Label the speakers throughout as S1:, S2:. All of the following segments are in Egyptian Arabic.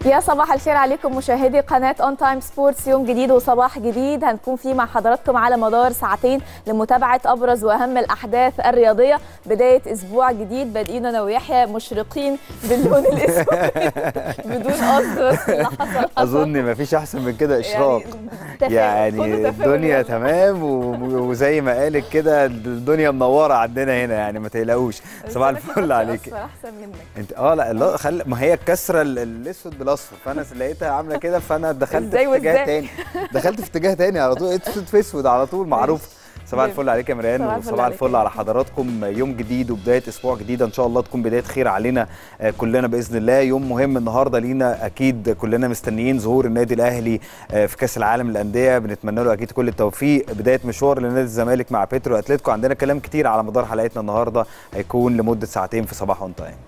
S1: يا صباح الخير عليكم مشاهدي قناة اون تايم سبورتس يوم جديد وصباح جديد هنكون فيه مع حضراتكم على مدار ساعتين لمتابعة أبرز وأهم الأحداث الرياضية بداية أسبوع جديد بادئين أنا ويحيى مشرقين باللون الأسود بدون قصد بس اللي حصل حصل
S2: اظن ما فيش احسن من كده اشراق
S1: تفاؤل،
S2: يعني
S1: كله تفاؤل
S2: الدنيا
S1: يلا.
S2: تمام و- وزي ما قالت كده الدنيا منوره عندنا هنا يعني ما تقلقوش
S1: بس
S2: صباح
S1: أنا كنت
S2: الفل عليك
S1: أصفر أحسن منك
S2: انت اه لا لا خل... ما هي الكسره ال- الاسود بالاصفر فانا لقيتها عامله كده فانا دخلت
S1: إزاي
S2: في اتجاه
S1: وإزاي؟
S2: تاني دخلت في اتجاه تاني على طول اسود في اسود على طول معروف صباح الفل عليك يا
S1: صباح
S2: مريان
S1: الفل
S2: وصباح
S1: عليك
S2: الفل
S1: يا
S2: على حضراتكم يوم جديد وبدايه اسبوع جديد ان شاء الله تكون بدايه خير علينا آه، كلنا باذن الله يوم مهم النهارده لينا اكيد كلنا مستنيين ظهور النادي الاهلي آه، في كاس العالم للانديه بنتمنى له اكيد كل التوفيق بدايه مشوار لنادي الزمالك مع بيترو اتلتيكو عندنا كلام كتير على مدار حلقتنا النهارده هيكون لمده ساعتين في صباح اون تايم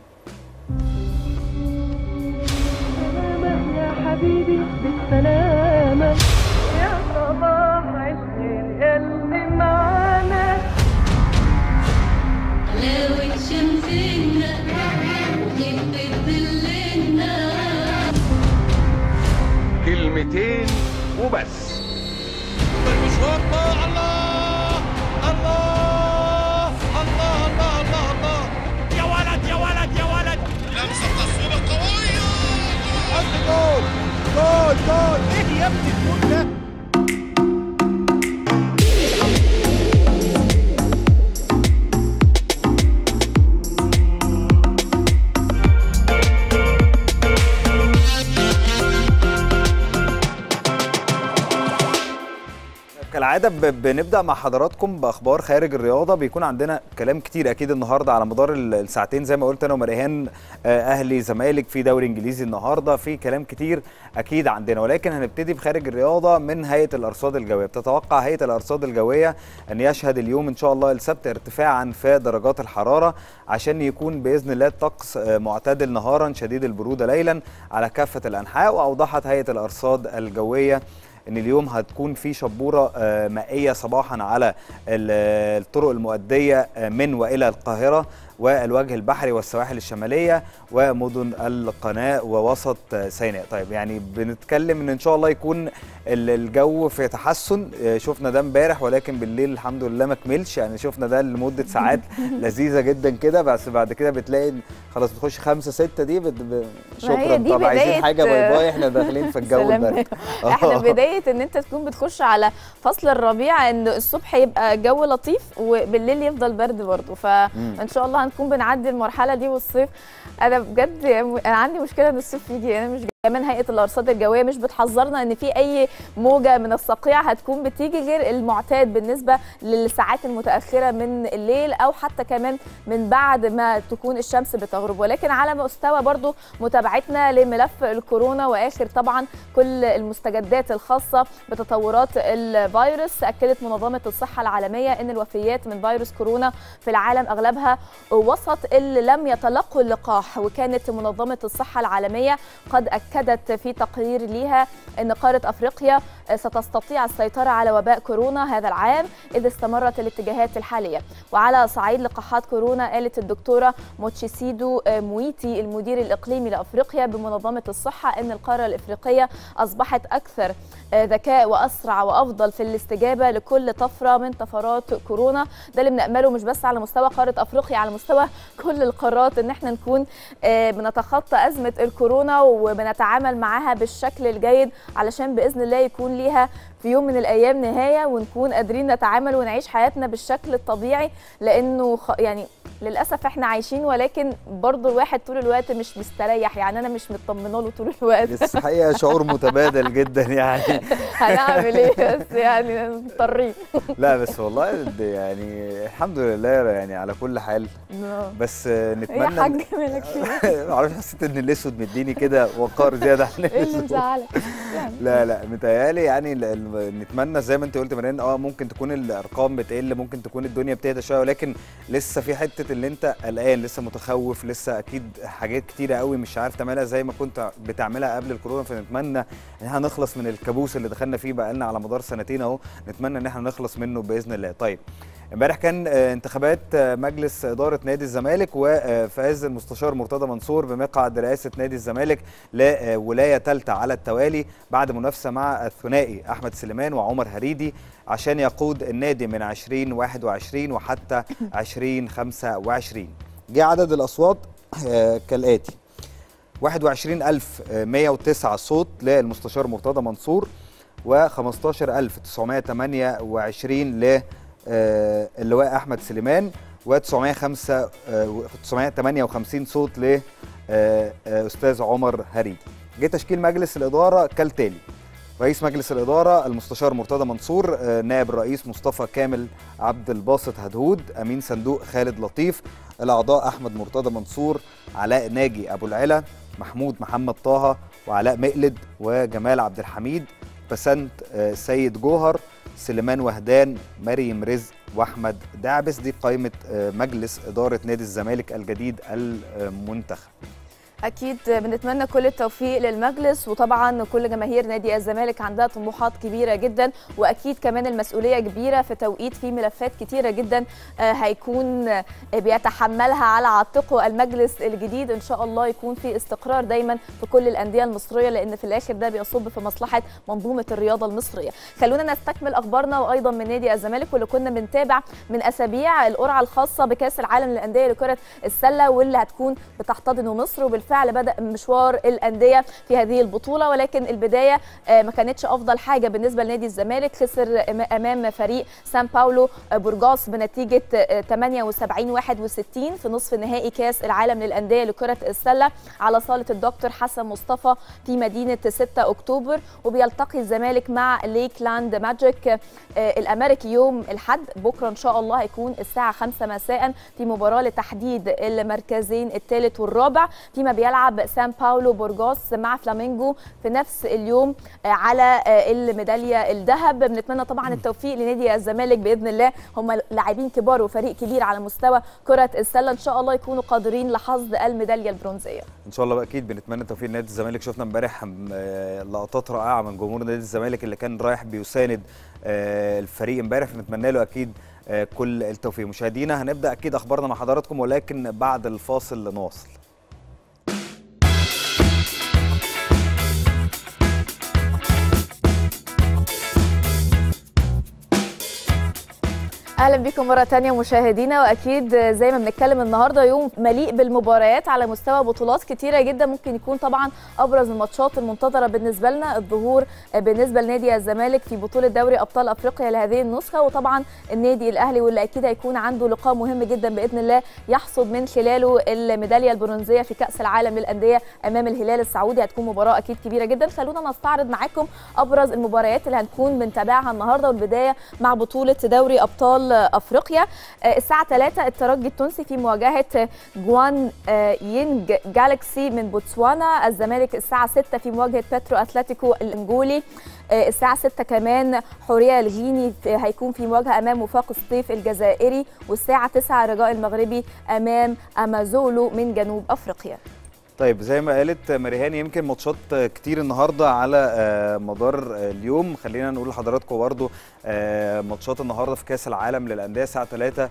S3: بالسلامة يا حبيبي بالسلامة يا صباح عشق اللي معانا
S4: حلاوة شمسنا وخفة ظلنا
S5: كلمتين وبس
S6: المشوار طاع الله الله الله الله الله الله يا ولد يا ولد يا ولد لمسه تصويبه قويه حط جول جول جول ايه يا ابني الجول ده
S2: كالعاده ب- بنبدا مع حضراتكم باخبار خارج الرياضه بيكون عندنا كلام كتير اكيد النهارده على مدار ال- الساعتين زي ما قلت انا ومريهان آه، اهلي زمالك في دوري انجليزي النهارده في كلام كتير اكيد عندنا ولكن هنبتدي بخارج الرياضه من هيئه الارصاد الجويه بتتوقع هيئه الارصاد الجويه ان يشهد اليوم ان شاء الله السبت ارتفاعا في درجات الحراره عشان يكون باذن الله الطقس آه، معتدل نهارا شديد البروده ليلا على كافه الانحاء واوضحت هيئه الارصاد الجويه ان اليوم هتكون في شبوره آه، مائيه صباحا على ال- الطرق المؤديه آه، من والى القاهره والوجه البحري والسواحل الشماليه ومدن القناه ووسط آه، سيناء طيب يعني بنتكلم ان ان شاء الله يكون ال- الجو في تحسن آه، شفنا ده امبارح ولكن بالليل الحمد لله ما كملش يعني شفنا ده لمده ساعات لذيذه جدا كده بس بعد كده بتلاقي إن خلاص بتخش خمسة ستة دي بت... ب...
S1: ما هي
S2: شكرا
S1: دي
S2: طب عايزين
S1: بداية،
S2: حاجه باي باي احنا داخلين في الجو
S1: سلام.
S2: البرد
S1: احنا
S2: آه.
S1: بدايه ان انت تكون بتخش على فصل الربيع ان الصبح يبقى جو لطيف وبالليل يفضل برد برضه فان شاء الله هنكون بنعدي المرحله دي والصيف انا بجد انا عندي مشكله ان الصيف يجي انا مش كمان هيئه الارصاد الجويه مش بتحذرنا ان في اي موجه من الصقيع هتكون بتيجي غير المعتاد بالنسبه للساعات المتاخره من الليل او حتى كمان من بعد ما تكون الشمس بتغرب ولكن على مستوى برضو متابعتنا لملف الكورونا واخر طبعا كل المستجدات الخاصه بتطورات الفيروس اكدت منظمه الصحه العالميه ان الوفيات من فيروس كورونا في العالم اغلبها وسط اللي لم يتلقوا اللقاح وكانت منظمه الصحه العالميه قد اكدت في تقرير ليها ان قاره افريقيا ستستطيع السيطره على وباء كورونا هذا العام اذا استمرت الاتجاهات الحاليه وعلى صعيد لقاحات كورونا قالت الدكتوره موتشيسيدو مويتي المدير الاقليمي لافريقيا بمنظمه الصحه ان القاره الافريقيه اصبحت اكثر ذكاء واسرع وافضل في الاستجابه لكل طفره من طفرات كورونا ده اللي بنامله مش بس على مستوى قاره افريقيا على مستوى كل القارات ان احنا نكون آه، بنتخطى ازمه الكورونا وبنتعامل معاها بالشكل الجيد علشان باذن الله يكون ليها في يوم من الايام نهايه ونكون قادرين نتعامل ونعيش حياتنا بالشكل الطبيعي لانه خ... يعني للاسف احنا عايشين ولكن برضو الواحد طول الوقت مش مستريح يعني انا مش مطمنه له طول الوقت
S2: بس حقيقه شعور متبادل جدا يعني
S1: هنعمل ايه بس يعني مضطرين
S2: لا بس والله د- يعني الحمد لله يعني على كل حال بس
S1: ايه يا
S2: نتمنى
S1: حاج مالك فيه
S2: معرفش حسيت ان الاسود مديني كده وقار زياده عن
S1: ايه اللي
S2: اللزوم
S1: مزعلك يعني
S2: لا لا متهيألي يعني ال- ال- نتمنى زي ما انت قلت مريان اه ممكن تكون الارقام بتقل ممكن تكون الدنيا بتهدى شويه ولكن لسه في حته اللي انت قلقان لسه متخوف لسه اكيد حاجات كتيره قوي مش عارف تعملها زي ما كنت بتعملها قبل الكورونا فنتمنى ان احنا نخلص من الكابوس اللي دخلنا فيه بقالنا على مدار سنتين اهو نتمنى ان احنا نخلص منه باذن الله طيب امبارح كان آه، انتخابات آه، مجلس اداره نادي الزمالك وفاز المستشار مرتضى منصور بمقعد رئاسه نادي الزمالك لولايه ثالثه على التوالي بعد منافسه مع الثنائي احمد سليمان وعمر هريدي عشان يقود النادي من 2021 وحتى 2025 جه عدد الاصوات آه، كالاتي 21109 صوت للمستشار مرتضى منصور و 15928 ل آه، اللواء احمد سليمان و 905 958 صوت ل آه، آه، استاذ عمر هريدي جه تشكيل مجلس الاداره كالتالي رئيس مجلس الإدارة المستشار مرتضى منصور آه، نائب الرئيس مصطفى كامل عبد الباسط هدهود أمين صندوق خالد لطيف الأعضاء أحمد مرتضى منصور علاء ناجي أبو العلا محمود محمد طه وعلاء مقلد وجمال عبد الحميد بسنت آه، سيد جوهر سليمان وهدان مريم رزق واحمد دعبس دي قائمه آه، مجلس اداره نادي الزمالك الجديد المنتخب
S1: اكيد بنتمنى كل التوفيق للمجلس وطبعا كل جماهير نادي الزمالك عندها طموحات كبيره جدا واكيد كمان المسؤوليه كبيره في توقيت في ملفات كتيره جدا آه، هيكون آه، بيتحملها على عاتقه المجلس الجديد ان شاء الله يكون في استقرار دايما في كل الانديه المصريه لان في الاخر ده بيصب في مصلحه منظومه الرياضه المصريه خلونا نستكمل اخبارنا وايضا من نادي الزمالك واللي كنا بنتابع من اسابيع القرعه الخاصه بكاس العالم للانديه لكره السله واللي هتكون بتحتضنه مصر وبالفعل بدا مشوار الانديه في هذه البطوله ولكن البدايه آه، ما كانتش افضل حاجه بالنسبه لنادي الزمالك خسر أم- امام فريق سان باولو آه، بورجاس بنتيجه آه، 78 61 في نصف نهائي كاس العالم للانديه لكره السله على صاله الدكتور حسن مصطفى في مدينه 6 اكتوبر وبيلتقي الزمالك مع ليكلاند ماجيك آه، الامريكي يوم الاحد بكره ان شاء الله هيكون الساعه 5 مساء في مباراه لتحديد المركزين الثالث والرابع فيما بيلعب سان باولو بورجاس مع فلامينجو في نفس اليوم آه، على آه، الميداليه الذهب بنتمنى طبعا التوفيق لنادي الزمالك باذن الله هم لاعبين كبار وفريق كبير على مستوى كره السله ان شاء الله يكونوا قادرين لحصد الميداليه البرونزيه
S2: ان شاء الله اكيد بنتمنى التوفيق لنادي الزمالك شفنا امبارح آه، لقطات رائعه من جمهور نادي الزمالك اللي كان رايح بيساند آه، الفريق امبارح نتمنى له اكيد آه، كل التوفيق مشاهدينا هنبدا اكيد اخبارنا مع حضراتكم ولكن بعد الفاصل نواصل
S1: اهلا بكم مره تانية مشاهدينا واكيد زي ما بنتكلم النهارده يوم مليء بالمباريات على مستوى بطولات كتيره جدا ممكن يكون طبعا ابرز الماتشات المنتظره بالنسبه لنا الظهور بالنسبه لنادي الزمالك في بطوله دوري ابطال افريقيا لهذه النسخه وطبعا النادي الاهلي واللي اكيد هيكون عنده لقاء مهم جدا باذن الله يحصد من خلاله الميداليه البرونزيه في كاس العالم للانديه امام الهلال السعودي هتكون مباراه اكيد كبيره جدا خلونا نستعرض معاكم ابرز المباريات اللي هنكون بنتابعها النهارده والبدايه مع بطوله دوري ابطال افريقيا آه، الساعه 3 الترجي التونسي في مواجهه جوان آه، ينج جالكسي من بوتسوانا الزمالك الساعه 6 في مواجهه بترو اتلتيكو الانجولي آه، الساعه 6 كمان حوريه الغيني في- هيكون في مواجهه امام وفاق الصيف الجزائري والساعه 9 الرجاء المغربي امام امازولو من جنوب افريقيا
S2: طيب زي ما قالت مريهان يمكن ماتشات كتير النهارده على آه، مدار آه، اليوم خلينا نقول لحضراتكم برضو آه، ماتشات النهارده في كاس العالم للانديه الساعه 3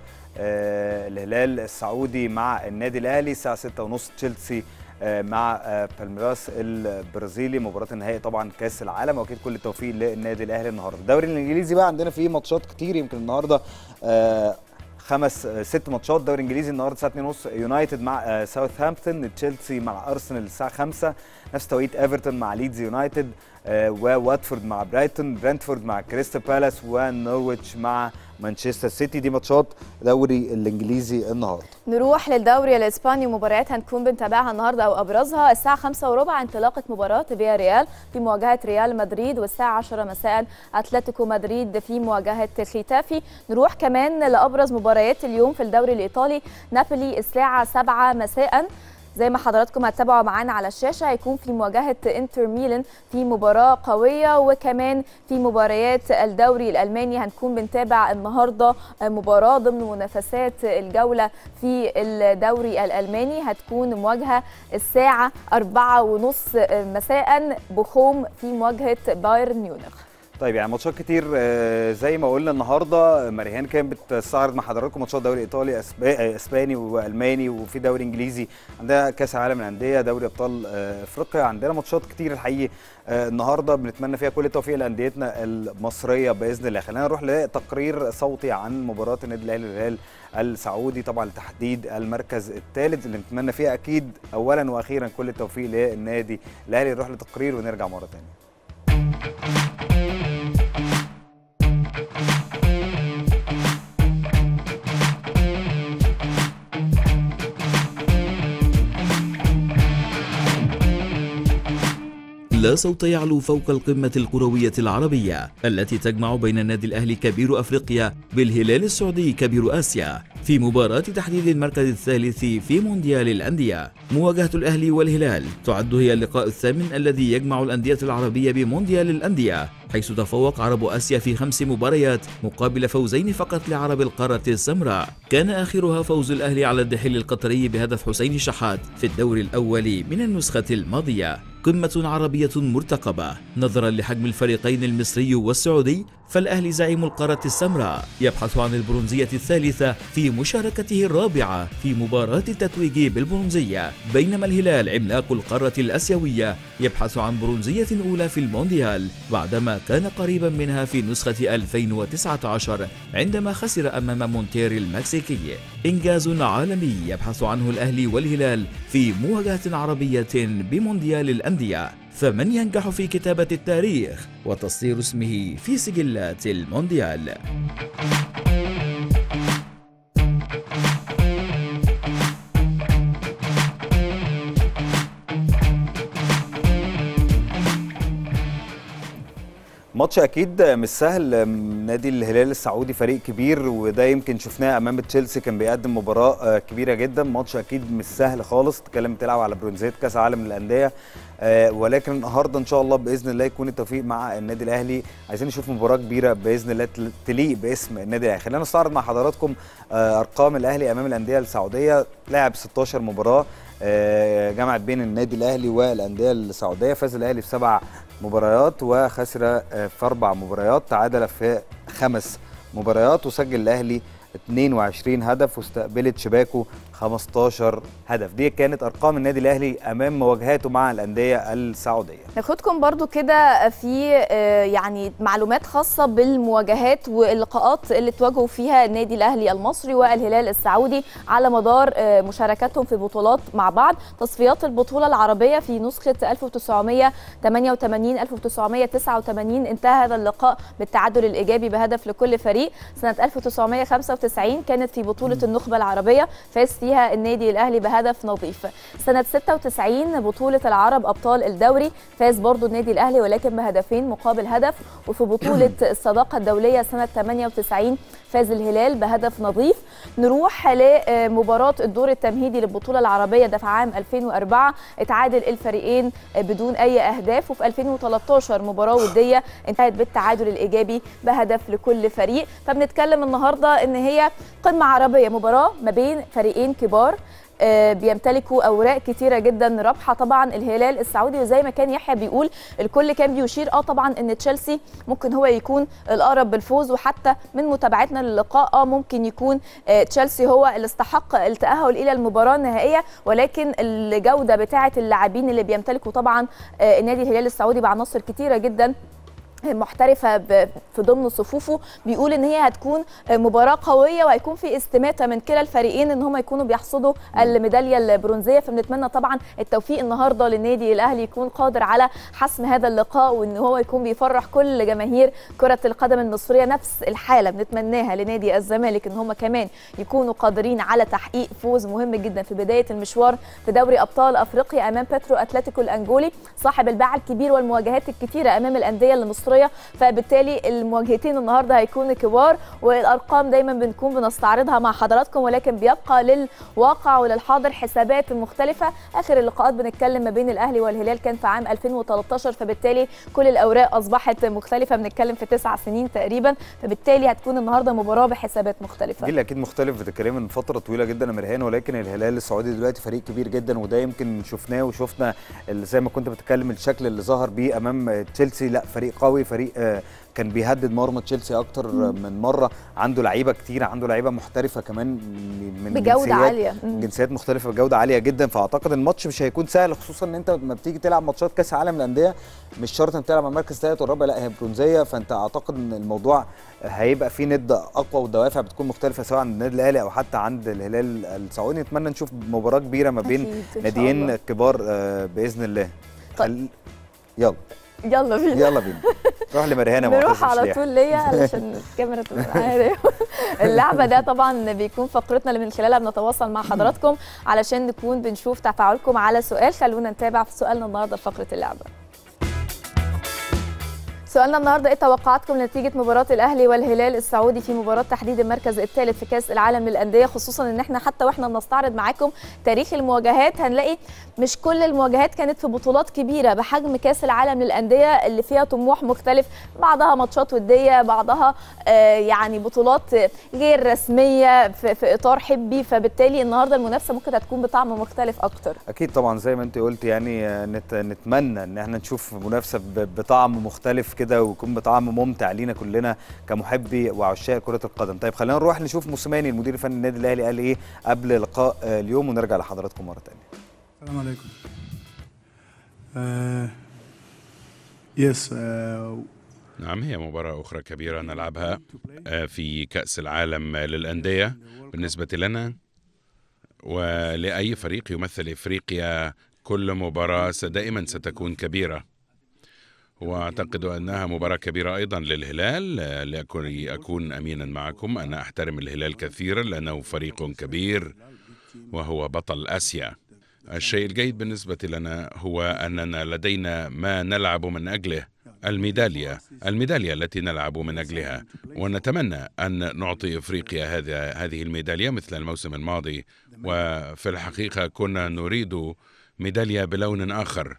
S2: آه، الهلال السعودي مع النادي الاهلي الساعه 6 ونص تشيلسي آه، مع آه، بالميراس البرازيلي مباراه النهائي طبعا كاس العالم واكيد كل التوفيق للنادي الاهلي النهارده الدوري الانجليزي بقى عندنا فيه ماتشات كتير يمكن النهارده آه، خمس آه، ست ماتشات دوري انجليزي النهارده الساعه 2:30 يونايتد مع آه، ساوثهامبتون تشيلسي مع ارسنال الساعه 5 نفس توقيت ايفرتون مع ليدز يونايتد آه، وواتفورد مع برايتون برنتفورد مع كريستال بالاس ونورويتش مع مانشستر سيتي دي ماتشات دوري الانجليزي النهارده
S1: نروح للدوري الاسباني مباريات هنكون بنتابعها النهارده او ابرزها الساعه 5 وربع انطلاقه مباراه فيا ريال في مواجهه ريال مدريد والساعه 10 مساء اتلتيكو مدريد في مواجهه ختافي نروح كمان لابرز مباريات اليوم في الدوري الايطالي نابولي الساعه 7 مساء زي ما حضراتكم هتتابعوا معانا على الشاشه هيكون في مواجهه انتر ميلان في مباراه قويه وكمان في مباريات الدوري الالماني هنكون بنتابع النهارده مباراه ضمن منافسات الجوله في الدوري الالماني هتكون مواجهه الساعه 4 ونص مساء بخوم في مواجهه بايرن ميونخ
S2: طيب يعني ماتشات كتير آه، زي ما قلنا النهارده مريهان كانت بتستعرض مع حضراتكم ماتشات دوري ايطالي أسبا- آه، اسباني والماني وفي دوري انجليزي عندنا كاس العالم للانديه دوري ابطال آه، افريقيا عندنا ماتشات كتير الحقيقه آه، النهارده بنتمنى فيها كل التوفيق لانديتنا المصريه باذن الله خلينا نروح لتقرير صوتي عن مباراه النادي الاهلي والهلال السعودي طبعا لتحديد المركز الثالث اللي نتمنى فيها اكيد اولا واخيرا كل التوفيق للنادي الاهلي نروح لتقرير ونرجع مره ثانيه
S7: لا صوت يعلو فوق القمة الكروية العربية التي تجمع بين النادي الأهلي كبير أفريقيا بالهلال السعودي كبير آسيا في مباراة تحديد المركز الثالث في مونديال الأندية مواجهة الأهلي والهلال تعد هي اللقاء الثامن الذي يجمع الأندية العربية بمونديال الأندية حيث تفوق عرب آسيا في خمس مباريات مقابل فوزين فقط لعرب القارة السمراء كان آخرها فوز الأهلي على الدحيل القطري بهدف حسين شحات في الدور الأول من النسخة الماضية قمة عربية مرتقبة نظرا لحجم الفريقين المصري والسعودي فالأهلي زعيم القارة السمراء يبحث عن البرونزية الثالثة في مشاركته الرابعة في مباراة التتويج بالبرونزية بينما الهلال عملاق القارة الآسيوية يبحث عن برونزية أولى في المونديال بعدما كان قريبا منها في نسخة 2019 عندما خسر أمام مونتير المكسيكي إنجاز عالمي يبحث عنه الأهلي والهلال في مواجهة عربية بمونديال الأندية فمن ينجح في كتابة التاريخ وتسطير اسمه في سجلات المونديال
S2: ماتش اكيد مش سهل أم، نادي الهلال السعودي فريق كبير وده يمكن شفناه امام تشيلسي كان بيقدم مباراه آه، كبيره جدا ماتش اكيد مش سهل خالص تتكلم تلعب على برونزيه كاس عالم للانديه آه، ولكن النهارده ان شاء الله باذن الله يكون التوفيق مع النادي الاهلي عايزين نشوف مباراه كبيره باذن الله تل- تليق باسم النادي الاهلي خلينا نستعرض مع حضراتكم آه، ارقام الاهلي امام الانديه السعوديه لعب 16 مباراه آه، جمعت بين النادي الاهلي والانديه السعوديه فاز الاهلي في سبع مباريات وخسر آه، في اربع مباريات تعادل في خمس مباريات وسجل الاهلي 22 هدف واستقبلت شباكه 15 هدف دي كانت ارقام النادي الاهلي امام مواجهاته مع الانديه السعوديه
S1: ناخدكم برضو كده في آه، يعني معلومات خاصة بالمواجهات واللقاءات اللي تواجهوا فيها النادي الأهلي المصري والهلال السعودي على مدار آه، مشاركتهم في بطولات مع بعض تصفيات البطولة العربية في نسخة 1988 1989 انتهى هذا اللقاء بالتعادل الإيجابي بهدف لكل فريق سنة 1995 كانت في بطولة النخبة العربية فاز فيها النادي الأهلي بهدف نظيف سنة 96 بطولة العرب أبطال الدوري فاز برضو النادي الأهلي ولكن بهدفين مقابل هدف وفي بطولة الصداقة الدولية سنة 98 فاز الهلال بهدف نظيف نروح لمباراة الدور التمهيدي للبطولة العربية ده في عام 2004 اتعادل الفريقين بدون أي أهداف وفي 2013 مباراة ودية انتهت بالتعادل الإيجابي بهدف لكل فريق فبنتكلم النهاردة إن هي قمة عربية مباراة ما بين فريقين كبار آه، بيمتلكوا اوراق كتيره جدا رابحه طبعا الهلال السعودي وزي ما كان يحيى بيقول الكل كان بيشير اه طبعا ان تشيلسي ممكن هو يكون الاقرب بالفوز وحتى من متابعتنا للقاء اه ممكن يكون آه، تشيلسي هو اللي استحق التاهل الى المباراه النهائيه ولكن الجوده بتاعه اللاعبين اللي بيمتلكوا طبعا آه، النادي الهلال السعودي بعناصر كتيره جدا محترفه ب- في ضمن صفوفه بيقول ان هي هتكون مباراه قويه وهيكون في استماته من كلا الفريقين ان هم يكونوا بيحصدوا الميداليه البرونزيه فبنتمنى طبعا التوفيق النهارده للنادي الاهلي يكون قادر على حسم هذا اللقاء وان هو يكون بيفرح كل جماهير كره القدم المصريه نفس الحاله بنتمناها لنادي الزمالك ان هم كمان يكونوا قادرين على تحقيق فوز مهم جدا في بدايه المشوار في دوري ابطال افريقيا امام بيترو اتلتيكو الانجولي صاحب الباع الكبير والمواجهات الكتيره امام الانديه المصريه فبالتالي المواجهتين النهارده هيكونوا كبار والارقام دايما بنكون بنستعرضها مع حضراتكم ولكن بيبقى للواقع وللحاضر حسابات مختلفه اخر اللقاءات بنتكلم ما بين الاهلي والهلال كان في عام 2013 فبالتالي كل الاوراق اصبحت مختلفه بنتكلم في تسع سنين تقريبا فبالتالي هتكون النهارده مباراه بحسابات مختلفه
S2: جيل اكيد مختلف بتتكلم من فتره طويله جدا يا مرهان ولكن الهلال السعودي دلوقتي فريق كبير جدا وده يمكن شفناه وشفنا ال- زي ما كنت بتتكلم الشكل اللي ظهر بيه امام تشيلسي لا فريق قوي قوي فريق آه، كان بيهدد مرمى تشيلسي اكتر من مره عنده لعيبه كتير عنده لعيبه محترفه كمان من
S1: بجودة
S2: جنسيات-
S1: عالية. مم.
S2: جنسيات مختلفه بجوده عاليه جدا فاعتقد الماتش مش هيكون سهل خصوصا ان انت لما بتيجي تلعب ماتشات كاس عالم الانديه مش شرط انك تلعب على المركز الثالث والرابع لا هي برونزيه فانت اعتقد ان الموضوع هيبقى فيه ند اقوى والدوافع بتكون مختلفه سواء عند النادي الاهلي او حتى عند الهلال السعودي نتمنى نشوف مباراه كبيره ما بين
S1: أكيد، إن شاء
S2: ناديين
S1: الله.
S2: كبار آه، باذن الله
S1: طيب.
S2: خل... يلا
S1: يلا بينا
S2: يلا بينا نروح لمريهانه
S1: نروح
S2: معتز
S1: على
S2: شليح.
S1: طول ليا علشان الكاميرا تبقى معايا اللعبه ده طبعا بيكون فقرتنا اللي من خلالها بنتواصل مع حضراتكم علشان نكون بنشوف تفاعلكم على سؤال خلونا نتابع في سؤالنا النهارده في فقره اللعبه سؤالنا النهارده ايه توقعاتكم لنتيجه مباراه الاهلي والهلال السعودي في مباراه تحديد المركز الثالث في كاس العالم للانديه خصوصا ان احنا حتى واحنا بنستعرض معاكم تاريخ المواجهات هنلاقي مش كل المواجهات كانت في بطولات كبيره بحجم كاس العالم للانديه اللي فيها طموح مختلف بعضها ماتشات وديه بعضها آه يعني بطولات آه، غير رسميه في, في اطار حبي فبالتالي النهارده المنافسه ممكن هتكون بطعم مختلف اكتر
S2: اكيد طبعا زي ما انت قلت يعني آه، نت... نتمنى ان احنا نشوف منافسه ب... بطعم مختلف كده ويكون بطعم ممتع لينا كلنا كمحبي وعشاق كره القدم طيب خلينا نروح نشوف موسيماني المدير الفني للنادي الاهلي قال ايه قبل لقاء آه، اليوم ونرجع لحضراتكم مره ثانيه
S8: السلام عليكم. Uh, yes, uh,
S9: نعم هي مباراة أخرى كبيرة نلعبها آه، في كأس العالم للأندية بالنسبة لنا ولأي فريق يمثل إفريقيا كل مباراة س- دائما ستكون كبيرة وأعتقد أنها مباراة كبيرة أيضا للهلال آه، لأكون أكون أمينا معكم أنا أحترم الهلال كثيرا لأنه فريق كبير وهو بطل آسيا الشيء الجيد بالنسبة لنا هو أننا لدينا ما نلعب من أجله الميدالية الميدالية التي نلعب من أجلها ونتمنى أن نعطي إفريقيا هذا هذه الميدالية مثل الموسم الماضي وفي الحقيقة كنا نريد ميدالية بلون آخر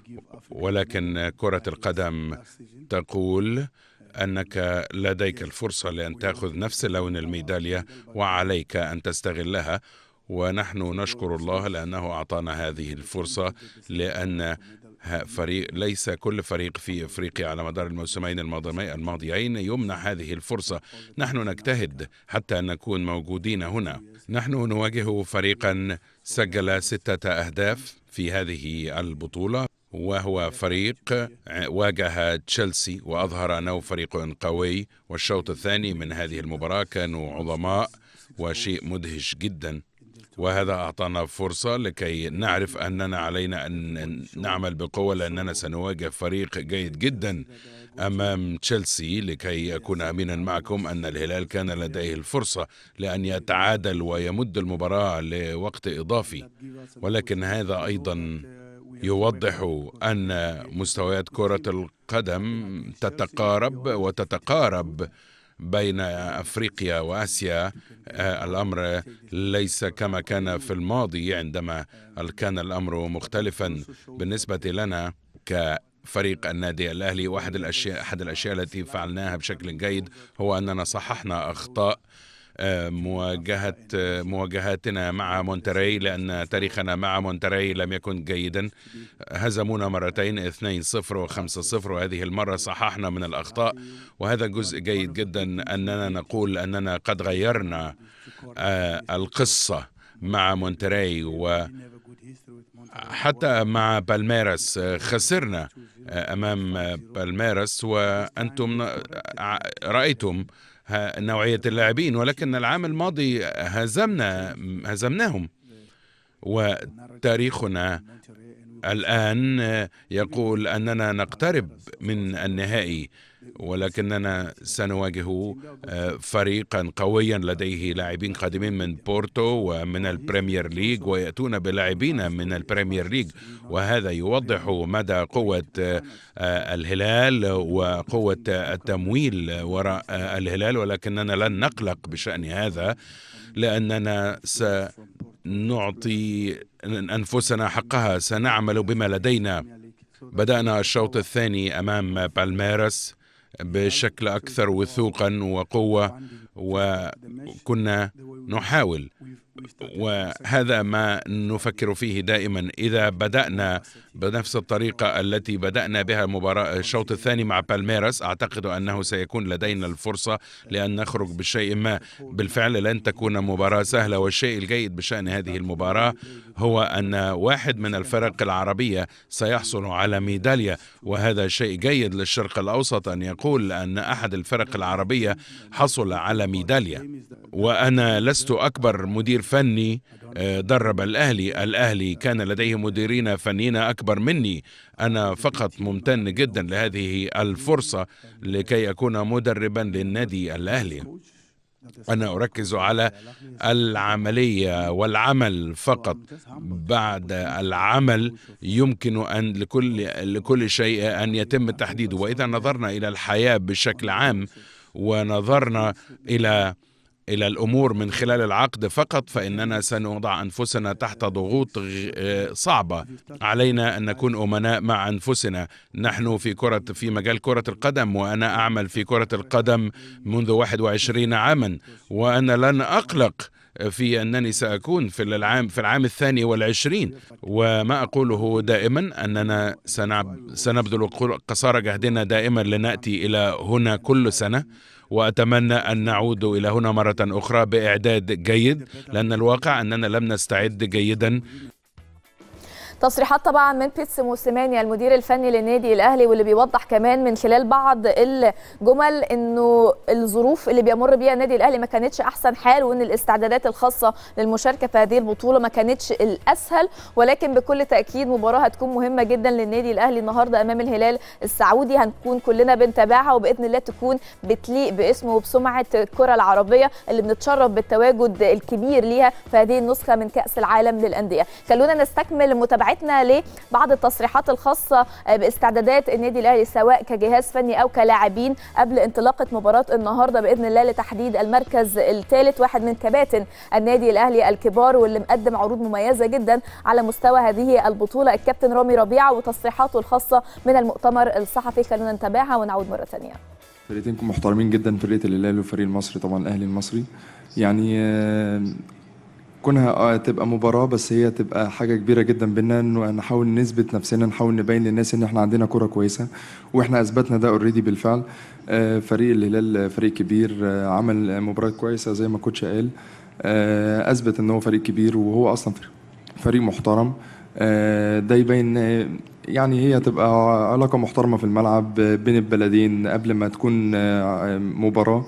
S9: ولكن كرة القدم تقول أنك لديك الفرصة لأن تأخذ نفس لون الميدالية وعليك أن تستغلها ونحن نشكر الله لأنه أعطانا هذه الفرصة لأن ه- فريق ليس كل فريق في افريقيا على مدار الموسمين الماضي- الماضيين يمنح هذه الفرصه، نحن نجتهد حتى نكون موجودين هنا، نحن نواجه فريقا سجل سته اهداف في هذه البطوله وهو فريق واجه تشيلسي واظهر انه فريق قوي والشوط الثاني من هذه المباراه كانوا عظماء وشيء مدهش جدا وهذا أعطانا فرصة لكي نعرف أننا علينا أن نعمل بقوة لأننا سنواجه فريق جيد جدا أمام تشيلسي لكي أكون أمينا معكم أن الهلال كان لديه الفرصة لأن يتعادل ويمد المباراة لوقت إضافي ولكن هذا أيضا يوضح أن مستويات كرة القدم تتقارب وتتقارب بين افريقيا واسيا آه، الامر ليس كما كان في الماضي عندما كان الامر مختلفا بالنسبه لنا كفريق النادي الاهلي واحد الاشياء احد الاشياء التي فعلناها بشكل جيد هو اننا صححنا اخطاء آه، مواجهة آه، مواجهاتنا مع مونتري لأن تاريخنا مع مونتري لم يكن جيدا هزمونا مرتين 2-0 و5-0 وهذه المرة صححنا من الأخطاء وهذا جزء جيد جدا أننا نقول أننا قد غيرنا آه، القصة مع مونتري و حتى مع بالميراس آه، خسرنا آه، امام آه، بالميراس وانتم ع- رايتم ه- نوعيه اللاعبين ولكن العام الماضي هزمنا هزمناهم وتاريخنا الان آه، يقول اننا نقترب من النهائي ولكننا سنواجه آه، فريقا قويا لديه لاعبين قادمين من بورتو ومن البريمير ليج وياتون بلاعبين من البريمير ليج وهذا يوضح مدى قوه آه، آه، الهلال وقوه التمويل وراء آه، الهلال ولكننا لن نقلق بشان هذا لاننا سنعطي انفسنا حقها سنعمل بما لدينا بدانا الشوط الثاني امام بالميراس بشكل اكثر وثوقا وقوه وكنا نحاول وهذا ما نفكر فيه دائما إذا بدأنا بنفس الطريقة التي بدأنا بها مباراة الشوط الثاني مع بالميراس أعتقد أنه سيكون لدينا الفرصة لأن نخرج بشيء ما بالفعل لن تكون مباراة سهلة والشيء الجيد بشأن هذه المباراة هو أن واحد من الفرق العربية سيحصل على ميدالية وهذا شيء جيد للشرق الأوسط أن يقول أن أحد الفرق العربية حصل على ميدالية وأنا لست أكبر مدير فني آه، درب الأهلي الأهلي كان لديه مديرين فنيين أكبر مني أنا فقط ممتن جدا لهذه الفرصة لكي أكون مدربا للنادي الأهلي أنا أركز على العملية والعمل فقط بعد العمل يمكن أن لكل لكل شيء أن يتم تحديده وإذا نظرنا إلى الحياة بشكل عام ونظرنا إلى إلى الأمور من خلال العقد فقط فإننا سنوضع أنفسنا تحت ضغوط غ- آه، صعبة علينا أن نكون أمناء مع أنفسنا نحن في كرة في مجال كرة القدم وأنا أعمل في كرة القدم منذ 21 عاما وأنا لن أقلق في أنني سأكون في العام في العام الثاني والعشرين وما أقوله دائما أننا سنعب سنبذل قصارى جهدنا دائما لنأتي إلى هنا كل سنة وأتمنى أن نعود إلى هنا مرة أخرى بإعداد جيد لأن الواقع أننا لم نستعد جيدا
S1: تصريحات طبعا من بيتس موسيماني المدير الفني للنادي الاهلي واللي بيوضح كمان من خلال بعض الجمل انه الظروف اللي بيمر بيها النادي الاهلي ما كانتش احسن حال وان الاستعدادات الخاصه للمشاركه في هذه البطوله ما كانتش الاسهل ولكن بكل تاكيد مباراه هتكون مهمه جدا للنادي الاهلي النهارده امام الهلال السعودي هنكون كلنا بنتابعها وباذن الله تكون بتليق باسمه وبسمعه الكره العربيه اللي بنتشرف بالتواجد الكبير ليها في هذه النسخه من كاس العالم للانديه خلونا نستكمل متابعتنا لبعض التصريحات الخاصه باستعدادات النادي الاهلي سواء كجهاز فني او كلاعبين قبل انطلاقه مباراه النهارده باذن الله لتحديد المركز الثالث واحد من كباتن النادي الاهلي الكبار واللي مقدم عروض مميزه جدا على مستوى هذه البطوله الكابتن رامي ربيعه وتصريحاته الخاصه من المؤتمر الصحفي خلونا نتابعها ونعود مره ثانيه
S10: فرقتين محترمين جدا فرقه الهلال والفريق المصري طبعا الاهلي المصري يعني آه، كونها آه تبقى مباراه بس هي تبقى حاجه كبيره جدا بينا انه نحاول نثبت نفسنا نحاول نبين للناس ان احنا عندنا كره كويسه واحنا اثبتنا ده اوريدي بالفعل آه، فريق الهلال فريق كبير آه، عمل مباراه كويسه زي ما كوتش قال آه، اثبت ان هو فريق كبير وهو اصلا فريق- فريق محترم آه، ده يبين آه، يعني هي تبقى علاقة محترمة في الملعب بين البلدين قبل ما تكون آه، مباراة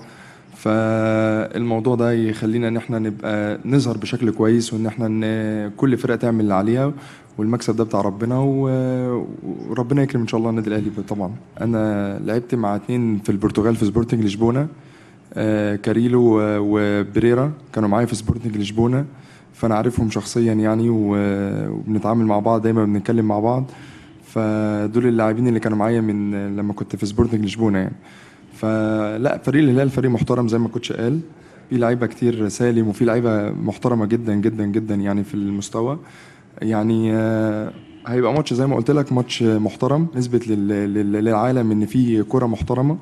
S10: فالموضوع ده يخلينا ان احنا نبقى نظهر بشكل كويس وان احنا ن- كل فرقة تعمل اللي عليها والمكسب ده بتاع ربنا و- وربنا يكرم ان شاء الله النادي الاهلي طبعا انا لعبت مع اتنين في البرتغال في سبورتنج لشبونه آه، كاريلو و- وبريرا كانوا معايا في سبورتنج لشبونه فانا عارفهم شخصيا يعني و- وبنتعامل مع بعض دايما بنتكلم مع بعض فدول اللاعبين اللي كانوا معايا من لما كنت في سبورتنج لشبونه يعني فلا فريق الهلال فريق محترم زي ما كنتش قال في لعيبه كتير سالم وفي لعيبه محترمه جدا جدا جدا يعني في المستوى يعني آه، هيبقى ماتش زي ما قلت لك ماتش محترم نثبت لل- لل- للعالم ان في كره محترمه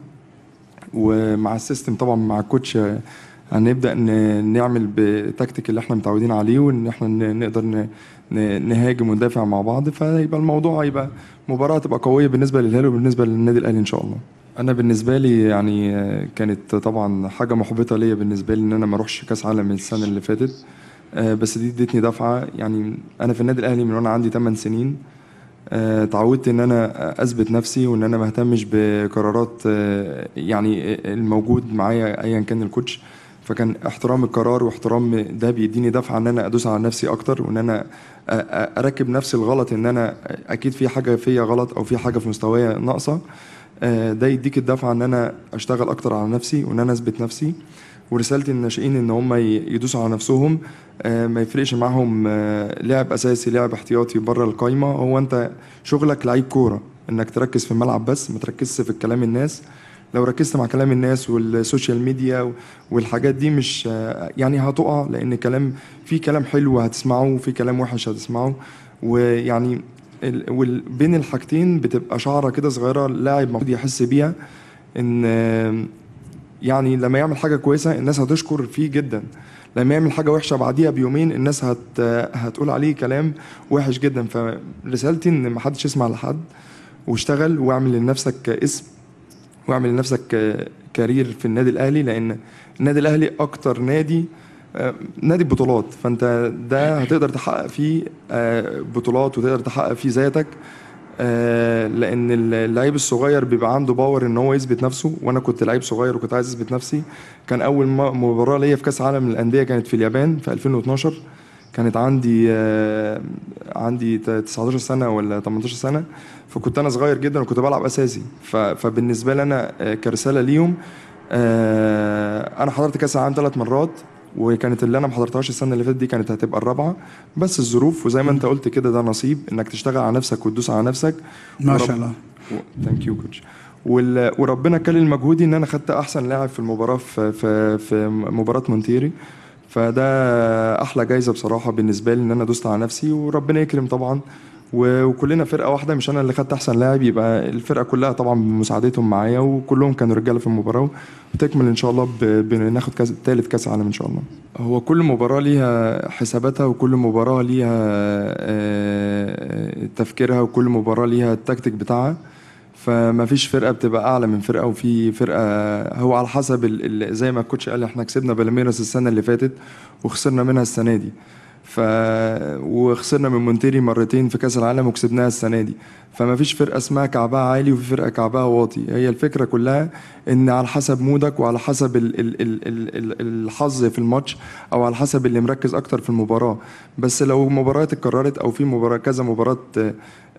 S10: ومع السيستم طبعا مع الكوتش آه، هنبدا ن- نعمل بالتكتيك اللي احنا متعودين عليه وان احنا ن- نقدر ن- ن- نهاجم وندافع مع بعض فيبقى الموضوع هيبقى مباراه تبقى قويه بالنسبه للهلال وبالنسبه للنادي الاهلي ان شاء الله انا بالنسبه لي يعني آه، كانت طبعا حاجه محبطه ليا بالنسبه لي ان انا ما اروحش كاس عالم السنه اللي فاتت آه، بس دي ادتني دفعه يعني انا في النادي الاهلي من وانا عندي 8 سنين آه، اتعودت ان انا اثبت نفسي وان انا ما اهتمش بقرارات آه، يعني الموجود معايا ايا كان الكوتش فكان احترام القرار واحترام ده بيديني دفعه ان انا ادوس على نفسي اكتر وان انا أ- أ- اركب نفسي الغلط ان انا اكيد في حاجه فيا غلط او في حاجه في مستوايا ناقصه آه، ده يديك الدفعه ان انا اشتغل اكتر على نفسي وان انا اثبت نفسي ورسالتي للناشئين ان هم ي- يدوسوا على نفسهم آه، ما يفرقش معاهم آه، لعب اساسي لعب احتياطي بره القايمه هو انت شغلك لعيب كوره انك تركز في الملعب بس ما تركزش في كلام الناس لو ركزت مع كلام الناس والسوشيال ميديا و- والحاجات دي مش آه، يعني هتقع لان كلام في كلام حلو هتسمعه وفي كلام وحش هتسمعه ويعني ال- وال- بين الحاجتين بتبقى شعره كده صغيره اللاعب المفروض يحس بيها ان آه، يعني لما يعمل حاجه كويسه الناس هتشكر فيه جدا لما يعمل حاجه وحشه بعديها بيومين الناس هت هتقول عليه كلام وحش جدا فرسالتي ان ما حدش يسمع لحد واشتغل واعمل لنفسك اسم واعمل لنفسك آه، كارير في النادي الاهلي لان النادي الاهلي اكتر نادي آه، نادي بطولات فانت ده هتقدر تحقق فيه آه، بطولات وتقدر تحقق فيه ذاتك آه، لان اللعيب الصغير بيبقى عنده باور ان هو يثبت نفسه وانا كنت لعيب صغير وكنت عايز اثبت نفسي كان اول م- مباراه ليا في كاس العالم للانديه كانت في اليابان في 2012 كانت عندي آه، عندي ت- 19 سنه ولا 18 سنه فكنت انا صغير جدا وكنت بلعب اساسي ف- فبالنسبه لي انا آه، كرساله ليهم آه، انا حضرت كاس العالم ثلاث مرات وكانت اللي انا ما حضرتهاش السنه اللي فاتت دي كانت هتبقى الرابعه بس الظروف وزي ما انت قلت كده ده نصيب انك تشتغل على نفسك وتدوس على نفسك
S8: ما شاء الله.
S10: ثانك يو كوتش وال- وربنا كلل مجهودي ان انا خدت احسن لاعب في المباراه في في في مباراه مونتيري فده احلى جايزه بصراحه بالنسبه لي ان انا دوست على نفسي وربنا يكرم طبعا و- وكلنا فرقه واحده مش انا اللي خدت احسن لاعب يبقى الفرقه كلها طبعا بمساعدتهم معايا وكلهم كانوا رجاله في المباراه وتكمل ان شاء الله ب- بناخد كاس ثالث كاس عالم ان شاء الله هو كل مباراه ليها حساباتها وكل مباراه ليها آه، تفكيرها وكل مباراه ليها التكتيك بتاعها فما فيش فرقه بتبقى اعلى من فرقه وفي فرقه هو على حسب ال- ال- زي ما الكوتش قال احنا كسبنا بالميراس السنه اللي فاتت وخسرنا منها السنه دي ف وخسرنا من مونتيري مرتين في كاس العالم وكسبناها السنه دي فما فيش فرقه اسمها كعبها عالي وفي فرقه كعبها واطي هي الفكره كلها ان على حسب مودك وعلى حسب ال ال ال ال ال الحظ في الماتش او على حسب اللي مركز اكتر في المباراه بس لو مباريات اتكررت او في مباراه كذا مباراه آه،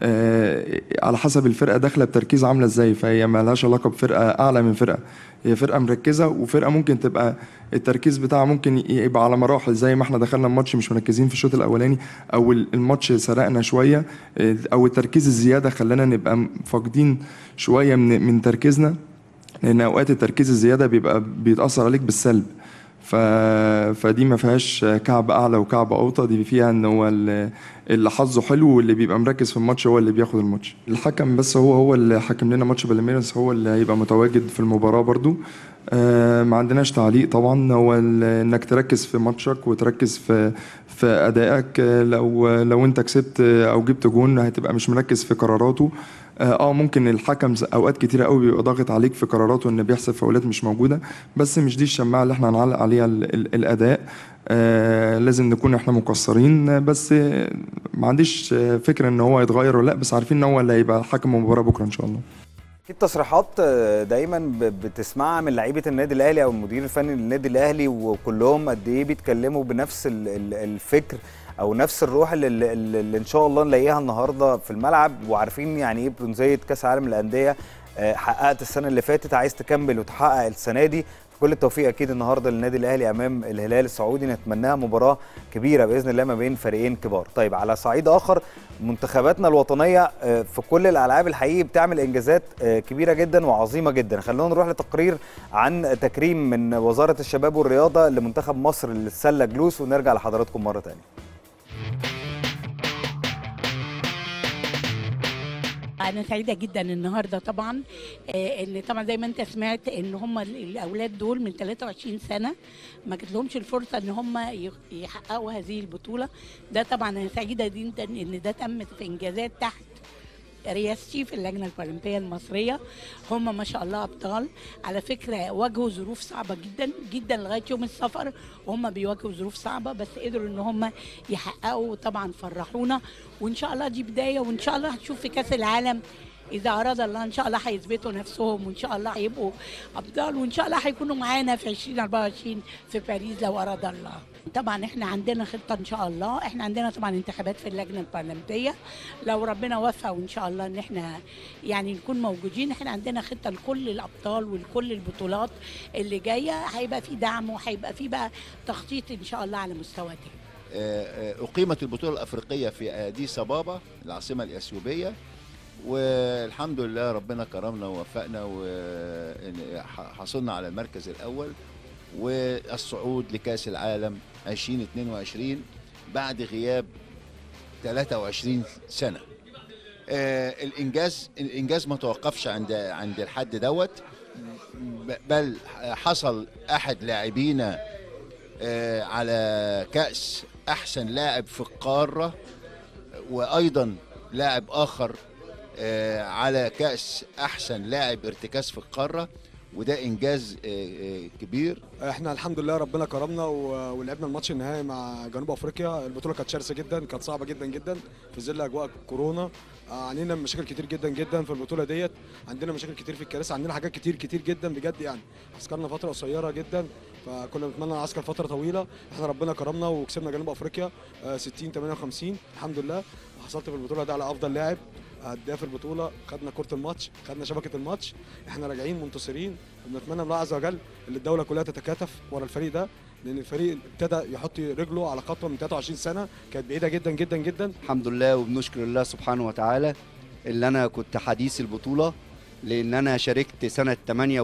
S10: آه، على حسب الفرقه داخله بتركيز عامله ازاي فهي ما لهاش علاقه بفرقه اعلى من فرقه هي فرقه مركزه وفرقه ممكن تبقى التركيز بتاعها ممكن يبقى على مراحل زي ما احنا دخلنا الماتش مش مركزين في الشوط الاولاني او ال- الماتش سرقنا شويه آه، او التركيز الزياده خلانا نبقى فاقدين شويه من من تركيزنا لان اوقات التركيز الزياده بيبقى بيتاثر عليك بالسلب ف... فدي ما فيهاش كعب اعلى وكعب اوطى دي فيها ان هو ال- اللي حظه حلو واللي بيبقى مركز في الماتش هو اللي بياخد الماتش الحكم بس هو هو اللي حكم لنا ماتش بالميراس هو اللي هيبقى متواجد في المباراه برضو آه ما عندناش تعليق طبعا هو ال- انك تركز في ماتشك وتركز في في ادائك آه، لو لو انت كسبت آه، او جبت جون هتبقى مش مركز في قراراته اه آه، ممكن الحكم ز- اوقات كتيره قوي بيبقى ضاغط عليك في قراراته ان بيحسب فاولات مش موجوده بس مش دي الشماعه اللي احنا هنعلق عليها ال ال الاداء آه لازم نكون احنا مقصرين آه، بس آه، ما عنديش آه، فكره ان هو يتغير ولا لا بس عارفين ان هو اللي هيبقى حكم المباراه بكره ان شاء الله
S2: اكيد تصريحات آه، دايما ب- بتسمعها من لعيبه النادي الاهلي او المدير الفني للنادي الاهلي وكلهم قد ايه بيتكلموا بنفس ال- ال- الفكر او نفس الروح اللي, اللي, اللي ان شاء الله نلاقيها النهارده في الملعب وعارفين يعني ايه برونزيه كاس عالم الانديه آه، حققت السنه اللي فاتت عايز تكمل وتحقق السنه دي كل التوفيق اكيد النهارده للنادي الاهلي امام الهلال السعودي نتمناها مباراه كبيره باذن الله ما بين فريقين كبار طيب على صعيد اخر منتخباتنا الوطنيه آه، في كل الالعاب الحقيقي بتعمل انجازات آه، كبيره جدا وعظيمه جدا خلونا نروح لتقرير عن تكريم من وزاره الشباب والرياضه لمنتخب مصر للسله جلوس ونرجع لحضراتكم مره ثانيه
S11: أنا سعيدة جدا النهاردة طبعا آه، إن طبعا زي ما أنت سمعت إن هم ال- الأولاد دول من 23 سنة ما جات لهمش الفرصة إن هم يخ- يحققوا هذه البطولة ده طبعا أنا سعيدة جدا إن ده تم في إنجازات تحت رئاستي في اللجنه الاولمبيه المصريه هم ما شاء الله ابطال على فكره واجهوا ظروف صعبه جدا جدا لغايه يوم السفر وهم بيواجهوا ظروف صعبه بس قدروا ان هم يحققوا طبعا فرحونا وان شاء الله دي بدايه وان شاء الله هتشوف في كاس العالم اذا اراد الله ان شاء الله هيثبتوا نفسهم وان شاء الله هيبقوا ابطال وان شاء الله هيكونوا معانا في 2024 في باريس لو اراد الله طبعا احنا عندنا خطه ان شاء الله احنا عندنا طبعا انتخابات في اللجنه البرلمانيه لو ربنا وفق وان شاء الله ان احنا يعني نكون موجودين احنا عندنا خطه لكل الابطال ولكل البطولات اللي جايه هيبقى في دعم وهيبقى في بقى تخطيط ان شاء الله على مستوى تاني
S12: آه، آه، أقيمت البطولة الأفريقية في أديس أبابا العاصمة الأثيوبية والحمد لله ربنا كرمنا ووفقنا وحصلنا على المركز الأول والصعود لكأس العالم 2022 بعد غياب 23 سنة آه، الإنجاز الإنجاز ما توقفش عند عند الحد دوت ب- بل حصل أحد لاعبينا آه، على كأس أحسن لاعب في القارة وأيضا لاعب آخر آه، على كأس أحسن لاعب ارتكاز في القارة وده إنجاز آه، آه، كبير
S13: احنا الحمد لله ربنا كرمنا و- ولعبنا الماتش النهائي مع جنوب افريقيا البطوله كانت شرسه جدا كانت صعبه جدا جدا في ظل اجواء كورونا آه، علينا مشاكل كتير جدا جدا في البطوله ديت عندنا مشاكل كتير في الكراسي عندنا حاجات كتير كتير جدا بجد يعني عسكرنا فتره قصيره جدا فكنا بنتمنى نعسكر فتره طويله احنا ربنا كرمنا وكسبنا جنوب افريقيا آه، 60 58 الحمد لله وحصلت في البطوله دي على افضل لاعب هداف البطوله خدنا كره الماتش خدنا شبكه الماتش احنا راجعين منتصرين وبنتمنى من الله عز وجل ان الدوله كلها تتكاتف ورا الفريق ده لان الفريق ابتدى يحط رجله على خطوه من 23 سنه كانت بعيده جدا جدا جدا
S14: الحمد لله وبنشكر الله سبحانه وتعالى اللي انا كنت حديث البطوله لان انا شاركت سنه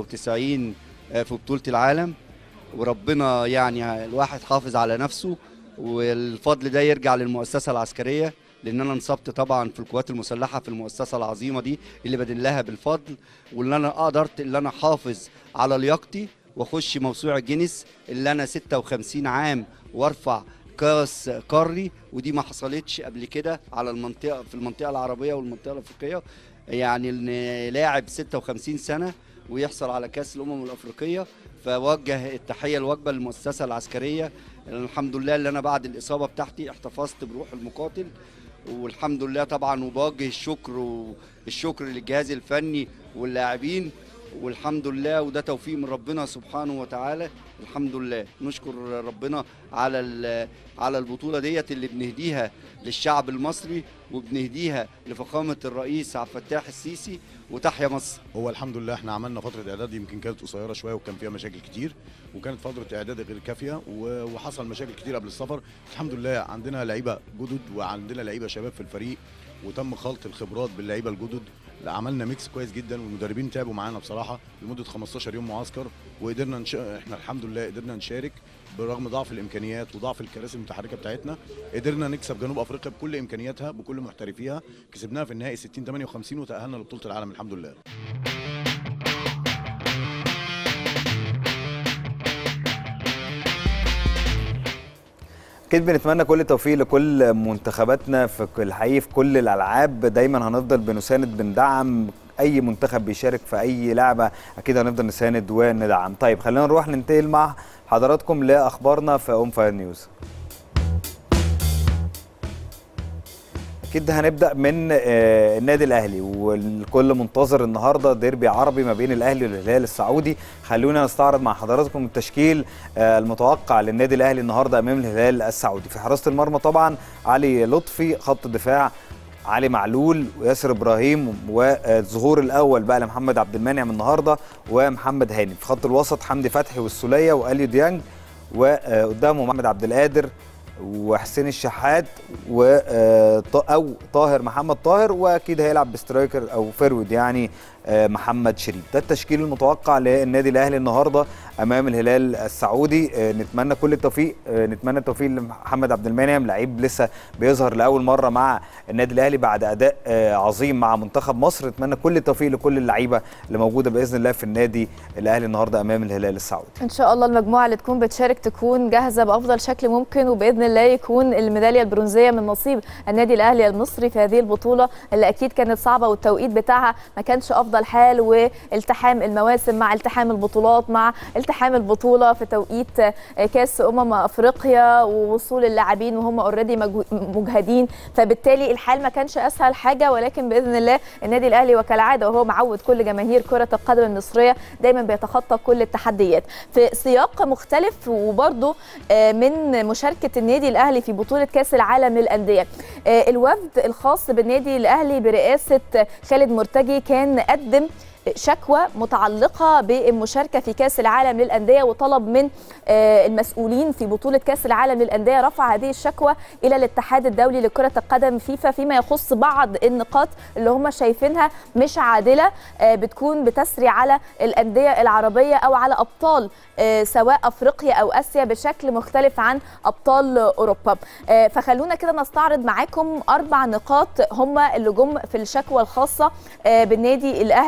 S14: 98 في بطوله العالم وربنا يعني الواحد حافظ على نفسه والفضل ده يرجع للمؤسسه العسكريه لان انا انصبت طبعا في القوات المسلحه في المؤسسه العظيمه دي اللي بدل لها بالفضل واللي انا قدرت اللي انا احافظ على لياقتي واخش موسوعه جينيس اللي انا 56 عام وارفع كاس قاري ودي ما حصلتش قبل كده على المنطقه في المنطقه العربيه والمنطقه الافريقيه يعني ان لاعب 56 سنه ويحصل على كاس الامم الافريقيه فوجه التحيه الوجبه للمؤسسه العسكريه الحمد لله اللي انا بعد الاصابه بتاعتي احتفظت بروح المقاتل والحمد لله طبعا وبوجه الشكر والشكر للجهاز الفني واللاعبين والحمد لله وده توفيق من ربنا سبحانه وتعالى الحمد لله نشكر ربنا على ال- على البطوله ديت اللي بنهديها للشعب المصري وبنهديها لفخامه الرئيس عبد الفتاح السيسي وتحيا مصر
S15: هو الحمد لله احنا عملنا فتره اعداد يمكن كانت قصيره شويه وكان فيها مشاكل كتير وكانت فتره اعداد غير كافيه و- وحصل مشاكل كتير قبل السفر الحمد لله عندنا لعيبه جدد وعندنا لعيبه شباب في الفريق وتم خلط الخبرات باللعيبه الجدد عملنا ميكس كويس جدا والمدربين تعبوا معانا بصراحه لمده 15 يوم معسكر وقدرنا نش... احنا الحمد لله قدرنا نشارك برغم ضعف الامكانيات وضعف الكراسي المتحركه بتاعتنا قدرنا نكسب جنوب افريقيا بكل امكانياتها بكل محترفيها كسبناها في النهائي 60 58 وتاهلنا لبطوله العالم الحمد لله
S2: اكيد بنتمنى كل التوفيق لكل منتخباتنا في ك- الحقيقه في كل الالعاب دايما هنفضل بنساند بندعم اي منتخب بيشارك في اي لعبه اكيد هنفضل نساند وندعم طيب خلينا نروح ننتقل مع حضراتكم لاخبارنا في اون فاير نيوز اكيد هنبدا من آه، النادي الاهلي والكل منتظر النهارده ديربي عربي ما بين الاهلي والهلال السعودي خلونا نستعرض مع حضراتكم التشكيل آه، المتوقع للنادي الاهلي النهارده امام الهلال السعودي في حراسه المرمى طبعا علي لطفي خط الدفاع علي معلول وياسر ابراهيم والظهور الاول بقى لمحمد عبد المنعم النهارده ومحمد هاني في خط الوسط حمدي فتحي والسوليه واليو ديانج وقدامه محمد عبد القادر وحسين الشحات و آه، ط- او طاهر محمد طاهر واكيد هيلعب بسترايكر او فيرود يعني آه، محمد شريف ده التشكيل المتوقع للنادي الاهلي النهارده امام الهلال السعودي آه، نتمنى كل التوفيق آه، نتمنى التوفيق لمحمد عبد المنعم لعيب لسه بيظهر لاول مره مع النادي الاهلي بعد اداء آه، عظيم مع منتخب مصر نتمنى كل التوفيق لكل اللعيبه اللي موجوده باذن الله في النادي الاهلي النهارده امام الهلال السعودي
S1: ان شاء الله المجموعه اللي تكون بتشارك تكون جاهزه بافضل شكل ممكن وباذن الله يكون الميداليه البرونزيه من نصيب النادي الاهلي المصري في هذه البطوله اللي اكيد كانت صعبه والتوقيت بتاعها ما كانش افضل حال والتحام المواسم مع التحام البطولات مع التحام البطوله في توقيت كاس امم افريقيا ووصول اللاعبين وهم اوريدي مجهدين فبالتالي الحال ما كانش اسهل حاجه ولكن باذن الله النادي الاهلي وكالعاده وهو معود كل جماهير كره القدم المصريه دايما بيتخطى كل التحديات في سياق مختلف وبرده من مشاركه النادي الاهلي في بطوله كاس العالم للانديه آه، الوفد الخاص بالنادي الاهلي برئاسه خالد مرتجي كان قدم شكوى متعلقة بالمشاركة في كأس العالم للأندية وطلب من آه، المسؤولين في بطولة كأس العالم للأندية رفع هذه الشكوى إلى الاتحاد الدولي لكرة القدم فيفا فيما يخص بعض النقاط اللي هم شايفينها مش عادلة آه، بتكون بتسري على الأندية العربية أو على أبطال آه، سواء أفريقيا أو آسيا بشكل مختلف عن أبطال أوروبا آه، فخلونا كده نستعرض معاكم أربع نقاط هم اللي جم في الشكوى الخاصة آه، بالنادي الأهلي واللي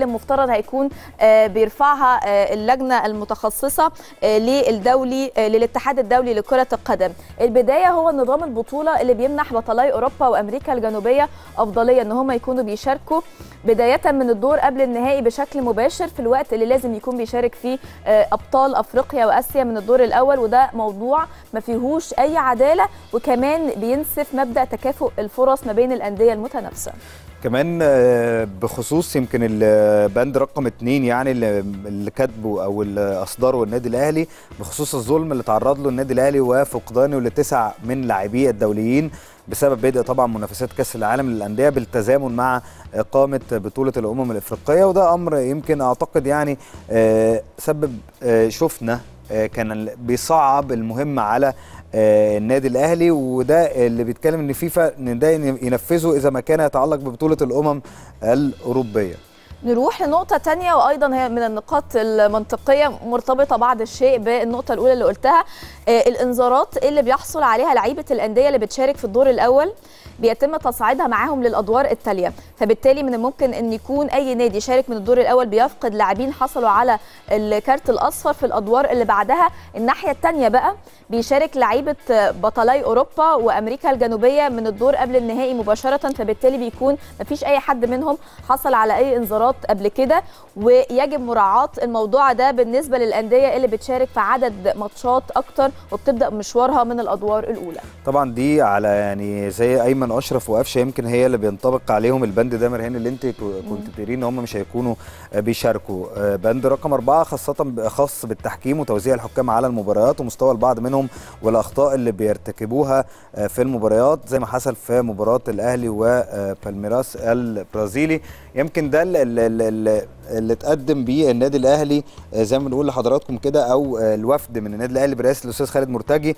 S1: المفترض هيكون آه، بيرفعها آه، اللجنه المتخصصه آه، للدولي آه، للاتحاد الدولي لكره القدم البدايه هو نظام البطوله اللي بيمنح بطلاي اوروبا وامريكا الجنوبيه افضليه ان هم يكونوا بيشاركوا بدايه من الدور قبل النهائي بشكل مباشر في الوقت اللي لازم يكون بيشارك فيه آه، ابطال افريقيا واسيا من الدور الاول وده موضوع ما فيهوش اي عداله وكمان بينسف مبدا تكافؤ الفرص ما بين الانديه المتنافسه
S2: كمان آه، بخصوص يمكن البند رقم اتنين يعني اللي اللي كاتبه او اللي اصدره النادي الاهلي بخصوص الظلم اللي تعرض له النادي الاهلي وفقدانه لتسع من لاعبيه الدوليين بسبب بدء طبعا منافسات كاس العالم للانديه بالتزامن مع اقامه بطوله الامم الافريقيه وده امر يمكن اعتقد يعني آه، سبب آه، شفنا آه، كان بيصعب المهمه على آه، النادي الاهلي وده اللي بيتكلم ان فيفا ان ده ينفذه اذا ما كان يتعلق ببطوله الامم الاوروبيه
S1: نروح لنقطة تانية وأيضا هي من النقاط المنطقية مرتبطة بعض الشيء بالنقطة الأولى اللي قلتها آه، الإنذارات اللي بيحصل عليها لعيبة الأندية اللي بتشارك في الدور الأول بيتم تصعيدها معاهم للادوار التاليه فبالتالي من الممكن ان يكون اي نادي يشارك من الدور الاول بيفقد لاعبين حصلوا على الكارت الاصفر في الادوار اللي بعدها الناحيه الثانيه بقى بيشارك لعيبه بطلاي اوروبا وامريكا الجنوبيه من الدور قبل النهائي مباشره فبالتالي بيكون مفيش اي حد منهم حصل على اي انذارات قبل كده ويجب مراعاه الموضوع ده بالنسبه للانديه اللي بتشارك في عدد ماتشات اكتر وبتبدا مشوارها من الادوار الاولى
S2: طبعا دي على يعني زي ايمن اشرف وقفشه يمكن هي اللي بينطبق عليهم البند ده مرهان اللي انت كنت بتقولي ان هم مش هيكونوا بيشاركوا بند رقم أربعة خاصة خاص بالتحكيم وتوزيع الحكام على المباريات ومستوى البعض منهم والأخطاء اللي بيرتكبوها في المباريات زي ما حصل في مباراة الأهلي وبالميراس البرازيلي يمكن ده اللي, اللي, اللي اتقدم بيه النادي الأهلي زي ما بنقول لحضراتكم كده أو الوفد من النادي الأهلي برئاسة الأستاذ خالد مرتجي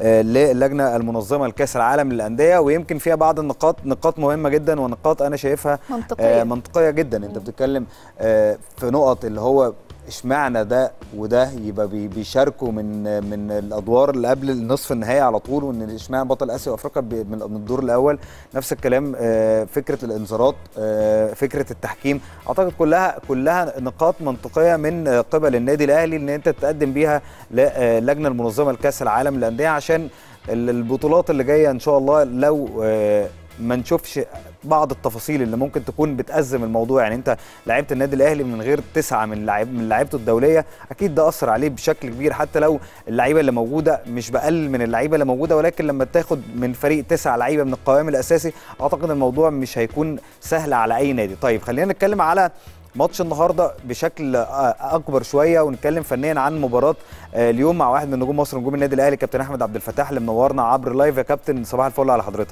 S2: للجنة المنظمة لكأس العالم للأندية ويمكن فيها بعض النقاط نقاط مهمة جدا ونقاط أنا شايفها
S1: منطقية.
S2: منطقية جدا أنت بتتكلم في نقط اللي هو اشمعنى ده وده يبقى بيشاركوا من من الادوار اللي قبل النصف النهائي على طول وان اشمعنى بطل اسيا وافريقيا من الدور الاول نفس الكلام فكره الانذارات فكره التحكيم اعتقد كلها كلها نقاط منطقيه من قبل النادي الاهلي ان انت تقدم بيها للجنه المنظمه لكاس العالم للانديه عشان البطولات اللي جايه ان شاء الله لو ما نشوفش بعض التفاصيل اللي ممكن تكون بتأزم الموضوع يعني انت لعيبه النادي الاهلي من غير تسعه من لعيب من لعيبته الدوليه اكيد ده اثر عليه بشكل كبير حتى لو اللعيبه اللي موجوده مش بقلل من اللعيبه اللي موجوده ولكن لما تاخد من فريق تسعه لعيبه من القوام الاساسي اعتقد الموضوع مش هيكون سهل على اي نادي طيب خلينا نتكلم على ماتش النهارده بشكل اكبر شويه ونتكلم فنيا عن مباراه اليوم مع واحد من نجوم مصر نجوم النادي الاهلي كابتن احمد عبد الفتاح اللي منورنا عبر لايف يا كابتن صباح الفل على حضرتك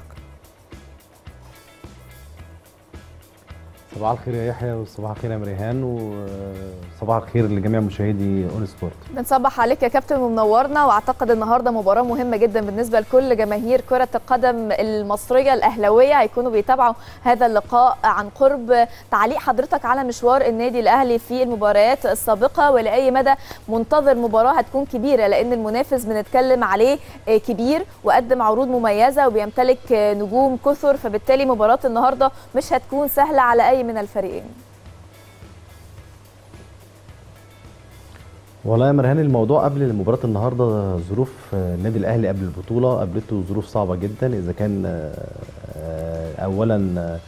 S16: صباح الخير يا يحيى وصباح الخير يا مريهان وصباح الخير لجميع مشاهدي اون سبورت
S1: بنصبح عليك يا كابتن ومنورنا واعتقد النهارده مباراه مهمه جدا بالنسبه لكل جماهير كره القدم المصريه الاهلاويه هيكونوا بيتابعوا هذا اللقاء عن قرب تعليق حضرتك على مشوار النادي الاهلي في المباريات السابقه ولاي مدى منتظر مباراه هتكون كبيره لان المنافس بنتكلم عليه كبير وقدم عروض مميزه وبيمتلك نجوم كثر فبالتالي مباراه النهارده مش هتكون سهله على اي من الفريقين
S16: والله يا مرهان الموضوع قبل مباراه النهارده ظروف النادي الاهلي قبل البطوله قابلته ظروف صعبه جدا اذا كان اولا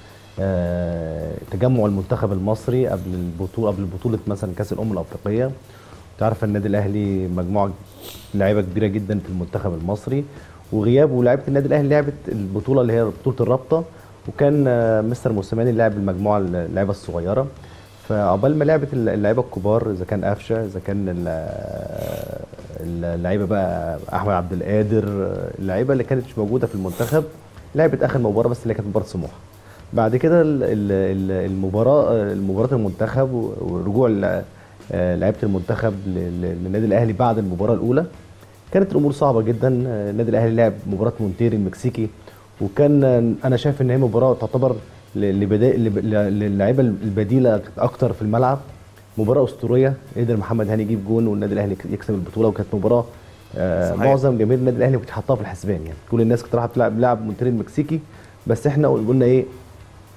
S16: تجمع المنتخب المصري قبل البطوله قبل بطوله مثلا كاس الامم الافريقيه تعرف النادي الاهلي مجموعه لعيبه كبيره جدا في المنتخب المصري وغياب ولاعيبه النادي الاهلي لعبت البطوله اللي هي بطوله الرابطه وكان مستر موسيماني لاعب المجموعه اللعيبه الصغيره فعقبال ما لعبت اللعيبه الكبار اذا كان قفشه اذا كان اللعيبه بقى احمد عبد القادر اللعيبه اللي كانت مش موجوده في المنتخب لعبت اخر مباراه بس اللي كانت مباراه سموحه بعد كده المباراه مباراه المنتخب ورجوع لعيبه المنتخب للنادي الاهلي بعد المباراه الاولى كانت الامور صعبه جدا النادي الاهلي لعب مباراه مونتيري المكسيكي وكان انا شايف ان هي مباراه تعتبر للعيبه البديله اكتر في الملعب مباراه اسطوريه قدر محمد هاني يجيب جون والنادي الاهلي يكسب البطوله وكانت مباراه آه معظم جماهير النادي الاهلي كنت حاطها في الحسبان يعني كل الناس كانت رايحه تلعب لاعب مونتيري المكسيكي بس احنا قلنا ايه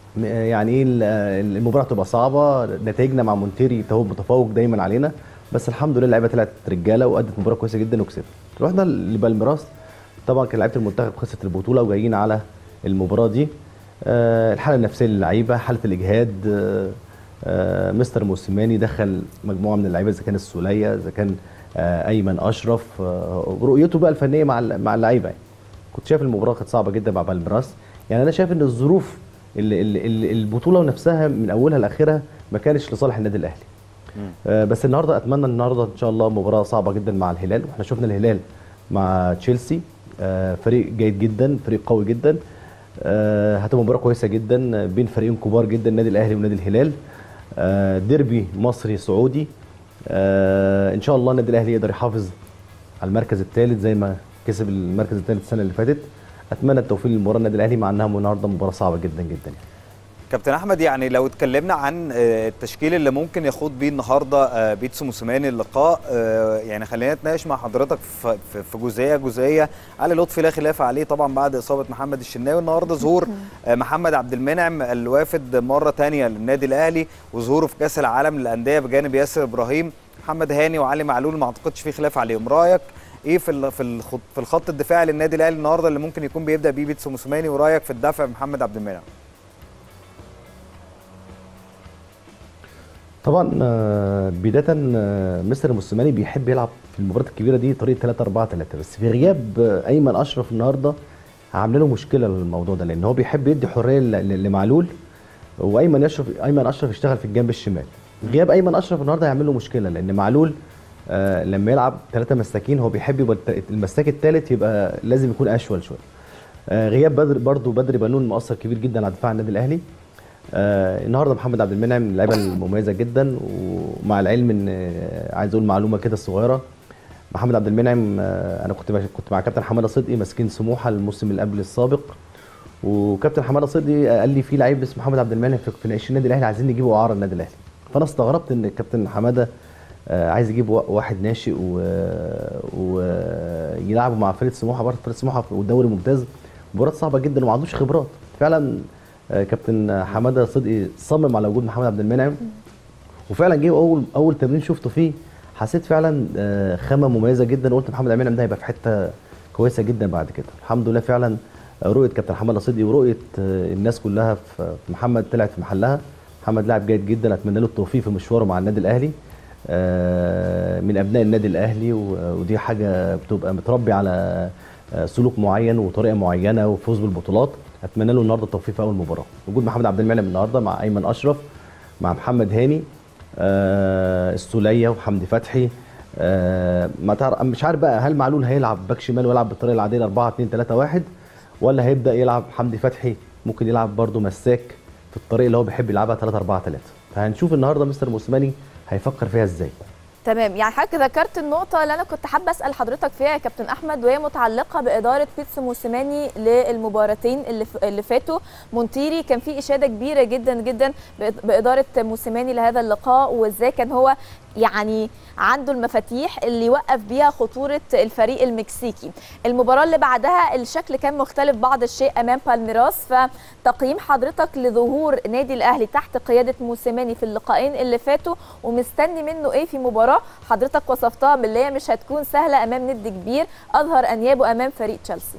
S16: م- يعني ايه ال- المباراه تبقى صعبه نتائجنا مع مونتيري هو متفوق دايما علينا بس الحمد لله اللعيبه طلعت رجاله وادت مباراه كويسه جدا وكسبت رحنا لبالميراس طبعا كان لعيبه المنتخب خسرت البطوله وجايين على المباراه دي آه، الحاله النفسيه للعيبه حاله الاجهاد آه، آه، مستر موسيماني دخل مجموعه من اللعيبه اذا كان السوليه اذا كان آه، ايمن اشرف آه، ورؤيته بقى الفنيه مع ال- مع اللعيبه يعني. كنت شايف المباراه كانت صعبه جدا مع بالميراس يعني انا شايف ان الظروف ال- ال- ال- البطوله نفسها من اولها لاخرها ما كانش لصالح النادي الاهلي آه، بس النهارده اتمنى النهارده ان شاء الله مباراه صعبه جدا مع الهلال واحنا شفنا الهلال مع تشيلسي آه، فريق جيد جدا فريق قوي جدا آه، هتبقى مباراه كويسه جدا بين فريقين كبار جدا النادي الاهلي والنادي الهلال آه، ديربي مصري سعودي آه، ان شاء الله النادي الاهلي يقدر يحافظ على المركز الثالث زي ما كسب المركز الثالث السنه اللي فاتت اتمنى التوفيق للمباراه النادي الاهلي مع انها النهارده مباراه صعبه جدا جدا يعني.
S2: كابتن احمد يعني لو اتكلمنا عن آه، التشكيل اللي ممكن يخوض بيه النهارده آه، بيتسو موسيماني اللقاء آه، يعني خلينا نتناقش مع حضرتك في- في في جزئيه جزئيه علي لطفي لا خلاف عليه طبعا بعد اصابه محمد الشناوي النهارده ظهور آه، محمد عبد المنعم الوافد مره تانية للنادي الاهلي وظهوره في كاس العالم للانديه بجانب ياسر ابراهيم محمد هاني وعلي معلول ما اعتقدش في خلاف عليهم رايك ايه في ال- في الخط في الخط الدفاعي للنادي الاهلي النهارده اللي ممكن يكون بيبدا بيه بيتسو موسيماني ورايك في الدفع بمحمد عبد المنعم
S16: طبعا آه، بدايه آه، مستر موسيماني بيحب يلعب في المباريات الكبيره دي طريقه 3 4 3 بس في غياب آه، ايمن اشرف النهارده عامله له مشكله الموضوع ده لان هو بيحب يدي حريه ل- ل- لمعلول وايمن اشرف ايمن اشرف يشتغل في الجنب الشمال غياب ايمن اشرف النهارده هيعمل له مشكله لان معلول آه لما يلعب ثلاثه مساكين هو بيحب يبقى الت- المساك الثالث يبقى لازم يكون اشول شويه آه غياب بدر برضو بدري بنون مؤثر كبير جدا على دفاع النادي الاهلي آه النهارده محمد عبد المنعم من اللعيبه المميزه جدا ومع العلم ان آه، عايز اقول معلومه كده صغيره محمد عبد المنعم آه، انا كنت كنت مع كابتن حماده صدقي ماسكين سموحه الموسم اللي قبل السابق وكابتن حماده صدقي قال لي في لعيب اسمه محمد عبد المنعم في في ناشئين النادي الاهلي عايزين نجيبه اعاره النادي الاهلي فانا استغربت ان الكابتن حماده آه، عايز يجيب وا- واحد ناشئ ويلعبه مع فريق سموحه برضه فريق سموحه في الدوري ممتاز مباراه صعبه جدا وما عندوش خبرات فعلا آه، كابتن حماده صدقي صمم على وجود محمد عبد المنعم وفعلا جه اول اول تمرين شفته فيه حسيت فعلا آه، خامه مميزه جدا وقلت محمد عبد المنعم ده هيبقى في حته كويسه جدا بعد كده الحمد لله فعلا آه، رؤيه كابتن حماده صدقي ورؤيه آه، الناس كلها في في محمد طلعت في محلها محمد لاعب جيد جدا اتمنى له التوفيق في مشواره مع النادي الاهلي آه، من ابناء النادي الاهلي و- ودي حاجه بتبقى متربي على آه، سلوك معين وطريقه معينه وفوز بالبطولات اتمنى له النهارده التوفيق في اول مباراه وجود محمد عبد المنعم النهارده مع ايمن اشرف مع محمد هاني آه، السوليه وحمدي فتحي آه، ما تعرف مش عارف بقى هل معلول هيلعب باك شمال ويلعب بالطريقه العاديه 4 2 3 1 ولا هيبدا يلعب حمدي فتحي ممكن يلعب برده مساك في الطريقه اللي هو بيحب يلعبها 3 4 3 فهنشوف النهارده مستر موسيماني هيفكر فيها ازاي
S1: تمام يعني حضرتك ذكرت النقطة اللي أنا كنت حابة أسأل حضرتك فيها يا كابتن أحمد وهي متعلقة بإدارة بيتسو موسيماني للمباراتين اللي ف- اللي فاتوا مونتيري كان في إشادة كبيرة جدا جدا بإد- بإدارة موسيماني لهذا اللقاء وإزاي كان هو يعني عنده المفاتيح اللي يوقف بيها خطورة الفريق المكسيكي المباراة اللي بعدها الشكل كان مختلف بعض الشيء أمام بالميراس فتقييم حضرتك لظهور نادي الأهلي تحت قيادة موسيماني في اللقاءين اللي فاتوا ومستني منه إيه في مباراة حضرتك وصفتها باللي هي مش هتكون سهلة أمام ند كبير أظهر أنيابه أمام فريق تشيلسي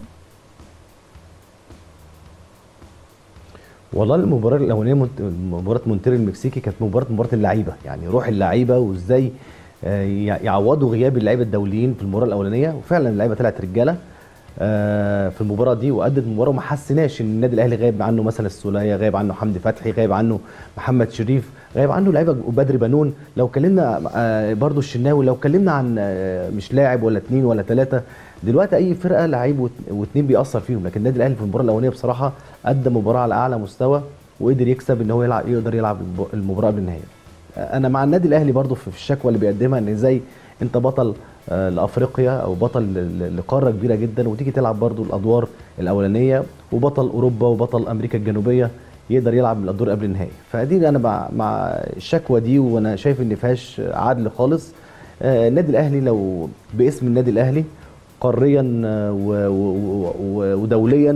S16: والله المباراه الاولانيه منت- مباراه مونتيري المكسيكي كانت مباراه مباراه اللعيبه يعني روح اللعيبه وازاي آه، يع- يعوضوا غياب اللعيبه الدوليين في المباراه الاولانيه وفعلا اللعيبه طلعت رجاله آه، في المباراه دي وادت المباراه وما حسيناش ان النادي الاهلي غايب عنه مثلا السوليه غايب عنه حمدي فتحي غايب عنه محمد شريف غايب عنه لعيبه وبدري بنون لو كلمنا آه، برضو الشناوي لو كلمنا عن آه، مش لاعب ولا اثنين ولا ثلاثه دلوقتي اي فرقه لعيب وات- واثنين بيأثر فيهم لكن النادي الاهلي في المباراه الاولانيه بصراحه ادى مباراه على اعلى مستوى وقدر يكسب ان هو يلعب يقدر يلعب الب- المباراه قبل النهائي انا مع النادي الاهلي برضو في في الشكوى اللي بيقدمها ان ازاي انت بطل آه، لافريقيا او بطل ل- ل- لقاره كبيره جدا وتيجي تلعب برضو الادوار الاولانيه وبطل اوروبا وبطل امريكا الجنوبيه يقدر يلعب الادوار قبل النهائي فدي انا مع مع الشكوى دي وانا شايف ان فيهاش عدل خالص آه، النادي الاهلي لو باسم النادي الاهلي قاريا آه، و- و- و- ودوليا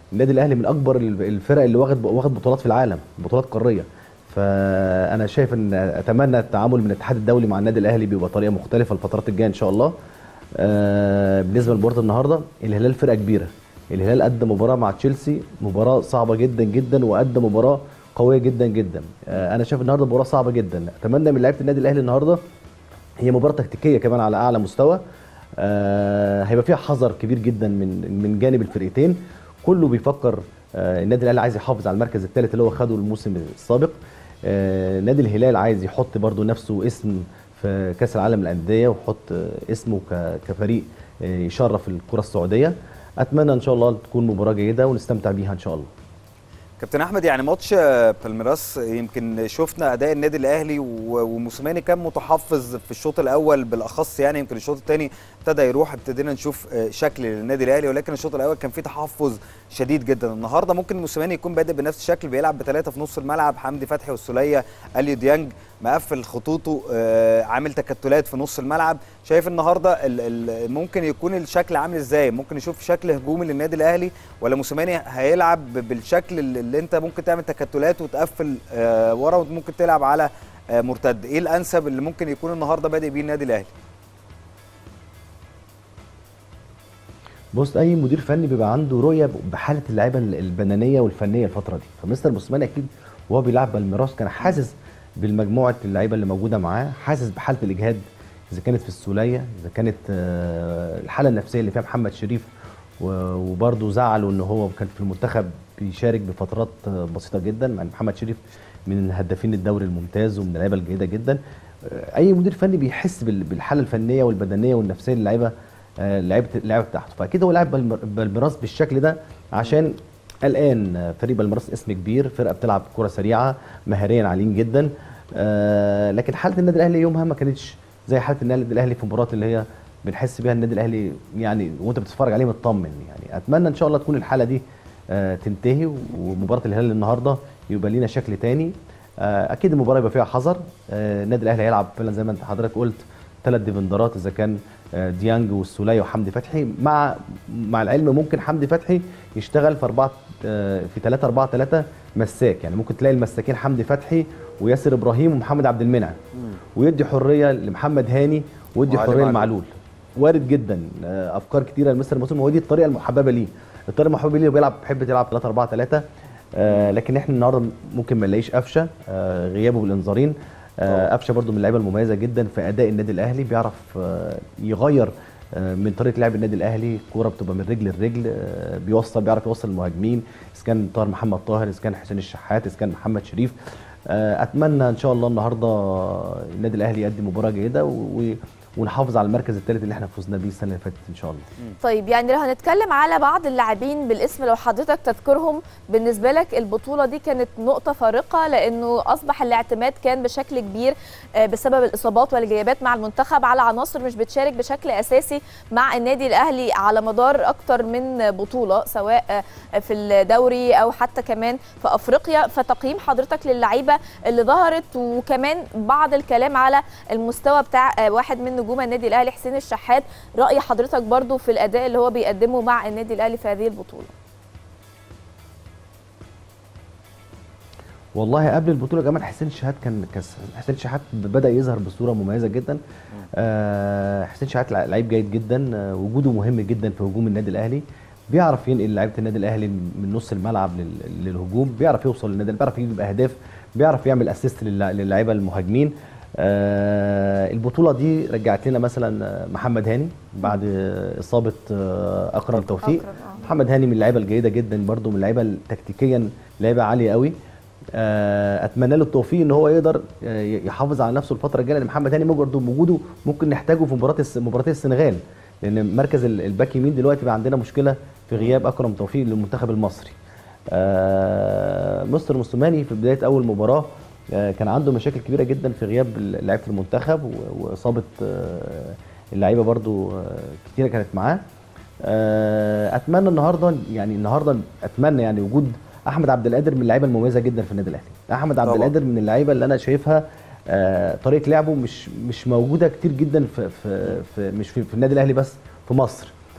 S16: النادي الاهلي من اكبر ال- الفرق اللي واخد واخد بطولات في العالم بطولات قاريه فانا شايف ان اتمنى التعامل من الاتحاد الدولي مع النادي الاهلي بيبقى طريقه مختلفه الفترات الجايه ان شاء الله آه، بالنسبه لمباراه النهارده الهلال فرقه كبيره الهلال قدم مباراه مع تشيلسي مباراه صعبه جدا جدا وقدم مباراه قويه جدا جدا آه، انا شايف النهارده مباراه صعبه جدا اتمنى من لعيبه النادي الاهلي النهارده هي مباراه تكتيكيه كمان على اعلى مستوى آه، هيبقى فيها حذر كبير جدا من من جانب الفرقتين كله بيفكر آه، النادي الاهلي عايز يحافظ على المركز الثالث اللي هو خده الموسم السابق آه، نادي الهلال عايز يحط برضو نفسه اسم في كاس العالم للانديه ويحط آه، اسمه ك- كفريق آه، يشرف الكره السعوديه اتمنى ان شاء الله تكون مباراه جيده ونستمتع بيها ان شاء الله
S2: كابتن احمد يعني ماتش آه، بالميراس يمكن شفنا اداء النادي الاهلي و- وموسيماني كان متحفظ في الشوط الاول بالاخص يعني يمكن الشوط الثاني ابتدى يروح ابتدينا نشوف آه، شكل للنادي الاهلي ولكن الشوط الاول كان فيه تحفظ شديد جدا النهارده ممكن موسيماني يكون بادئ بنفس الشكل بيلعب بثلاثه في نص الملعب حمدي فتحي والسوليه اليو ديانج مقفل خطوطه آه، عامل تكتلات في نص الملعب شايف النهارده ال- ال- ممكن يكون الشكل عامل ازاي ممكن نشوف شكل هجومي للنادي الاهلي ولا موسيماني هيلعب ب- بالشكل اللي اللي انت ممكن تعمل تكتلات وتقفل آه، ورا وممكن تلعب على آه، مرتد ايه الانسب اللي ممكن يكون النهارده بادئ بيه النادي الاهلي
S16: بص اي مدير فني بيبقى عنده رؤيه بحاله اللعيبه البدنيه والفنيه الفتره دي فمستر موسيماني اكيد وهو بيلعب بالميراس كان حاسس بالمجموعه اللعيبه اللي موجوده معاه حاسس بحاله الاجهاد اذا كانت في السوليه اذا كانت آه، الحاله النفسيه اللي فيها محمد شريف و- وبرضه زعله ان هو كان في المنتخب بيشارك بفترات آه، بسيطه جدا مع إن محمد شريف من هدافين الدوري الممتاز ومن اللعيبه الجيده جدا آه، اي مدير فني بيحس بال- بالحاله الفنيه والبدنيه والنفسيه للعيبه آه، لعيبه اللعيبه بتاعته فاكيد هو لاعب بالمر- بالميراس بالشكل ده عشان الان آه، فريق بالميراس اسم كبير فرقه بتلعب كره سريعه مهاريا عاليين جدا آه، لكن حاله النادي الاهلي يومها ما كانتش زي حاله النادي الاهلي في المباريات اللي هي بنحس بيها النادي الاهلي يعني وانت بتتفرج عليه مطمن يعني اتمنى ان شاء الله تكون الحاله دي آه، تنتهي ومباراه الهلال النهارده يبقى لينا شكل تاني آه، اكيد المباراه يبقى فيها حذر آه، النادي الاهلي هيلعب فعلا زي ما انت حضرتك قلت ثلاث ديفندرات اذا كان آه، ديانج والسوليه وحمدي فتحي مع مع العلم ممكن حمدي فتحي يشتغل في اربعه آه، في 3 4 3 مساك يعني ممكن تلاقي المساكين حمدي فتحي وياسر ابراهيم ومحمد عبد المنعم ويدي حريه لمحمد هاني ويدي
S2: وعلي
S16: حريه
S2: معلول.
S16: لمعلول وارد جدا آه، افكار كتيره لمستر مسلم هو دي الطريقه المحببه ليه الطريقه المحببه ليه بيلعب بيحب يلعب 3 4 3 آه لكن احنا النهارده ممكن ما نلاقيش قفشه آه غيابه بالانذارين آه قفشه برده من اللعيبه المميزه جدا في اداء النادي الاهلي بيعرف آه يغير آه من طريقه لعب النادي الاهلي الكوره بتبقى من رجل لرجل آه بيوصل بيعرف يوصل المهاجمين اذا كان طاهر محمد طاهر اذا كان حسين الشحات اذا كان محمد شريف آه اتمنى ان شاء الله النهارده النادي الاهلي يقدم مباراه جيده و- ونحافظ على المركز الثالث اللي احنا فزنا بيه السنه اللي فاتت ان شاء الله
S1: طيب يعني لو هنتكلم على بعض اللاعبين بالاسم لو حضرتك تذكرهم بالنسبه لك البطوله دي كانت نقطه فارقه لانه اصبح الاعتماد كان بشكل كبير آه، بسبب الاصابات والغيابات مع المنتخب على عناصر مش بتشارك بشكل اساسي مع النادي الاهلي على مدار اكتر من بطوله سواء آه، في الدوري او حتى كمان في افريقيا فتقييم حضرتك للعيبه اللي ظهرت وكمان بعض الكلام على المستوى بتاع آه، واحد من نجوم النادي الاهلي حسين الشحات راي حضرتك برضو في الاداء اللي هو بيقدمه مع النادي الاهلي في هذه البطوله
S16: والله قبل البطوله كمان حسين شحات كان كس حسين شحات بدا يظهر بصوره مميزه جدا آه حسين شحات لع- لعيب جيد جدا آه وجوده مهم جدا في هجوم النادي الاهلي بيعرف ينقل لعيبه النادي الاهلي من نص الملعب لل- للهجوم بيعرف يوصل للنادي بيعرف يجيب اهداف بيعرف يعمل اسيست للعيبه المهاجمين آه البطوله دي رجعت لنا مثلا آه، محمد هاني بعد آه، اصابه آه، اكرم توفيق محمد هاني من اللعيبه الجيده جدا برده من اللعيبه ال- تكتيكيا لعيبه عاليه قوي آه، اتمنى له التوفيق ان هو يقدر آه، يحافظ على نفسه الفتره الجايه لان محمد هاني برضه وجوده ممكن نحتاجه في مباراه الس- مباراتي السنغال لان مركز ال- الباك يمين دلوقتي بقى عندنا مشكله في غياب اكرم توفيق للمنتخب المصري آه، مستر موسوماني في بدايه اول مباراه آه، كان عنده مشاكل كبيره جدا في غياب لعيبه المنتخب و- واصابه آه، اللعيبه برضو آه، كتيره كانت معاه آه، اتمنى النهارده يعني النهارده اتمنى يعني وجود احمد عبد القادر من اللعيبه المميزه جدا في النادي الاهلي احمد عبد
S2: طبعاً.
S16: القادر من اللعيبه اللي انا شايفها آه، طريقه لعبه مش مش موجوده كتير جدا في في, في مش في, في النادي الاهلي بس في مصر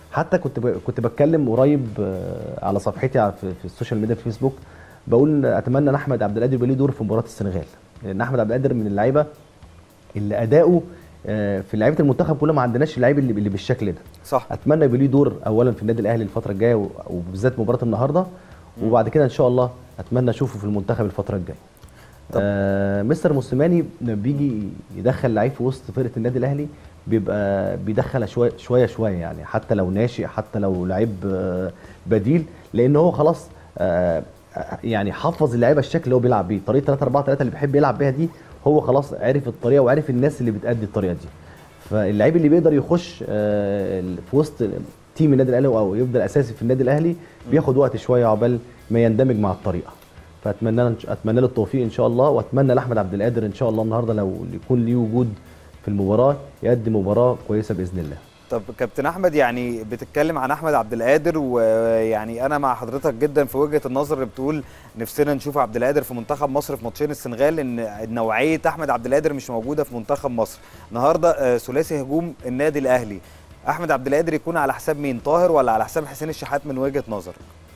S16: حتى كنت ب... كنت بتكلم قريب آه، على صفحتي على- في, في السوشيال ميديا في فيسبوك بقول إن اتمنى ان احمد عبد القادر يبقى ليه دور في مباراه السنغال لان احمد عبد القادر من اللعيبه اللي اداؤه آه، في لعيبه المنتخب كلها ما عندناش اللعيب اللي, اللي بالشكل ده
S2: صح
S16: اتمنى يبقى ليه دور اولا في النادي الاهلي الفتره الجايه و- وبالذات مباراه النهارده وبعد كده ان شاء الله اتمنى اشوفه في المنتخب الفتره الجايه آه مستر موسيماني لما بيجي يدخل لعيب في وسط فرقه النادي الاهلي بيبقى بيدخل شويه شويه شويه يعني حتى لو ناشئ حتى لو لعيب آه بديل لان هو خلاص آه يعني حفظ اللعيبه الشكل اللي هو بيلعب بيه طريقه 3 4 3 اللي بيحب يلعب بيها دي هو خلاص عرف الطريقه وعرف الناس اللي بتأدي الطريقه دي فاللعيب اللي بيقدر يخش آه، في وسط تيم النادي الاهلي او يفضل اساسي في النادي الاهلي بياخد وقت شويه عقبال ما يندمج مع الطريقه فاتمنى له اتمنى له التوفيق ان شاء الله واتمنى لاحمد عبد القادر ان شاء الله النهارده لو يكون ليه وجود في المباراه يقدم مباراه كويسه باذن الله
S2: طب كابتن احمد يعني بتتكلم عن احمد عبد القادر ويعني انا مع حضرتك جدا في وجهه النظر اللي بتقول نفسنا نشوف عبد القادر في منتخب مصر في ماتشين السنغال ان نوعيه احمد عبد القادر مش موجوده في منتخب مصر النهارده آه، ثلاثي هجوم النادي الاهلي احمد عبد القادر يكون على حساب مين طاهر ولا على حساب حسين الشحات من وجهه نظرك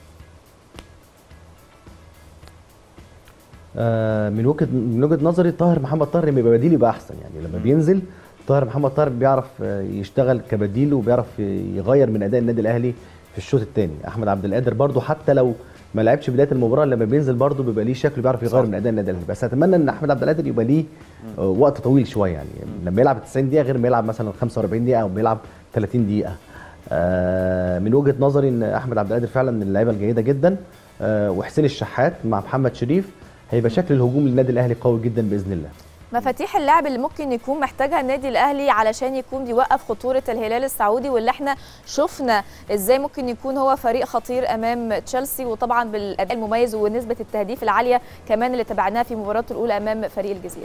S16: آه، من وجهه من وجهه نظري طاهر محمد طاهر لما يبقى بديل يبقى احسن يعني لما بينزل طاهر محمد طاهر بيعرف آه، يشتغل كبديل وبيعرف يغير من اداء النادي الاهلي في الشوط الثاني احمد عبد القادر برضو حتى لو ما لعبش بدايه المباراه لما بينزل برضو بيبقى ليه شكل بيعرف يغير
S2: صح.
S16: من اداء النادي الاهلي بس اتمنى ان احمد عبد القادر يبقى ليه آه، وقت طويل شويه يعني لما يلعب 90 دقيقه غير ما يلعب مثلا 45 دقيقه او بيلعب 30 دقيقه آه، من وجهه نظري ان احمد عبد القادر فعلا من اللعيبه الجيده جدا آه، وحسين الشحات مع محمد شريف هيبقى شكل الهجوم للنادي الاهلي قوي جدا باذن الله
S1: مفاتيح اللعب اللي ممكن يكون محتاجها النادي الاهلي علشان يكون بيوقف خطوره الهلال السعودي واللي احنا شفنا ازاي ممكن يكون هو فريق خطير امام تشيلسي وطبعا بالاداء المميز ونسبه التهديف العاليه كمان اللي تابعناها في مباراته الاولى امام فريق الجزيره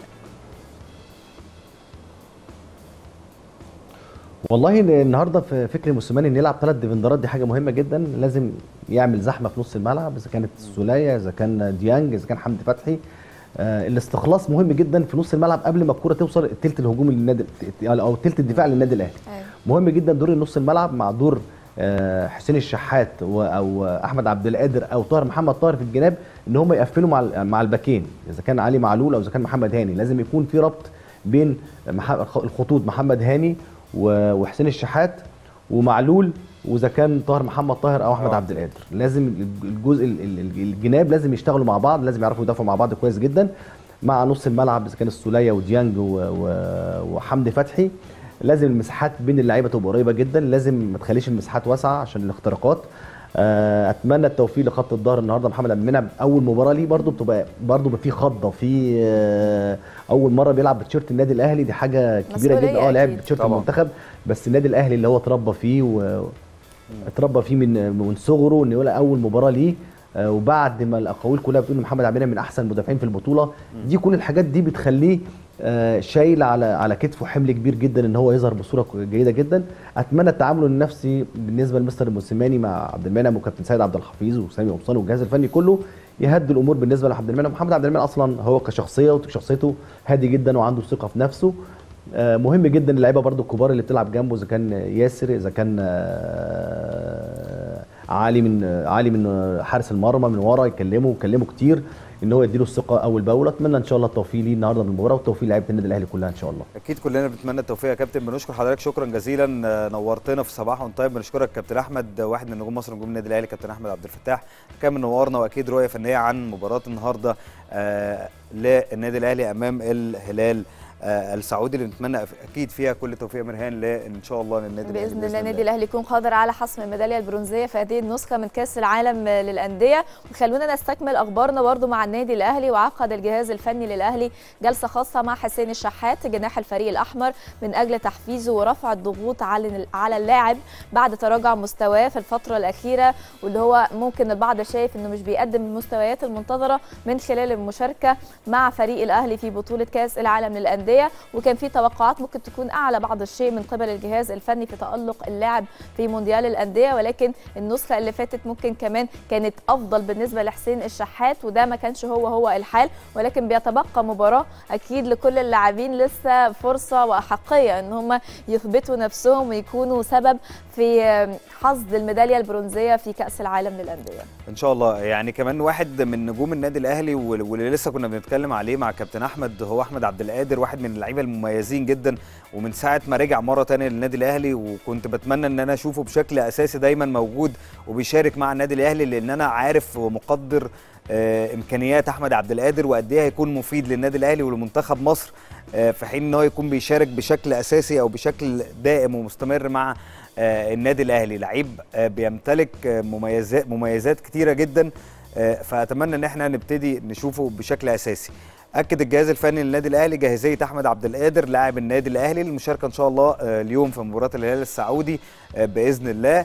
S16: والله إن النهارده في فكر موسيماني ان يلعب ثلاث ديفندرات دي حاجه مهمه جدا لازم يعمل زحمه في نص الملعب اذا كانت السوليه اذا كان ديانج اذا كان حمدي فتحي آه الاستخلاص مهم جدا في نص الملعب قبل ما الكره توصل الثلث الهجومي للنادي او ثلث الدفاع للنادي الاهلي مهم جدا دور نص الملعب مع دور آه، حسين الشحات و- او احمد عبد القادر او طاهر محمد طاهر في الجناب ان هم يقفلوا مع ال- مع الباكين اذا كان علي معلول او اذا كان محمد هاني لازم يكون في ربط بين مح- الخطوط محمد هاني و- وحسين الشحات ومعلول واذا كان طاهر محمد طاهر او احمد عبد القادر لازم الجزء ال- ال- الجناب لازم يشتغلوا مع بعض لازم يعرفوا يدافعوا مع بعض كويس جدا مع نص الملعب اذا كان السوليه وديانج و- و- وحمدي فتحي لازم المساحات بين اللعيبه تبقى قريبه جدا لازم ما تخليش المساحات واسعه عشان الاختراقات آه، اتمنى التوفيق لخط الظهر النهارده محمد عبد المنعم اول مباراه ليه برده بتبقى برده بيبقى في خضه في آه، اول مره بيلعب بتيشيرت النادي الاهلي دي حاجه كبيره
S1: مسؤولية
S16: جدا اه لعب
S1: أكيد.
S16: بتيشيرت
S2: طبعاً.
S16: المنتخب بس النادي الاهلي اللي هو اتربى فيه و اتربى فيه من من صغره ان يقول اول مباراه ليه آه، وبعد ما الاقاويل كلها بتقول ان محمد عبد المنعم من احسن المدافعين في البطوله دي كل الحاجات دي بتخليه آه، شايل على على كتفه حمل كبير جدا ان هو يظهر بصوره جيده جدا اتمنى التعامل النفسي بالنسبه لمستر الموسيماني مع عبد المنعم وكابتن سيد عبد الحفيظ وسامي قمصان والجهاز الفني كله يهدي الامور بالنسبه لعبد المنعم محمد عبد المنعم اصلا هو كشخصيه وشخصيته هادي جدا وعنده ثقه في نفسه آه، مهم جدا اللعيبه برضو الكبار اللي بتلعب جنبه اذا كان ياسر اذا كان آه، علي من آه، علي من آه، حارس المرمى من ورا يكلمه ويكلمه كتير ان هو يديله الثقه اول باول اتمنى ان شاء الله التوفيق ليه النهارده بالمباراه والتوفيق لعيبه النادي الاهلي كلها ان شاء الله
S2: اكيد كلنا بنتمنى التوفيق يا كابتن بنشكر حضرتك شكرا جزيلا آه، نورتنا في صباح اون تايم بنشكرك كابتن احمد آه، واحد من نجوم مصر نجوم النادي الاهلي كابتن احمد عبد الفتاح كان منورنا واكيد رؤيه فنيه عن مباراه النهارده آه، للنادي الاهلي امام الهلال آه، السعودي اللي نتمنى اكيد فيها كل التوفيق يا مرهان ان شاء الله للنادي الاهلي
S1: باذن الله النادي الاهلي يكون قادر على حسم الميداليه البرونزيه في هذه النسخه من كاس العالم للانديه وخلونا نستكمل اخبارنا برضو مع النادي الاهلي وعقد الجهاز الفني للاهلي جلسه خاصه مع حسين الشحات جناح الفريق الاحمر من اجل تحفيزه ورفع الضغوط على على اللاعب بعد تراجع مستواه في الفتره الاخيره واللي هو ممكن البعض شايف انه مش بيقدم المستويات المنتظره من خلال المشاركه مع فريق الاهلي في بطوله كاس العالم للانديه للانديه وكان في توقعات ممكن تكون اعلى بعض الشيء من قبل الجهاز الفني في تالق اللاعب في مونديال الانديه ولكن النسخه اللي فاتت ممكن كمان كانت افضل بالنسبه لحسين الشحات وده ما كانش هو هو الحال ولكن بيتبقى مباراه اكيد لكل اللاعبين لسه فرصه واحقيه ان هم يثبتوا نفسهم ويكونوا سبب في حصد الميداليه البرونزيه في كاس العالم للانديه
S2: ان شاء الله يعني كمان واحد من نجوم النادي الاهلي وال- واللي لسه كنا بنتكلم عليه مع كابتن احمد هو احمد عبد القادر واحد من اللعيبه المميزين جدا ومن ساعه ما رجع مره تانية للنادي الاهلي وكنت بتمنى ان انا اشوفه بشكل اساسي دايما موجود وبيشارك مع النادي الاهلي لان انا عارف ومقدر آه، امكانيات احمد عبد القادر وقد ايه هيكون مفيد للنادي الاهلي ولمنتخب مصر آه، في حين ان هو يكون بيشارك بشكل اساسي او بشكل دائم ومستمر مع آه، النادي الاهلي لعيب آه، بيمتلك آه، مميزات مميزات كتيره جدا آه، فاتمنى ان احنا نبتدي نشوفه بشكل اساسي اكد الجهاز الفني للنادي الاهلي جاهزيه احمد عبد القادر لاعب النادي الاهلي للمشاركه ان شاء الله آه، اليوم في مباراه الهلال السعودي آه، باذن الله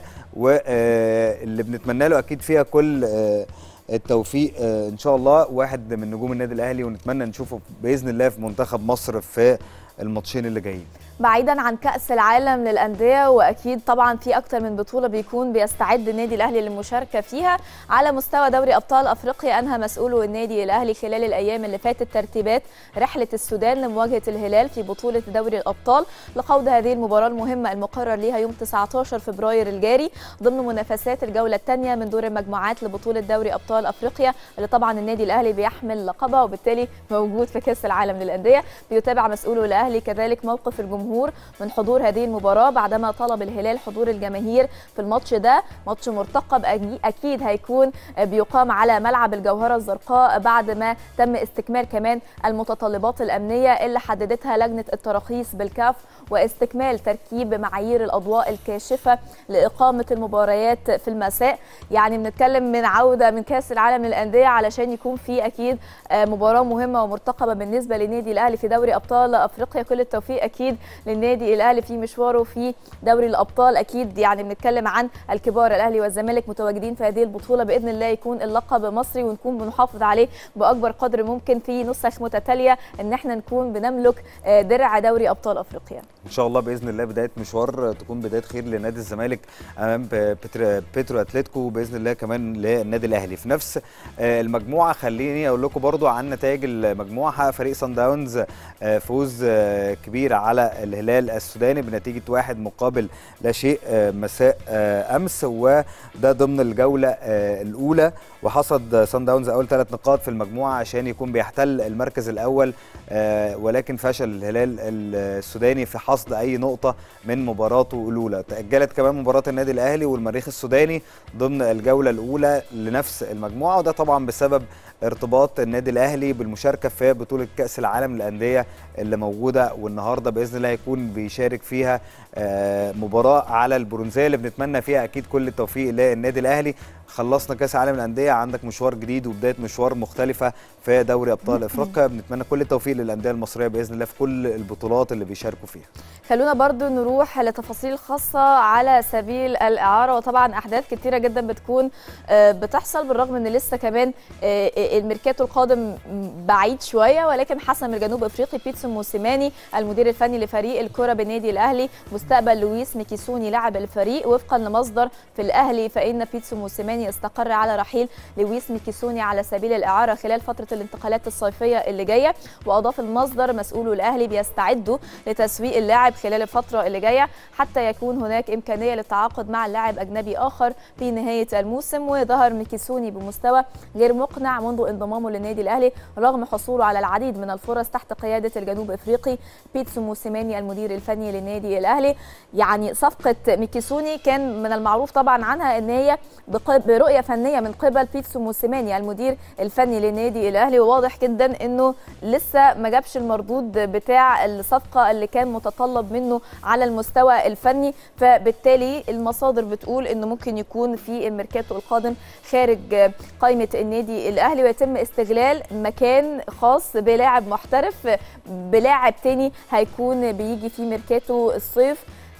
S2: واللي بنتمنى له اكيد فيها كل آه، التوفيق آه، ان شاء الله واحد من نجوم النادي الاهلي ونتمنى نشوفه باذن الله في منتخب مصر في الماتشين اللي جايين
S1: بعيدا عن كأس العالم للأندية وأكيد طبعا في أكتر من بطولة بيكون بيستعد النادي الأهلي للمشاركة فيها على مستوى دوري أبطال أفريقيا أنهى مسؤولو النادي الأهلي خلال الأيام اللي فاتت ترتيبات رحلة السودان لمواجهة الهلال في بطولة دوري الأبطال لخوض هذه المباراة المهمة المقرر ليها يوم 19 فبراير الجاري ضمن منافسات الجولة الثانية من دور المجموعات لبطولة دوري أبطال أفريقيا اللي طبعا النادي الأهلي بيحمل لقبها وبالتالي موجود في كأس العالم للأندية بيتابع مسؤولو الأهلي كذلك موقف الجمهور من حضور هذه المباراة بعدما طلب الهلال حضور الجماهير في الماتش ده ماتش مرتقب أجي- أكيد هيكون بيقام على ملعب الجوهرة الزرقاء بعد ما تم استكمال كمان المتطلبات الأمنية اللي حددتها لجنة التراخيص بالكاف واستكمال تركيب معايير الأضواء الكاشفة لإقامة المباريات في المساء يعني بنتكلم من عودة من كأس العالم للأندية علشان يكون في أكيد آه، مباراة مهمة ومرتقبة بالنسبة للنادي الأهلي في دوري أبطال أفريقيا كل التوفيق أكيد للنادي الأهلي في مشواره في دوري الأبطال أكيد يعني بنتكلم عن الكبار الأهلي والزمالك متواجدين في هذه البطولة بإذن الله يكون اللقب مصري ونكون بنحافظ عليه بأكبر قدر ممكن في نسخ متتالية إن احنا نكون بنملك آه، درع دوري أبطال أفريقيا
S2: ان شاء الله باذن الله بدايه مشوار تكون بدايه خير لنادي الزمالك امام ب- بتر- بيترو اتلتيكو وباذن الله كمان للنادي الاهلي في نفس آه، المجموعه خليني اقول لكم برضو عن نتائج المجموعه حقق فريق سان داونز آه، فوز آه، كبير على الهلال السوداني بنتيجه واحد مقابل لا شيء آه، مساء آه، امس وده ضمن الجوله آه، الاولى وحصد سان داونز اول ثلاث نقاط في المجموعه عشان يكون بيحتل المركز الاول آه، ولكن فشل الهلال السوداني في حصد اي نقطه من مباراته الاولى تاجلت كمان مباراه النادي الاهلي والمريخ السوداني ضمن الجوله الاولى لنفس المجموعه وده طبعا بسبب ارتباط النادي الاهلي بالمشاركه في بطوله كاس العالم للانديه اللي موجوده والنهارده باذن الله هيكون بيشارك فيها آه، مباراه على البرونزيه اللي بنتمنى فيها اكيد كل التوفيق للنادي الاهلي خلصنا كاس العالم للانديه عندك مشوار جديد وبدايه مشوار مختلفه في دوري ابطال افريقيا بنتمنى كل التوفيق للانديه المصريه باذن الله في كل البطولات اللي بيشاركوا فيها
S1: خلونا برضو نروح لتفاصيل خاصة على سبيل الإعارة وطبعا أحداث كتيرة جدا بتكون آه، بتحصل بالرغم أن لسه كمان آه، الميركاتو القادم بعيد شوية ولكن حسم الجنوب أفريقي بيتسو موسيماني المدير الفني لفريق الكرة بالنادي الأهلي مستقبل لويس ميكيسوني لاعب الفريق وفقا لمصدر في الأهلي فإن بيتسو موسيماني استقر على رحيل لويس ميكيسوني على سبيل الإعارة خلال فترة الانتقالات الصيفية اللي جاية وأضاف المصدر مسؤولو الأهلي بيستعدوا لتسويق اللاعب خلال الفترة اللي جاية حتى يكون هناك إمكانية للتعاقد مع لاعب أجنبي آخر في نهاية الموسم وظهر ميكيسوني بمستوى غير مقنع منذ انضمامه للنادي الأهلي رغم حصوله على العديد من الفرص تحت قيادة الجنوب أفريقي بيتسو موسيماني المدير الفني للنادي الأهلي يعني صفقة ميكيسوني كان من المعروف طبعا عنها أن هي بق- برؤية فنية من قبل بيتسو موسيماني المدير الفني للنادي الأهلي وواضح جدا أنه لسه ما جابش المردود بتاع الصفقة اللي كان متطلب منه على المستوى الفني فبالتالي المصادر بتقول انه ممكن يكون في الميركاتو القادم خارج قائمه النادي الاهلي ويتم استغلال مكان خاص بلاعب محترف بلاعب تاني هيكون بيجي في ميركاتو الصيف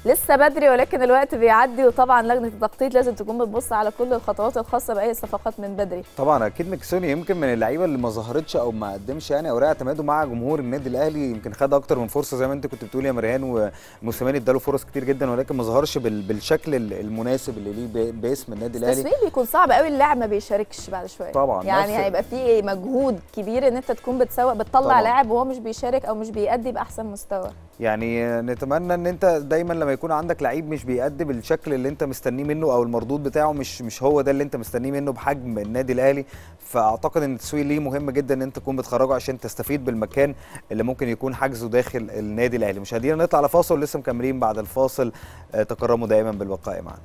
S1: لسه بدري ولكن الوقت بيعدي وطبعا لجنه التخطيط لازم تكون بتبص على كل الخطوات الخاصه باي صفقات من بدري
S2: طبعا اكيد ميكسوني يمكن من اللعيبه اللي ما ظهرتش او ما قدمش يعني اوراق اعتماده مع جمهور النادي الاهلي يمكن خد اكتر من فرصه زي ما انت كنت بتقول يا مريان وموسيماني اداله فرص كتير جدا ولكن ما ظهرش بال- بالشكل ال- المناسب اللي ليه ب- باسم النادي الاهلي
S1: التسويق بيكون صعب قوي اللاعب ما بيشاركش بعد شويه
S2: طبعاً،
S1: يعني
S2: نفس-
S1: هيبقى في مجهود كبير ان انت تكون بتسوق بتطلع
S2: طبعاً.
S1: لاعب وهو مش بيشارك او مش بيأدي باحسن مستوى
S2: يعني نتمنى ان انت دايما لما يكون عندك لعيب مش بيأدي بالشكل اللي انت مستنيه منه او المردود بتاعه مش مش هو ده اللي انت مستنيه منه بحجم النادي الاهلي فاعتقد ان التسويق ليه مهم جدا ان انت تكون بتخرجه عشان تستفيد بالمكان اللي ممكن يكون حجزه داخل النادي الاهلي مشاهدينا نطلع لفاصل لسه مكملين بعد الفاصل آه، تكرموا دائما بالبقاء معنا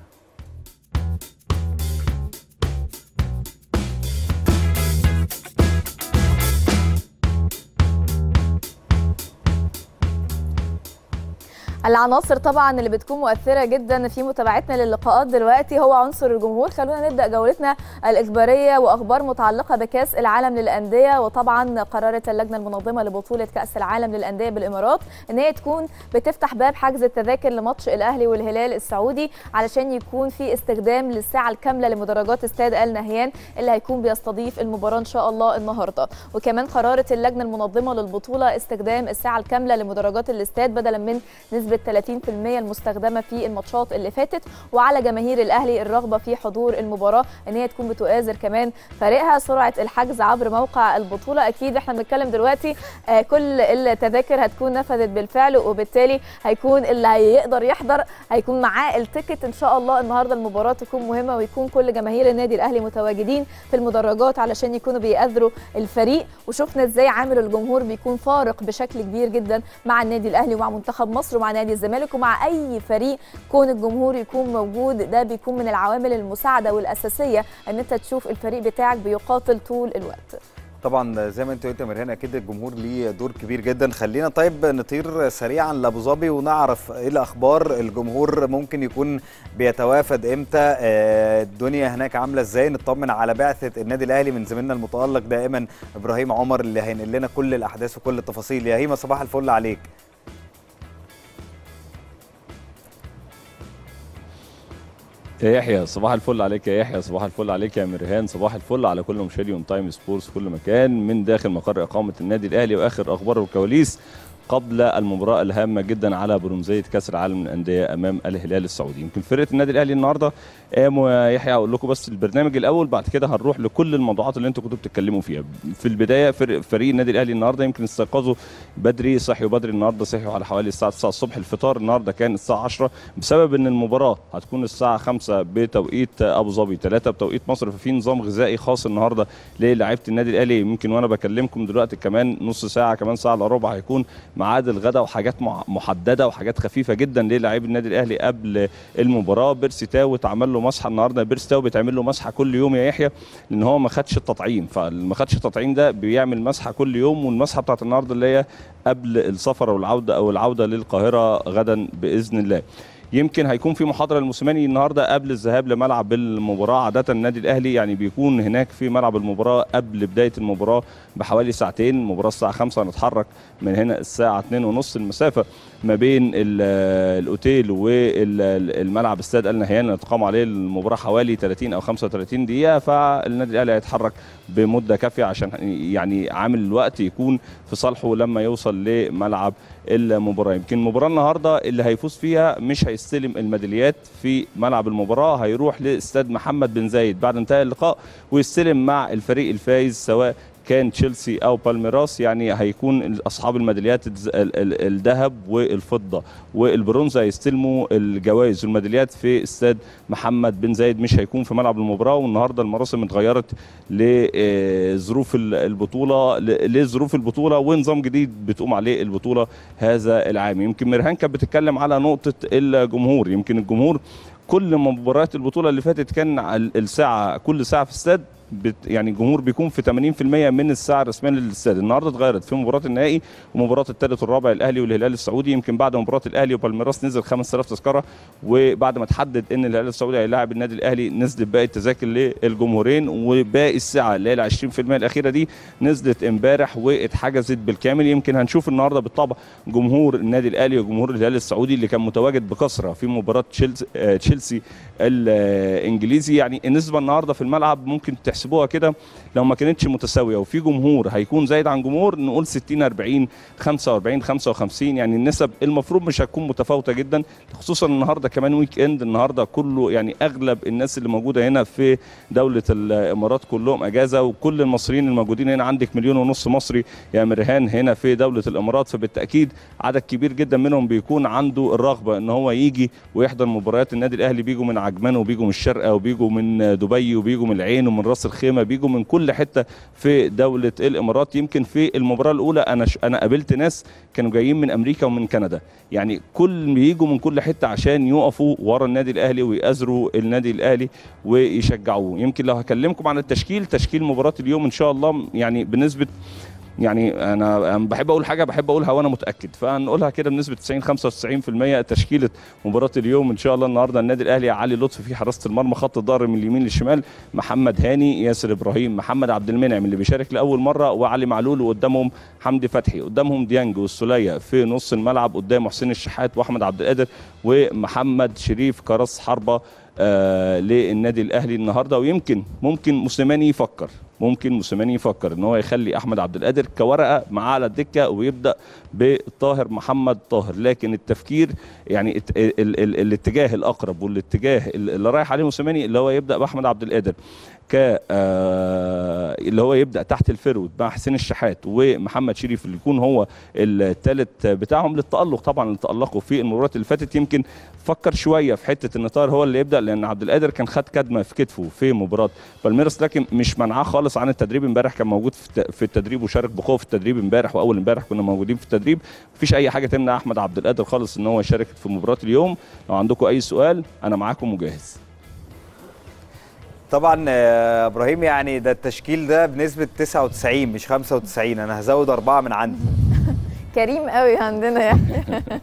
S1: العناصر طبعا اللي بتكون مؤثره جدا في متابعتنا للقاءات دلوقتي هو عنصر الجمهور خلونا نبدا جولتنا الاخباريه واخبار متعلقه بكاس العالم للانديه وطبعا قررت اللجنه المنظمه لبطوله كاس العالم للانديه بالامارات ان هي تكون بتفتح باب حجز التذاكر لماتش الاهلي والهلال السعودي علشان يكون في استخدام للساعه الكامله لمدرجات استاد ال نهيان اللي هيكون بيستضيف المباراه ان شاء الله النهارده وكمان قررت اللجنه المنظمه للبطوله استخدام الساعه الكامله لمدرجات الاستاد بدلا من نسبه 30% المستخدمه في الماتشات اللي فاتت وعلى جماهير الاهلي الرغبه في حضور المباراه ان هي تكون بتؤازر كمان فريقها سرعه الحجز عبر موقع البطوله اكيد احنا بنتكلم دلوقتي آه، كل التذاكر هتكون نفذت بالفعل وبالتالي هيكون اللي هيقدر يحضر هيكون معاه التيكت ان شاء الله النهارده المباراه تكون مهمه ويكون كل جماهير النادي الاهلي متواجدين في المدرجات علشان يكونوا بيأذروا الفريق وشفنا ازاي عامل الجمهور بيكون فارق بشكل كبير جدا مع النادي الاهلي ومع منتخب مصر ومع نادي الزمالك ومع اي فريق كون الجمهور يكون موجود ده بيكون من العوامل المساعده والاساسيه ان انت تشوف الفريق بتاعك بيقاتل طول الوقت
S2: طبعا زي ما انت قلت يا مرهان اكيد الجمهور ليه دور كبير جدا خلينا طيب نطير سريعا لابو ظبي ونعرف ايه الاخبار الجمهور ممكن يكون بيتوافد امتى آه، الدنيا هناك عامله ازاي نطمن على بعثه النادي الاهلي من زميلنا المتالق دائما ابراهيم عمر اللي هينقل لنا كل الاحداث وكل التفاصيل يا هيما صباح الفل عليك
S17: يا يحيى صباح الفل عليك يا يحيى صباح الفل عليك يا مرهان صباح الفل على كل مشاهدي اون تايم سبورتس في كل مكان من داخل مقر اقامه النادي الاهلي واخر اخبار والكواليس قبل المباراه الهامه جدا على برونزيه كاس العالم للانديه امام الهلال السعودي يمكن فرقه النادي الاهلي النهارده قاموا يا يحيى اقول لكم بس البرنامج الاول بعد كده هنروح لكل الموضوعات اللي انتوا كنتوا بتتكلموا فيها في البدايه فرق فريق النادي الاهلي النهارده يمكن استيقظوا بدري صحيوا بدري النهارده صحيوا على حوالي الساعه 9 الصبح الفطار النهارده كان الساعه 10 بسبب ان المباراه هتكون الساعه 5 بتوقيت ابو ظبي 3 بتوقيت مصر ففي نظام غذائي خاص النهارده للاعيبه النادي الاهلي يمكن وانا بكلمكم دلوقتي كمان نص ساعه كمان ساعه الا ربع هيكون ميعاد الغداء وحاجات مع- محدده وحاجات خفيفه جدا للاعيب النادي الاهلي قبل المباراه بيرسي تاو اتعمل له مسحه النهارده بيرسي تاو بيتعمل له مسحه كل يوم يا يحيى لان هو ما خدش التطعيم فما خدش التطعيم ده بيعمل مسحه كل يوم والمسحه بتاعت النهارده اللي هي قبل السفر او العوده او العوده للقاهره غدا باذن الله يمكن هيكون في محاضره للموسيماني النهارده قبل الذهاب لملعب المباراه عاده النادي الاهلي يعني بيكون هناك في ملعب المباراه قبل بدايه المباراه بحوالي ساعتين المباراه الساعه 5 هنتحرك من هنا الساعه 2 ونص المسافه ما بين ال- الاوتيل والملعب استاد ال نهيان اللي تقام عليه المباراه حوالي 30 او 35 دقيقه فالنادي الاهلي هيتحرك بمده كافيه عشان يعني عامل الوقت يكون في صالحه لما يوصل لملعب المباراه يمكن المباراه النهارده اللي هيفوز فيها مش هيستلم الميداليات في ملعب المباراه هيروح لاستاد محمد بن زايد بعد انتهاء اللقاء ويستلم مع الفريق الفايز سواء كان تشيلسي او بالميراس يعني هيكون اصحاب الميداليات الز- ال- ال- الذهب والفضه والبرونز هيستلموا الجوائز والميداليات في استاد محمد بن زايد مش هيكون في ملعب المباراه والنهارده المراسم اتغيرت لظروف ال- البطوله ل- لظروف البطوله ونظام جديد بتقوم عليه البطوله هذا العام يمكن مرهان كانت بتتكلم على نقطه الجمهور يمكن الجمهور كل مباريات البطوله اللي فاتت كان ال- الساعه كل ساعه في استاد بت يعني الجمهور بيكون في 80% من الساعه الرسميه للاستاد النهارده اتغيرت في مباراه النهائي ومباراه الثالث والرابع الاهلي والهلال السعودي يمكن بعد مباراه الاهلي وبالميراس نزل 5000 تذكره وبعد ما تحدد ان الهلال السعودي هيلاعب النادي الاهلي نزلت باقي التذاكر للجمهورين وباقي الساعه اللي هي ال 20% الاخيره دي نزلت امبارح واتحجزت بالكامل يمكن هنشوف النهارده بالطبع جمهور النادي الاهلي وجمهور الهلال السعودي اللي كان متواجد بكثره في مباراه تشيلسي, آه، تشيلسي الانجليزي يعني النسبه النهارده في الملعب ممكن تحسبوها كده لو ما كانتش متساويه وفي جمهور هيكون زايد عن جمهور نقول 60 40 45 55 يعني النسب المفروض مش هتكون متفاوته جدا خصوصا النهارده كمان ويك اند النهارده كله يعني اغلب الناس اللي موجوده هنا في دوله الامارات كلهم اجازه وكل المصريين الموجودين هنا عندك مليون ونص مصري يا مرهان هنا في دوله الامارات فبالتاكيد عدد كبير جدا منهم بيكون عنده الرغبه ان هو يجي ويحضر مباريات النادي الاهلي بيجوا من عجمان وبيجوا من الشارقه وبيجوا من دبي وبيجوا من العين ومن راس الخيمه بيجوا من كل حته في دوله الامارات يمكن في المباراه الاولى انا ش... انا قابلت ناس كانوا جايين من امريكا ومن كندا يعني كل بيجوا من كل حته عشان يقفوا ورا النادي الاهلي ويأزروا النادي الاهلي ويشجعوه يمكن لو هكلمكم عن التشكيل تشكيل مباراه اليوم ان شاء الله يعني بنسبه يعني انا أنا بحب اقول حاجه بحب اقولها وانا متاكد فهنقولها كده بنسبه 90 95% تشكيله مباراه اليوم ان شاء الله النهارده النادي الاهلي علي لطفي في حراسه المرمى خط الظهر من اليمين للشمال محمد هاني ياسر ابراهيم محمد عبد المنعم اللي بيشارك لاول مره وعلي معلول وقدامهم حمدي فتحي قدامهم ديانج والسوليه في نص الملعب قدام حسين الشحات واحمد عبد القادر ومحمد شريف كراس حربه آه للنادي الاهلي النهارده ويمكن ممكن موسيماني يفكر ممكن موسيماني يفكر ان هو يخلي احمد عبد القادر كورقه معاه على الدكه ويبدا بطاهر محمد طاهر لكن التفكير يعني الت- ال ال الاتجاه الاقرب والاتجاه اللي رايح عليه موسيماني اللي هو يبدا باحمد عبد القادر ك آه، اللي هو يبدا تحت الفرود مع حسين الشحات ومحمد شريف اللي يكون هو الثالث بتاعهم للتالق طبعا اللي تالقوا في المباريات اللي فاتت يمكن فكر شويه في حته ان طاهر هو اللي يبدا لان عبد القادر كان خد كدمه في كتفه في مباراه بالميراس لكن مش منعاه خالص عن التدريب امبارح كان موجود في الت- في التدريب وشارك بقوه في التدريب امبارح واول امبارح كنا موجودين في التدريب مفيش اي حاجه تمنع احمد عبد القادر خالص ان هو يشارك في مباراه اليوم لو عندكم اي سؤال انا معاكم وجاهز
S2: طبعا آه، ابراهيم يعني ده التشكيل ده بنسبه 99 مش 95 انا هزود اربعه من عندي
S1: كريم قوي عندنا يعني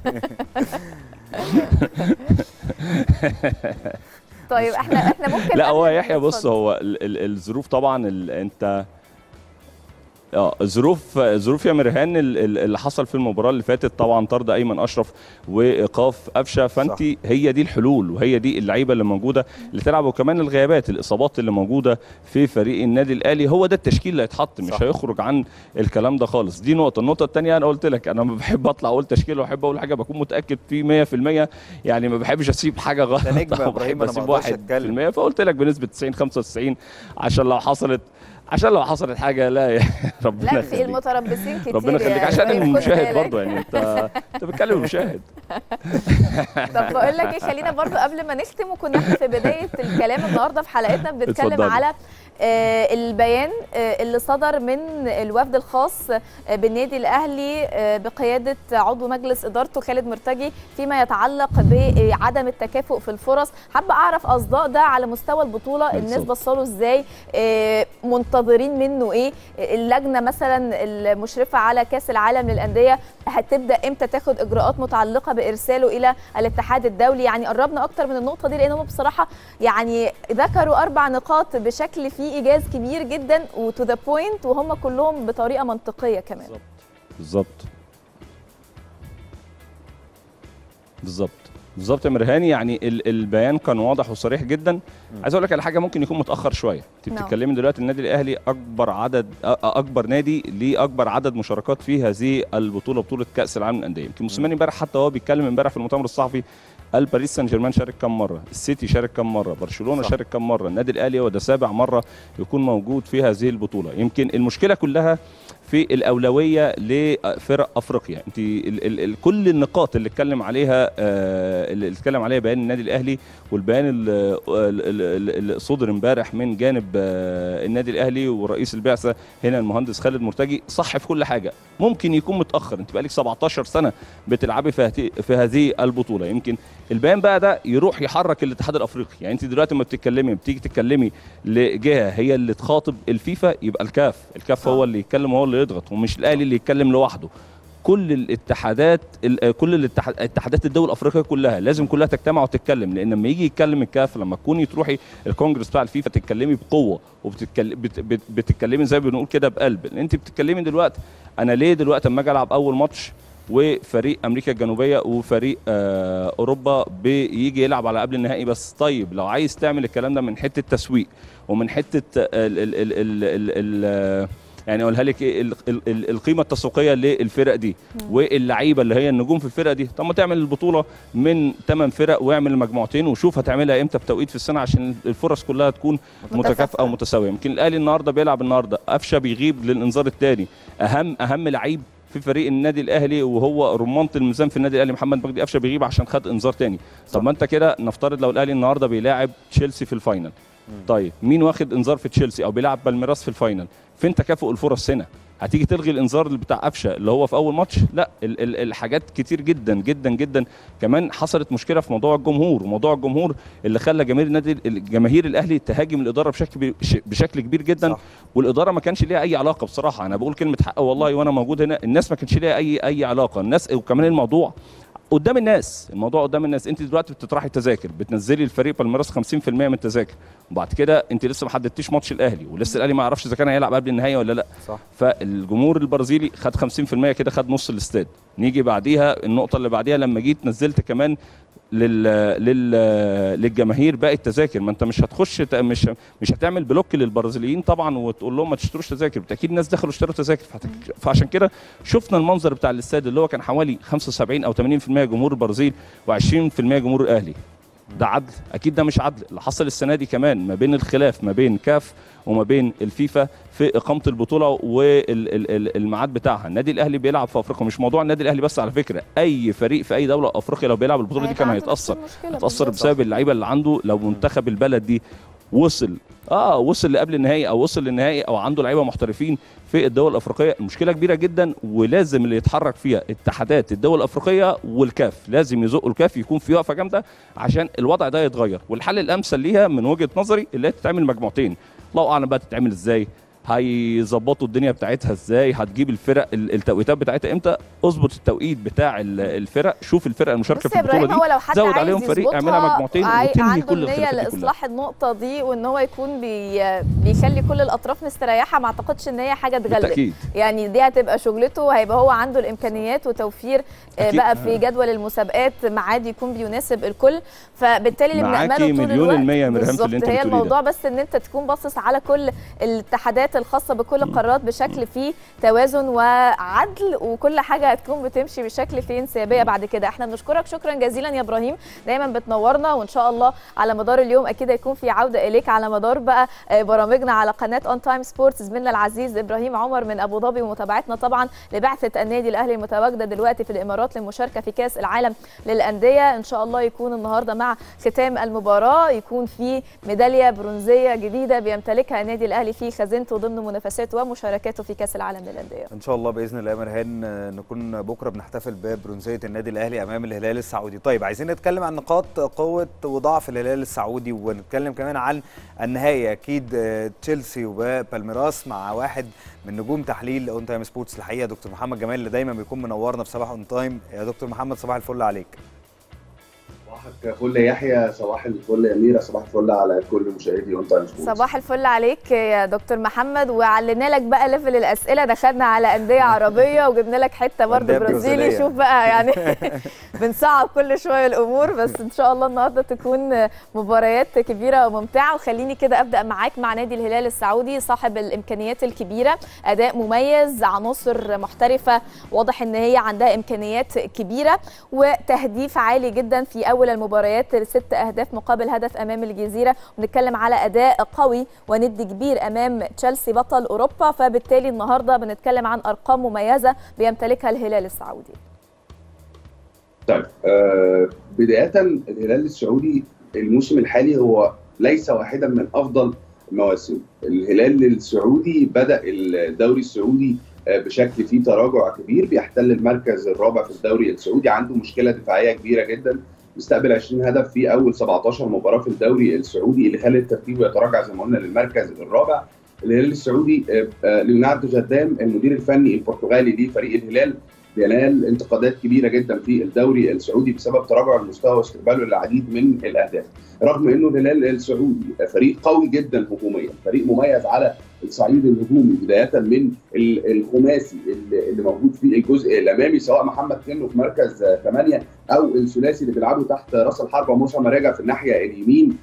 S1: طيب احنا احنا ممكن
S17: لا هو
S1: قبل ما
S17: يحيى بص
S1: نتفضل.
S17: هو ال- ال- الظروف طبعا ال- انت اه ظروف ظروف يا مرهان ال- ال- اللي حصل في المباراه اللي فاتت طبعا طرد ايمن اشرف وايقاف قفشه فانت هي دي الحلول وهي دي اللعيبه اللي موجوده اللي تلعب وكمان الغيابات الاصابات اللي موجوده في فريق النادي الاهلي هو ده التشكيل اللي هيتحط مش
S2: صح.
S17: هيخرج عن الكلام ده خالص دي نقطه النقطه الثانيه انا قلت لك انا ما بحب اطلع اقول تشكيل واحب اقول حاجه بكون متاكد فيه 100% يعني ما بحبش اسيب حاجه غلط
S2: أنت نجم يا
S17: أو
S2: إبراهيم،
S17: بحب
S2: أنا ما
S17: اسيب
S2: أقدرش
S17: 1% فقلت لك بنسبه 90 95 عشان لو حصلت عشان لو حصلت حاجه لا يا ربنا
S1: لا في
S17: يخليك
S1: المتربصين كتير
S17: ربنا يخليك
S1: يعني
S17: عشان
S1: خد
S17: المشاهد
S1: بالك.
S17: برضه يعني انت انت بتكلم المشاهد
S1: طب بقول لك ايه خلينا برضو قبل ما نختم وكنا احنا في بدايه الكلام النهارده في حلقتنا بنتكلم
S17: اتفضلي.
S1: على آه، البيان آه، اللي صدر من الوفد الخاص آه، بالنادي الاهلي آه، بقياده عضو مجلس ادارته خالد مرتجي فيما يتعلق بعدم التكافؤ في الفرص حابه اعرف اصداء ده على مستوى البطوله الناس
S18: بالظبط.
S1: بصوا له ازاي آه، منتظرين منه ايه اللجنه مثلا المشرفه على كاس العالم للانديه هتبدا امتى تاخد اجراءات متعلقه بارساله الى الاتحاد الدولي يعني قربنا اكتر من النقطه دي لان هم بصراحه يعني ذكروا اربع نقاط بشكل فيه ايجاز كبير جدا وتو ذا بوينت وهم كلهم بطريقه منطقيه كمان
S17: بالظبط بالظبط بالظبط يا مرهاني يعني ال- البيان كان واضح وصريح جدا عايز اقول لك على حاجه ممكن يكون متاخر شويه انت
S18: نعم.
S17: بتتكلمي دلوقتي النادي الاهلي اكبر عدد أ- اكبر نادي ليه اكبر عدد مشاركات في هذه البطوله بطوله كاس العالم للانديه يمكن موسيماني امبارح حتى وهو بيتكلم امبارح في المؤتمر الصحفي قال باريس سان جيرمان شارك كم مره السيتي شارك كم مره برشلونه
S2: صح.
S17: شارك كم مره النادي الاهلي هو ده سابع مره يكون موجود في هذه البطوله يمكن المشكله كلها في في الاولويه لفرق افريقيا انت ال ال ال كل النقاط اللي اتكلم عليها آه، اللي اتكلم عليها بيان النادي الاهلي والبيان ال- ال- ال- اللي صدر امبارح من جانب آه، النادي الاهلي ورئيس البعثه هنا المهندس خالد مرتجي صح في كل حاجه ممكن يكون متاخر انت بقالك 17 سنه بتلعبي في هذه في هذه البطوله يمكن البيان بقى ده يروح يحرك الاتحاد الافريقي يعني انت دلوقتي لما بتتكلمي بتيجي تتكلمي لجهه هي اللي تخاطب الفيفا يبقى الكاف الكاف هو اللي يتكلم وهو اللي يضغط ومش الاهلي اللي يتكلم لوحده كل الاتحادات ال- كل الاتحاد- اتحادات الدول الافريقيه كلها لازم كلها تجتمع وتتكلم لان لما يجي يتكلم الكاف لما تكوني تروحي الكونجرس بتاع الفيفا تتكلمي بقوه وبتتكلمي بت بت بتتكلمي زي ما بنقول كده بقلب لان انت بتتكلمي دلوقتي انا ليه دلوقتي اما اجي العب اول ماتش وفريق امريكا الجنوبيه وفريق آه اوروبا بيجي يلعب على قبل النهائي بس طيب لو عايز تعمل الكلام ده من حته تسويق ومن حته ال ال ال ال ال ال يعني اقولها لك ايه ال- ال- ال- القيمه التسويقيه للفرق دي واللعيبه اللي هي النجوم في الفرقه دي طب ما تعمل البطوله من 8 فرق واعمل مجموعتين وشوف هتعملها امتى بتوقيت في السنه عشان الفرص كلها تكون متكافئه ومتساويه يمكن الاهلي النهارده بيلعب النهارده قفشه بيغيب للانذار الثاني اهم اهم لعيب في فريق النادي الاهلي وهو رمانه الميزان في النادي الاهلي محمد مجدي قفشه بيغيب عشان خد انذار تاني طب ما انت كده نفترض لو الاهلي النهارده بيلاعب تشيلسي في الفاينل طيب مين واخد انذار في تشيلسي او بيلعب بالميراس في الفاينل فين تكافؤ الفرص هنا هتيجي تلغي الانذار اللي بتاع قفشه اللي هو في اول ماتش لا ال ال الحاجات كتير جدا جدا جدا كمان حصلت مشكله في موضوع الجمهور وموضوع الجمهور اللي خلى جماهير النادي الجماهير الاهلي تهاجم الاداره بشكل بشكل كبير جدا صح. والاداره ما كانش ليها اي علاقه بصراحه انا بقول كلمه حق والله وانا موجود هنا الناس ما كانش ليها اي اي علاقه الناس وكمان الموضوع قدام الناس الموضوع قدام الناس انت دلوقتي بتطرحي التذاكر بتنزلي الفريق بالميراس 50% من التذاكر وبعد كده انت لسه ما حددتيش ماتش الاهلي ولسه الاهلي ما يعرفش اذا كان هيلعب قبل النهائي ولا لا
S2: صح.
S17: فالجمهور البرازيلي خد 50% كده خد نص الاستاد نيجي بعديها النقطه اللي بعديها لما جيت نزلت كمان لل... لل... للجماهير باقي التذاكر ما انت مش هتخش ت... مش مش هتعمل بلوك للبرازيليين طبعا وتقول لهم ما تشتروش تذاكر بالتاكيد الناس دخلوا اشتروا تذاكر فهت... فعشان كده شفنا المنظر بتاع الاستاد اللي هو كان حوالي 75 او 80% جمهور البرازيل و20% جمهور الاهلي ده عدل اكيد ده مش عدل اللي حصل السنه دي كمان ما بين الخلاف ما بين كاف وما بين الفيفا في اقامه البطوله والميعاد بتاعها النادي الاهلي بيلعب في افريقيا مش موضوع النادي الاهلي بس على فكره اي فريق في اي دوله افريقيا لو بيلعب البطوله دي كان هيتاثر هيتاثر بسبب اللعيبه اللي عنده لو منتخب البلد دي وصل اه وصل لقبل النهائي او وصل للنهائي او عنده لعيبه محترفين في الدول الافريقيه المشكله كبيره جدا ولازم اللي يتحرك فيها اتحادات الدول الافريقيه والكاف لازم يزقوا الكاف يكون في وقفه جامده عشان الوضع ده يتغير والحل الامثل ليها من وجهه نظري اللي هي تتعمل مجموعتين الله اعلم بقى تتعمل ازاي هيظبطوا الدنيا بتاعتها ازاي هتجيب الفرق ال- التوقيتات بتاعتها امتى اظبط التوقيت بتاع ال- الفرق شوف الفرق المشاركه
S1: بص
S17: في
S1: يا ابراهيم
S17: البطوله
S1: هو لو
S17: دي
S1: حد
S17: زود
S1: عايز
S17: عليهم فريق
S1: يظبطها،
S17: اعملها مجموعتين
S1: عاي-
S17: وتنهي
S1: عنده
S17: كل
S1: النية
S17: الخلافات دي كلها
S1: لاصلاح النقطه دي وان هو يكون بي بيخلي كل الاطراف مستريحه ما اعتقدش ان هي حاجه تغلب
S17: بالتأكيد.
S1: يعني دي هتبقى شغلته هيبقى هو عنده الامكانيات وتوفير آه،
S17: أكيد.
S1: بقى في جدول المسابقات ميعاد يكون بيناسب الكل فبالتالي اللي
S17: معاكي
S1: بنأمله طول
S17: مليون
S1: الوقت
S17: المية يا مريم في
S1: بالظبط
S17: اللي انت
S1: هي
S17: بتقوليه ده.
S1: الموضوع بس ان انت تكون باصص على كل الاتحادات الخاصه بكل القارات بشكل فيه توازن وعدل وكل حاجه هتكون بتمشي بشكل فيه انسيابيه بعد كده احنا بنشكرك شكرا جزيلا يا ابراهيم دايما بتنورنا وان شاء الله على مدار اليوم اكيد هيكون في عوده اليك على مدار بقى آه، برامجنا على قناه اون تايم سبورتس زميلنا العزيز ابراهيم عمر من ابو ظبي ومتابعتنا طبعا لبعثه النادي الاهلي المتواجده دلوقتي في الامارات للمشاركه في كاس العالم للانديه ان شاء الله يكون النهارده مع ختام المباراه يكون في ميداليه برونزيه جديده بيمتلكها النادي الاهلي في خزينته ضمن منافساته ومشاركاته في كاس العالم للانديه
S2: ان شاء الله باذن الله يا مرهان آه، نكون بكره بنحتفل ببرونزيه النادي الاهلي امام الهلال السعودي طيب عايزين نتكلم عن نقاط قوه وضعف الهلال السعودي ونتكلم كمان عن النهائي اكيد آه، تشيلسي وبالميراس مع واحد من نجوم تحليل اون تايم سبورتس الحقيقه دكتور محمد جمال اللي دايما بيكون منورنا في صباح اون تايم يا دكتور محمد صباح الفل عليك
S18: صباحك فل يحيى صباح الفل يا اميره صباح الفل على كل مشاهدي اون تايم سبورتس
S1: صباح الفل عليك يا دكتور محمد وعلنا لك بقى ليفل الاسئله دخلنا على انديه عربيه وجبنا لك حته برضه
S2: أندية
S1: برازيلي
S2: برازيلية.
S1: شوف بقى يعني بنصعب كل شويه الامور بس ان شاء الله النهارده تكون مباريات كبيره وممتعه وخليني كده ابدا معاك مع نادي الهلال السعودي صاحب الامكانيات الكبيره اداء مميز عناصر محترفه واضح ان هي عندها امكانيات كبيره وتهديف عالي جدا في اول المباريات ست اهداف مقابل هدف امام الجزيره وبنتكلم على اداء قوي وند كبير امام تشيلسي بطل اوروبا فبالتالي النهارده بنتكلم عن ارقام مميزه بيمتلكها الهلال السعودي
S18: طيب آه بداية الهلال السعودي الموسم الحالي هو ليس واحدا من أفضل المواسم الهلال السعودي بدأ الدوري السعودي آه، بشكل فيه تراجع كبير بيحتل المركز الرابع في الدوري السعودي عنده مشكلة دفاعية كبيرة جدا مستقبل 20 هدف في أول 17 مباراة في الدوري السعودي اللي خلت ترتيبه يتراجع زي ما قلنا للمركز الرابع الهلال السعودي آه، آه، ليوناردو جدام المدير الفني البرتغالي لفريق الهلال بينال انتقادات كبيره جدا في الدوري السعودي بسبب تراجع المستوى واستقباله للعديد من الاهداف رغم انه الهلال السعودي فريق قوي جدا هجوميا فريق مميز على الصعيد الهجومي بدايه من ال- الخماسي اللي اللي موجود في الجزء الامامي سواء محمد كنو في مركز 8 او الثلاثي اللي بيلعبوا تحت راس الحربه موسى مراجع في الناحيه اليمين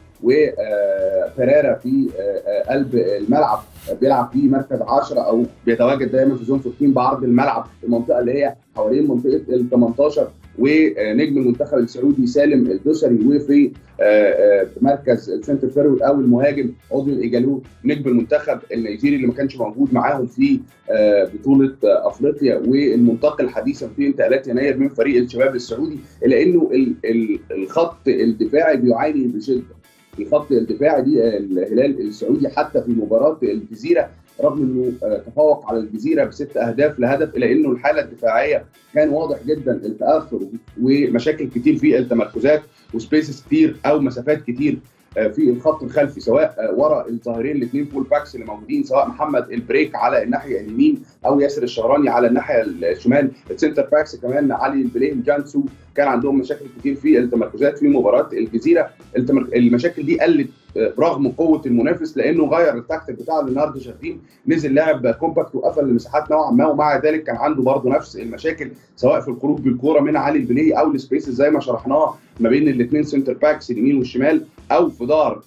S18: وبيريرا في آه، آه، قلب الملعب بيلعب في مركز 10 او بيتواجد دايما في زون 15 بعرض الملعب المنطقه اللي هي حوالين منطقه ال 18 ونجم المنتخب السعودي سالم الدوسري وفي آه، آه، مركز السنتر فيرود او المهاجم عضو الايجالو نجم المنتخب النيجيري اللي ما كانش موجود معاهم في آه، بطوله آه، افريقيا والمنتقل حديثا في انتقالات يناير من فريق الشباب السعودي الا انه ال- ال- الخط الدفاعي بيعاني بشده الخط الدفاعي دي آه، الهلال السعودي حتى في مباراه الجزيره رغم انه آه، تفوق على الجزيره بست اهداف لهدف الا انه الحاله الدفاعيه كان واضح جدا التاثر ومشاكل كتير في التمركزات وسبيسز كتير او مسافات كتير آه، في الخط الخلفي سواء آه، ورا الظاهرين الاثنين فول باكس اللي موجودين سواء محمد البريك على الناحيه اليمين او ياسر الشهراني على الناحيه الشمال السنتر باكس كمان علي البليم جانسو كان عندهم مشاكل كتير في التمركزات في مباراه الجزيره التمر... المشاكل دي قلت آه، رغم قوه المنافس لانه غير التكتيك بتاعه ليوناردو جاردين نزل لعب كومباكت وقفل المساحات نوعا ما ومع ذلك كان عنده برضه نفس المشاكل سواء في الخروج بالكوره من علي البلي او السبيسز زي ما شرحناها ما بين الاثنين سنتر باكس اليمين والشمال او في دار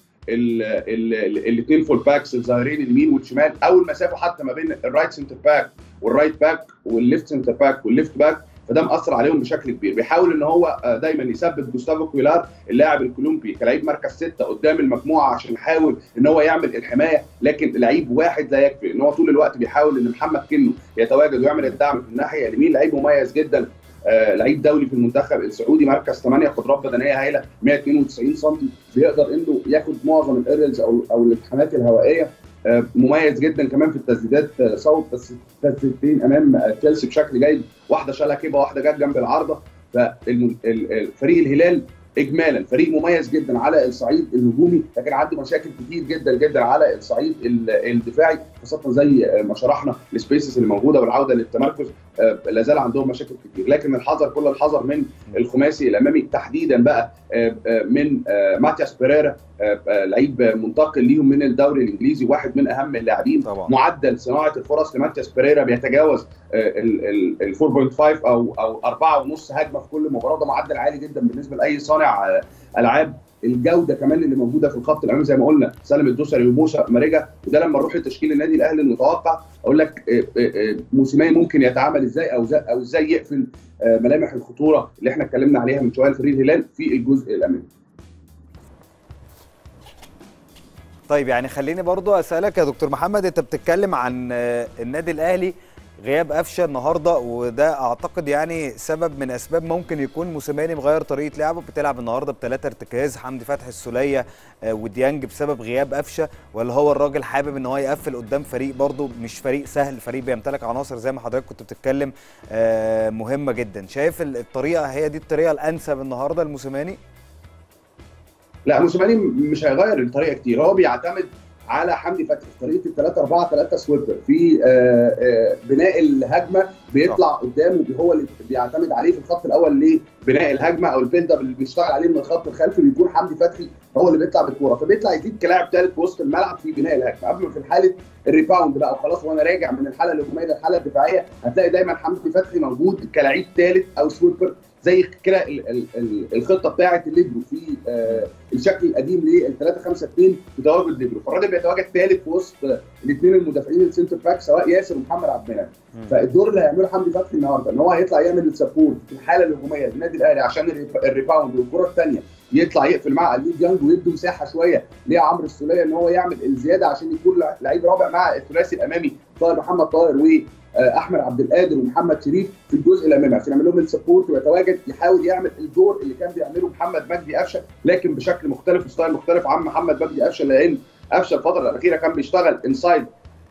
S18: الاثنين فول باكس الظاهرين اليمين والشمال او المسافه حتى ما بين الرايت سنتر باك والرايت باك والليفت سنتر باك والليفت باك فده مأثر عليهم بشكل كبير بيحاول ان هو آه، دايما يثبت جوستافو كويلار اللاعب الكولومبي كلاعب مركز ستة قدام المجموعه عشان يحاول ان هو يعمل الحمايه لكن لعيب واحد لا يكفي ان هو طول الوقت بيحاول ان محمد كنو يتواجد ويعمل الدعم في الناحيه اليمين لعيب مميز جدا آه، لعيب دولي في المنتخب السعودي مركز 8 قدرات بدنيه هائله 192 سم بيقدر انه ياخد معظم الايرلز او او الالتحامات الهوائيه آه، مميز جدا كمان في التسديدات آه، صوت بس تسديدتين امام آه، تشيلسي بشكل جيد واحده شالها كيبه واحده جت جنب العارضه فالفريق الهلال اجمالا فريق مميز جدا على الصعيد الهجومي لكن عنده مشاكل كتير جدا جدا على الصعيد ال- الدفاعي خاصه زي ما شرحنا السبيسز اللي موجوده والعوده للتمركز آه، لا زال عندهم مشاكل كتير لكن الحذر كل الحذر من الخماسي الامامي تحديدا بقى آه، آه، من آه، ماتياس بيريرا آه، آه، لعيب منتقل ليهم من الدوري الانجليزي واحد من اهم اللاعبين معدل صناعه الفرص لماتياس بيريرا بيتجاوز ال ال- ال 4.5 او او 4.5 هجمه في كل مباراه ده معدل عالي جدا بالنسبه لاي صانع آه، العاب الجوده كمان اللي موجوده في الخط الامامي زي ما قلنا سالم الدوسري وموسى ماريجا وده لما نروح لتشكيل النادي الاهلي المتوقع اقول لك آه، آه، آه، موسيماني ممكن يتعامل ازاي او زي او ازاي يقفل آه، ملامح الخطوره اللي احنا اتكلمنا عليها من شويه لفريق الهلال في الجزء الامامي
S2: طيب يعني خليني برضو اسالك يا دكتور محمد انت بتتكلم عن آه، النادي الاهلي غياب قفشه النهارده وده اعتقد يعني سبب من اسباب ممكن يكون موسيماني مغير طريقه لعبه بتلعب النهارده بثلاثه ارتكاز حمدي فتحي السوليه آه، وديانج بسبب غياب قفشه ولا هو الراجل حابب ان هو يقفل قدام فريق برضو مش فريق سهل فريق بيمتلك عناصر زي ما حضرتك كنت بتتكلم آه، مهمه جدا شايف ال- الطريقه هي دي الطريقه الانسب النهارده لموسيماني
S18: لا موسيماني مش هيغير الطريقه كتير هو بيعتمد على حمدي فتحي في طريقه ال 3 4 3 سويبر في آه، آه، بناء الهجمه بيطلع قدامه هو اللي بيعتمد عليه في الخط الاول لبناء الهجمه او البيلد اب اللي بيشتغل عليه من الخط الخلفي بيكون حمدي فتحي هو اللي بيطلع بالكوره فبيطلع يزيد كلاعب ثالث في وسط الملعب في بناء الهجمه قبل ما في حاله الريباوند بقى وخلاص وانا راجع من الحاله الهجوميه للحاله الدفاعيه هتلاقي دايما حمدي فتحي موجود كلاعب ثالث او سويبر زي كده ال- ال- ال- الخطه بتاعه الليبرو في آه، الشكل القديم لل 3 5 2 بتواجد ليبرو فالراجل بيتواجد ثالث في وسط الاثنين المدافعين السنتر باك سواء ياسر ومحمد عبد المنعم فالدور اللي هيعمله حمدي فتحي النهارده ان هو هيطلع يعمل السبورت في الحاله الهجوميه للنادي الاهلي عشان الريب- الريباوند والكره الثانيه يطلع يقفل مع اليو ديانج ويدوا مساحه شويه لعمرو السوليه ان هو يعمل الزياده عشان يكون لع- لعيب رابع مع الثلاثي الامامي طاهر محمد طاهر واحمد عبد القادر ومحمد شريف في الجزء الامامي عشان يعمل لهم السبورت ويتواجد يحاول يعمل الدور اللي كان بيعمله محمد مجدي قفشه لكن بشكل مختلف وستايل مختلف عن محمد مجدي قفشه لان قفشه الفتره الاخيره كان بيشتغل انسايد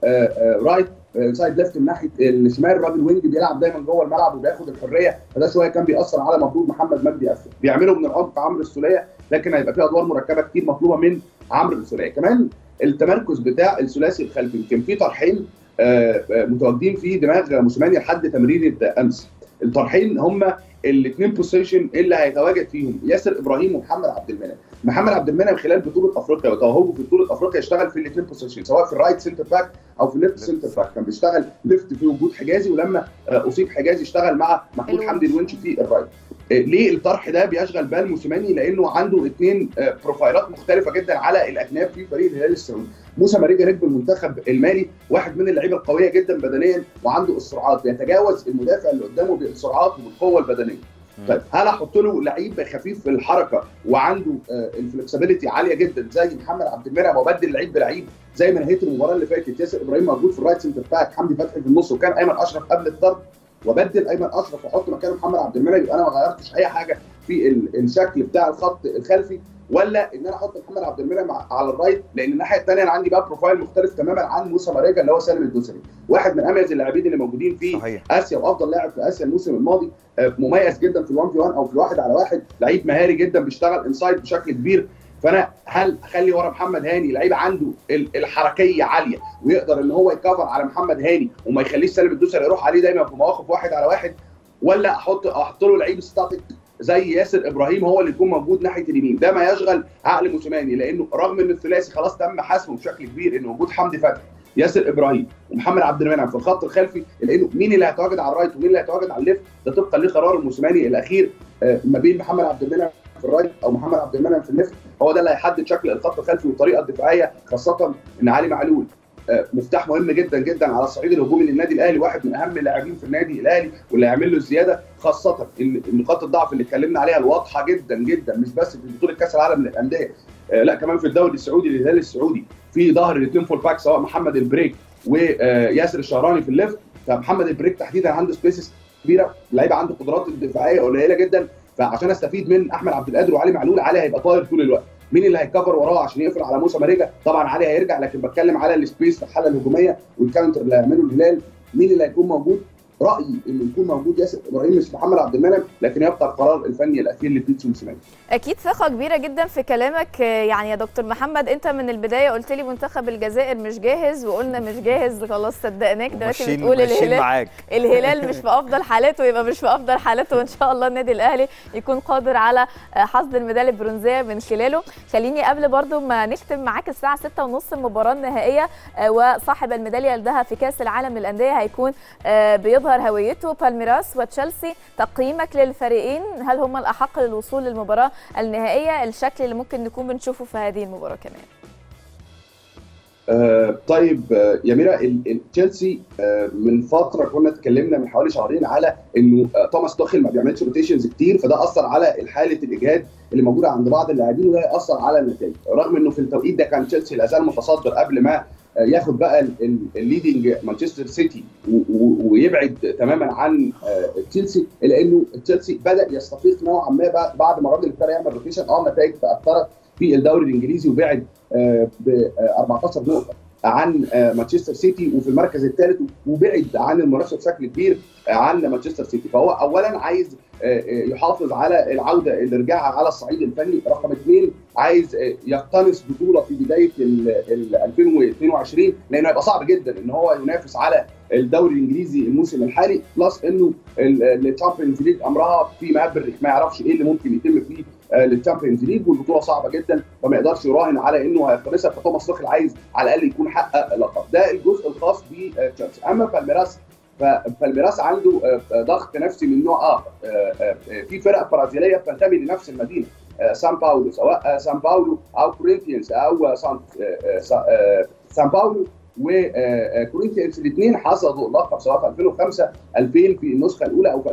S18: رايت انسايد ليفت من ناحيه الشمال الراجل وينج بيلعب دايما جوه الملعب وبياخد الحريه فده شويه كان بيأثر على مردود محمد مجدي قفشه بيعمله من العمق عمرو السوليه لكن هيبقى في ادوار مركبه كتير مطلوبه من عمرو السوليه كمان التمركز بتاع الثلاثي الخلفي يمكن في طرحين آه، آه، متواجدين في دماغ موسيماني لحد تمريره امس الطرحين هم الاثنين بوزيشن اللي هيتواجد فيهم ياسر ابراهيم ومحمد عبد المنعم محمد عبد المنعم خلال بطوله افريقيا وتوهجه في بطوله افريقيا اشتغل في الاثنين بوزيشن سواء في الرايت سنتر باك او في الليفت سنتر باك كان بيشتغل ليفت في وجود حجازي ولما آه، اصيب حجازي اشتغل مع محمود
S1: الونش.
S18: حمدي الونش في الرايت آه، ليه الطرح ده بيشغل بال موسيماني لانه عنده اثنين بروفايلات مختلفه جدا على الاجناب في فريق الهلال السعودي موسى ماريجا نجم المنتخب المالي واحد من اللعيبه القويه جدا بدنيا وعنده السرعات بيتجاوز المدافع اللي قدامه بالسرعات وبالقوه البدنيه طيب هل احط له لعيب خفيف في الحركه وعنده الفلكسبيليتي عاليه جدا زي محمد عبد المنعم وابدل لعيب بلعيب زي ما نهيت المباراه اللي فاتت ياسر ابراهيم موجود في الرايت سنتر باك حمدي فتحي في النص وكان ايمن اشرف قبل الضرب وبدل ايمن اشرف واحط مكانه محمد عبد المنعم يبقى انا ما غيرتش اي حاجه في ال- الشكل بتاع الخط الخلفي ولا ان انا احط محمد عبد المنعم على الرايت لان الناحيه الثانيه انا عندي بقى بروفايل مختلف تماما عن موسى ماريجا اللي هو سالم الدوسري واحد من اميز اللاعبين اللي موجودين في صحيح. اسيا وافضل لاعب في اسيا الموسم الماضي آه، مميز جدا في الوان في 1 او في الواحد على واحد لعيب مهاري جدا بيشتغل انسايد بشكل كبير فانا هل اخلي ورا محمد هاني لعيب عنده ال- الحركيه عاليه ويقدر ان هو يكفر على محمد هاني وما يخليش سالم الدوسري يروح عليه دايما في مواقف واحد على واحد ولا احط احط له لعيب ستاتيك زي ياسر ابراهيم هو اللي يكون موجود ناحيه اليمين ده ما يشغل عقل موسيماني لانه رغم ان الثلاثي خلاص تم حسمه بشكل كبير ان وجود حمدي فتحي ياسر ابراهيم ومحمد عبد المنعم في الخط الخلفي لانه مين اللي هيتواجد على الرايت ومين اللي هيتواجد على الليفت ده طبقا لقرار الموسيماني الاخير آه، ما بين محمد عبد المنعم في الرايت او محمد عبد المنعم في الليفت هو ده اللي هيحدد شكل الخط الخلفي والطريقه الدفاعيه خاصه ان علي معلول آه، مفتاح مهم جدا جدا على الصعيد الهجومي للنادي الاهلي واحد من اهم اللاعبين في النادي الاهلي واللي هيعمل له الزياده خاصه ان نقاط الضعف اللي اتكلمنا عليها الواضحه جدا جدا مش بس في بطوله كاس العالم للانديه آه، لا كمان في الدوري السعودي للهلال السعودي في ظهر الاثنين فول باك سواء محمد البريك وياسر الشهراني في الليفت فمحمد البريك تحديدا عنده سبيسز كبيره لعيبه عنده قدرات الدفاعيه قليله جدا فعشان استفيد من احمد عبد القادر وعلي معلول علي هيبقى طاير طول الوقت مين اللي هيكفر وراه عشان يقفل على موسى ماريجا طبعا علي هيرجع لكن بتكلم على السبيس في الحاله الهجوميه والكاونتر اللي هيعمله الهلال مين اللي هيكون موجود رايي انه يكون موجود ياسر ابراهيم مش محمد عبد المنعم لكن يبقى القرار الفني الاخير لبيتسو موسيماني
S1: اكيد ثقه كبيره جدا في كلامك آه، يعني يا دكتور محمد انت من البدايه قلت لي منتخب الجزائر مش جاهز وقلنا مش جاهز خلاص صدقناك دلوقتي
S2: وماشيين-
S1: بتقول
S2: ماشيين
S1: الهلال
S2: معاك.
S1: الهلال مش في افضل حالاته يبقى مش في افضل حالاته وان شاء الله النادي الاهلي يكون قادر على آه، حصد الميداليه البرونزيه من خلاله خليني قبل برضو ما نختم معاك الساعه 6:30 المباراه النهائيه آه، وصاحب الميداليه الذهب في كاس العالم للانديه هيكون آه، بيظهر هويته بالميراس وتشيلسي تقييمك للفريقين هل هم الاحق للوصول للمباراه النهائيه الشكل اللي ممكن نكون بنشوفه في هذه المباراه كمان
S18: آه طيب آه يا ميرا ال- ال- تشيلسي آه من فتره كنا اتكلمنا من حوالي شهرين على انه آه توماس توخيل ما بيعملش روتيشنز كتير فده اثر على حاله الاجهاد اللي موجوده عند بعض اللاعبين وده ياثر على النتائج رغم انه في التوقيت ده كان تشيلسي لا زال متصدر قبل ما آه ياخد بقى ال- ال- الليدنج مانشستر سيتي و- و- ويبعد تماما عن آه تشيلسي الا انه تشيلسي بدا يستفيق نوعا ما بعد- بعد ما الراجل ابتدى يعمل روتيشن اه النتائج تاثرت في الدوري الانجليزي وبعد ب 14 نقطه عن آه، مانشستر سيتي وفي المركز الثالث وبعد عن المنافسه بشكل كبير آه، عن مانشستر سيتي فهو اولا عايز آه، آه، يحافظ على العوده اللي رجعها على الصعيد الفني رقم اثنين عايز آه، يقتنص بطوله في بدايه ال ال 2022 لانه هيبقى صعب جدا ان هو ينافس على الدوري الانجليزي الموسم الحالي بلس انه الشامبيونز ليج امرها في مهب الريح ما يعرفش ايه اللي ممكن يتم فيه للتشامبيونز ليج والبطوله صعبه جدا فما يقدرش يراهن على انه هيقتنصها فتوماس توخيل عايز على الاقل يكون حقق لقب ده الجزء الخاص بتشيلسي اما بالميراس فالميراس عنده آه، آه، ضغط نفسي من نوع اخر آه، آه، آه، في فرق برازيليه بتنتمي لنفس المدينه آه، سان باولو سواء آه، سان باولو او كورينثيانز او آه، سان آه، آه، سا- آه، سان باولو وكورينثيانز الاثنين حصدوا اللقب سواء في 2005 2000 في النسخه الاولى او في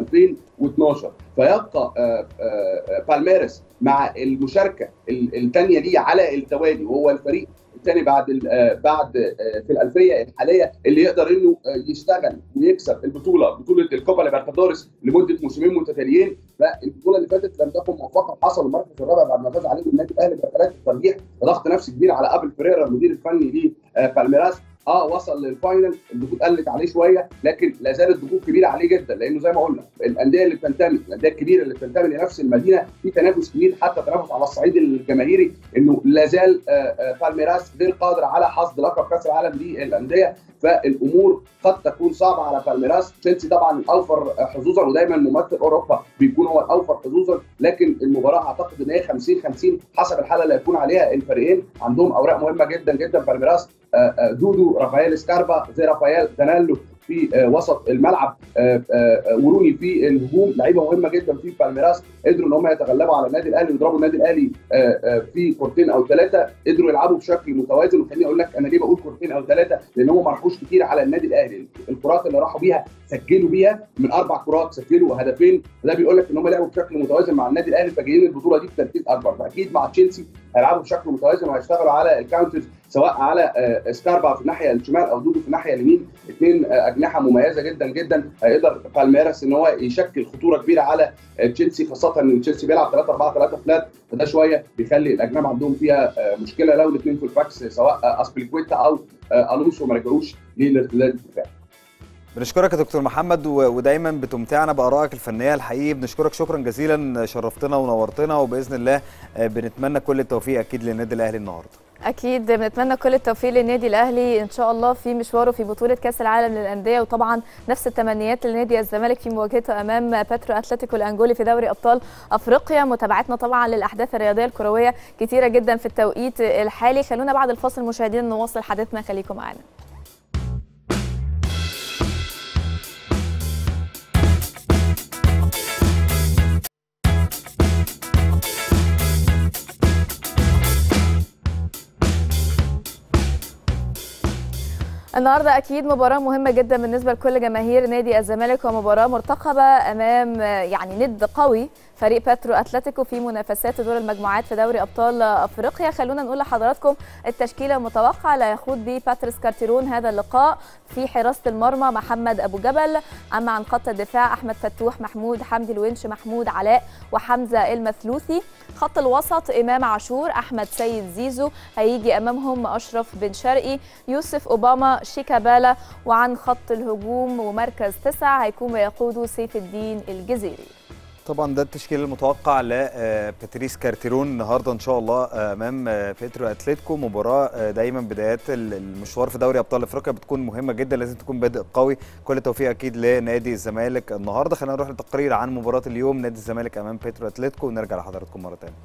S18: 2012 فيبقى آه، آه، بالميرس مع المشاركه الثانيه ليه على التوالي وهو الفريق الثاني بعد ال- آه، بعد آه، في الالفيه الحاليه اللي يقدر انه آه، يشتغل ويكسب البطوله بطوله الكوبا ليبرتادوريس لمده موسمين متتاليين فالبطوله اللي فاتت لم تكن موفقه حصل المركز الرابع بعد ما فاز عليه النادي الاهلي بركلات الترجيح وضغط نفسي كبير على ابل فيريرا المدير الفني لبالميراس اه وصل للفاينل الضغوط قلت عليه شويه لكن لا زالت ضغوط كبيره عليه جدا لانه زي ما قلنا الانديه اللي بتنتمي الانديه الكبيره اللي بتنتمي لنفس المدينه في تنافس كبير حتى تنافس على الصعيد الجماهيري انه لا زال آه، آه، بالميراس غير قادر على حصد لقب كاس العالم للانديه فالامور قد تكون صعبه على بالميراس تشيلسي طبعا الاوفر حظوظا ودايما ممثل اوروبا بيكون هو الاوفر حظوظا لكن المباراه اعتقد ان هي 50 50 حسب الحاله اللي هيكون عليها الفريقين عندهم اوراق مهمه جدا جدا بالميراس آه، آه، دودو رافائيل سكاربا زي رافائيل دانيلو في آه، وسط الملعب آه، آه، وروني في الهجوم لعيبه مهمه جدا في بالميراس قدروا ان هم يتغلبوا على النادي الاهلي ويضربوا النادي الاهلي آه، آه، في كورتين او ثلاثه قدروا يلعبوا بشكل متوازن وخليني اقول لك انا ليه بقول كورتين او ثلاثه لان هم ما راحوش كتير على النادي الاهلي الكرات اللي راحوا بيها سجلوا بيها من اربع كرات سجلوا هدفين ده بيقول لك ان هم لعبوا بشكل متوازن مع النادي الاهلي فجايين البطوله دي بتركيز اكبر فاكيد مع تشيلسي هيلعبوا بشكل متوازن وهيشتغلوا على الكاونترز سواء على آه، سكاربا في الناحيه الشمال او دودو في الناحيه اليمين اثنين اجنحه مميزه جدا جدا هيقدر بالميراس ان هو يشكل خطوره كبيره على آه، تشيلسي خاصه ان تشيلسي بيلعب 3 4 3 فلات فده شويه بيخلي الاجنحه عندهم فيها آه، مشكله لو الاثنين في الباكس سواء آه، اسبليكويتا او آه، الونسو ما رجعوش للارتداد الدفاعي
S2: بنشكرك يا دكتور محمد و- ودايما بتمتعنا بارائك الفنيه الحقيقي بنشكرك شكرا جزيلا شرفتنا ونورتنا وباذن الله آه، بنتمنى كل التوفيق اكيد للنادي الاهلي النهارده
S1: اكيد بنتمنى كل التوفيق للنادي الاهلي ان شاء الله في مشواره في بطوله كاس العالم للانديه وطبعا نفس التمنيات لنادي الزمالك في مواجهته امام باترو اتلتيكو الانجولي في دوري ابطال افريقيا متابعتنا طبعا للاحداث الرياضيه الكرويه كتيره جدا في التوقيت الحالي خلونا بعد الفاصل مشاهدينا نواصل حديثنا خليكم معانا النهارده اكيد مباراه مهمه جدا بالنسبه لكل جماهير نادي الزمالك ومباراه مرتقبه امام يعني ند قوي فريق باترو اتلتيكو في منافسات دور المجموعات في دوري ابطال افريقيا خلونا نقول لحضراتكم التشكيله المتوقعه اللي هيخوض بيه باتريس كارتيرون هذا اللقاء في حراسه المرمى محمد ابو جبل اما عن خط الدفاع احمد فتوح محمود حمدي الونش محمود علاء وحمزه المثلوثي خط الوسط امام عاشور احمد سيد زيزو هيجي امامهم اشرف بن شرقي يوسف اوباما شيكابالا وعن خط الهجوم ومركز تسعة هيكون بيقوده سيف الدين الجزيري
S2: طبعا ده التشكيل المتوقع لباتريس كارتيرون النهارده ان شاء الله آه، امام آه، بيترو اتلتيكو مباراه آه، دايما بدايات ال- المشوار في دوري ابطال افريقيا بتكون مهمه جدا لازم تكون بادئ قوي كل التوفيق اكيد لنادي الزمالك النهارده خلينا نروح لتقرير عن مباراه اليوم نادي الزمالك امام بيترو اتلتيكو ونرجع لحضراتكم مره ثانيه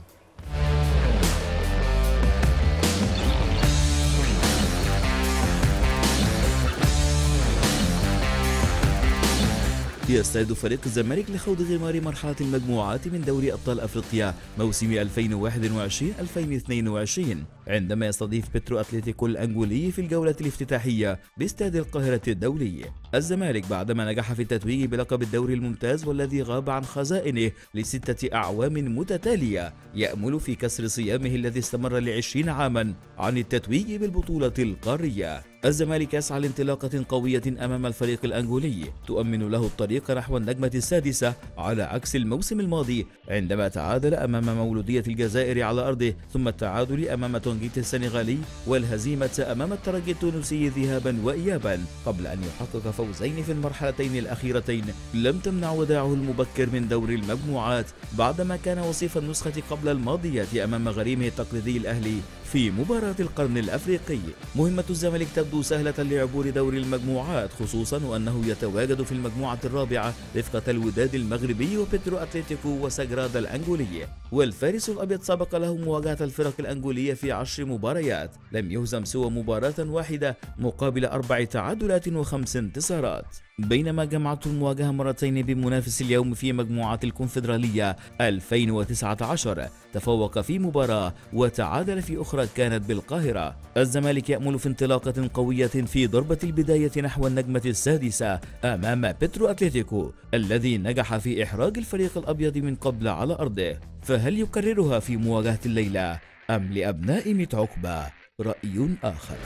S7: يستعد فريق الزمالك لخوض غمار مرحلة المجموعات من دوري أبطال أفريقيا موسم 2021-2022 عندما يستضيف بترو أتلتيكو الأنجولي في الجولة الافتتاحية باستاد القاهرة الدولي الزمالك بعدما نجح في التتويج بلقب الدوري الممتاز والذي غاب عن خزائنه لستة أعوام متتالية يأمل في كسر صيامه الذي استمر لعشرين عاما عن التتويج بالبطولة القارية الزمالك يسعى لانطلاقة قوية أمام الفريق الأنجولي تؤمن له الطريق نحو النجمة السادسة على عكس الموسم الماضي عندما تعادل أمام مولودية الجزائر على أرضه ثم التعادل أمام تونجيت السنغالي والهزيمة أمام الترجي التونسي ذهابا وإيابا قبل أن يحقق فوزين في المرحلتين الأخيرتين لم تمنع وداعه المبكر من دور المجموعات بعدما كان وصيف النسخة قبل الماضية أمام غريمه التقليدي الأهلي في مباراة القرن الأفريقي مهمة الزمالك تبدو سهلة لعبور دور المجموعات خصوصا وأنه يتواجد في المجموعة الرابعة رفقة الوداد المغربي وبيترو أتلتيكو وسجراد الأنجولي والفارس الأبيض سبق له مواجهة الفرق الأنجولية في عشر مباريات لم يهزم سوى مباراة واحدة مقابل أربع تعادلات وخمس انتصارات بينما جمعته المواجهة مرتين بمنافس اليوم في مجموعة الكونفدرالية 2019 تفوق في مباراة وتعادل في أخرى كانت بالقاهرة الزمالك يأمل في انطلاقة قوية في ضربة البداية نحو النجمة السادسة أمام بيترو أتلتيكو الذي نجح في إحراج الفريق الأبيض من قبل على أرضه فهل يكررها في مواجهة الليلة أم لأبناء ميت عقبة رأي آخر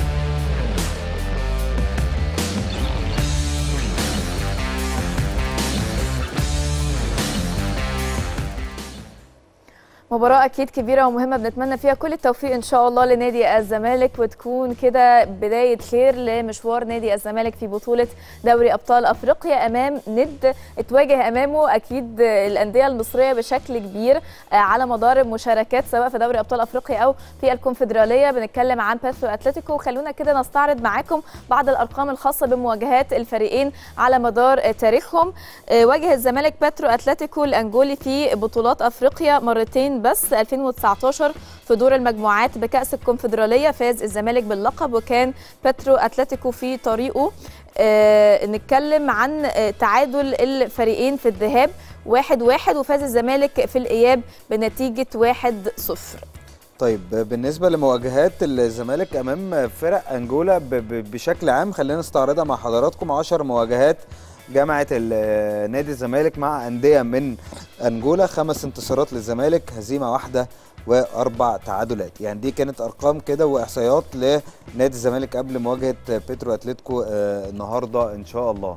S1: مباراة أكيد كبيرة ومهمة بنتمنى فيها كل التوفيق إن شاء الله لنادي الزمالك وتكون كده بداية خير لمشوار نادي الزمالك في بطولة دوري أبطال أفريقيا أمام ند اتواجه أمامه أكيد الأندية المصرية بشكل كبير على مدار المشاركات سواء في دوري أبطال أفريقيا أو في الكونفدرالية بنتكلم عن باترو أتلتيكو خلونا كده نستعرض معاكم بعض الأرقام الخاصة بمواجهات الفريقين على مدار تاريخهم واجه الزمالك باترو أتلتيكو الأنجولي في بطولات أفريقيا مرتين بس 2019 في دور المجموعات بكأس الكونفدرالية فاز الزمالك باللقب وكان باترو أتلتيكو في طريقه آه نتكلم عن آه تعادل الفريقين في الذهاب واحد واحد وفاز الزمالك في الإياب بنتيجة واحد صفر
S2: طيب بالنسبه لمواجهات الزمالك امام فرق انجولا ب- ب- بشكل عام خلينا نستعرضها مع حضراتكم 10 مواجهات جمعت ال- نادي الزمالك مع انديه من انجولا خمس انتصارات للزمالك هزيمه واحده واربع تعادلات يعني دي كانت ارقام كده واحصائيات لنادي الزمالك قبل مواجهه بيترو اتلتيكو آه، النهارده ان شاء الله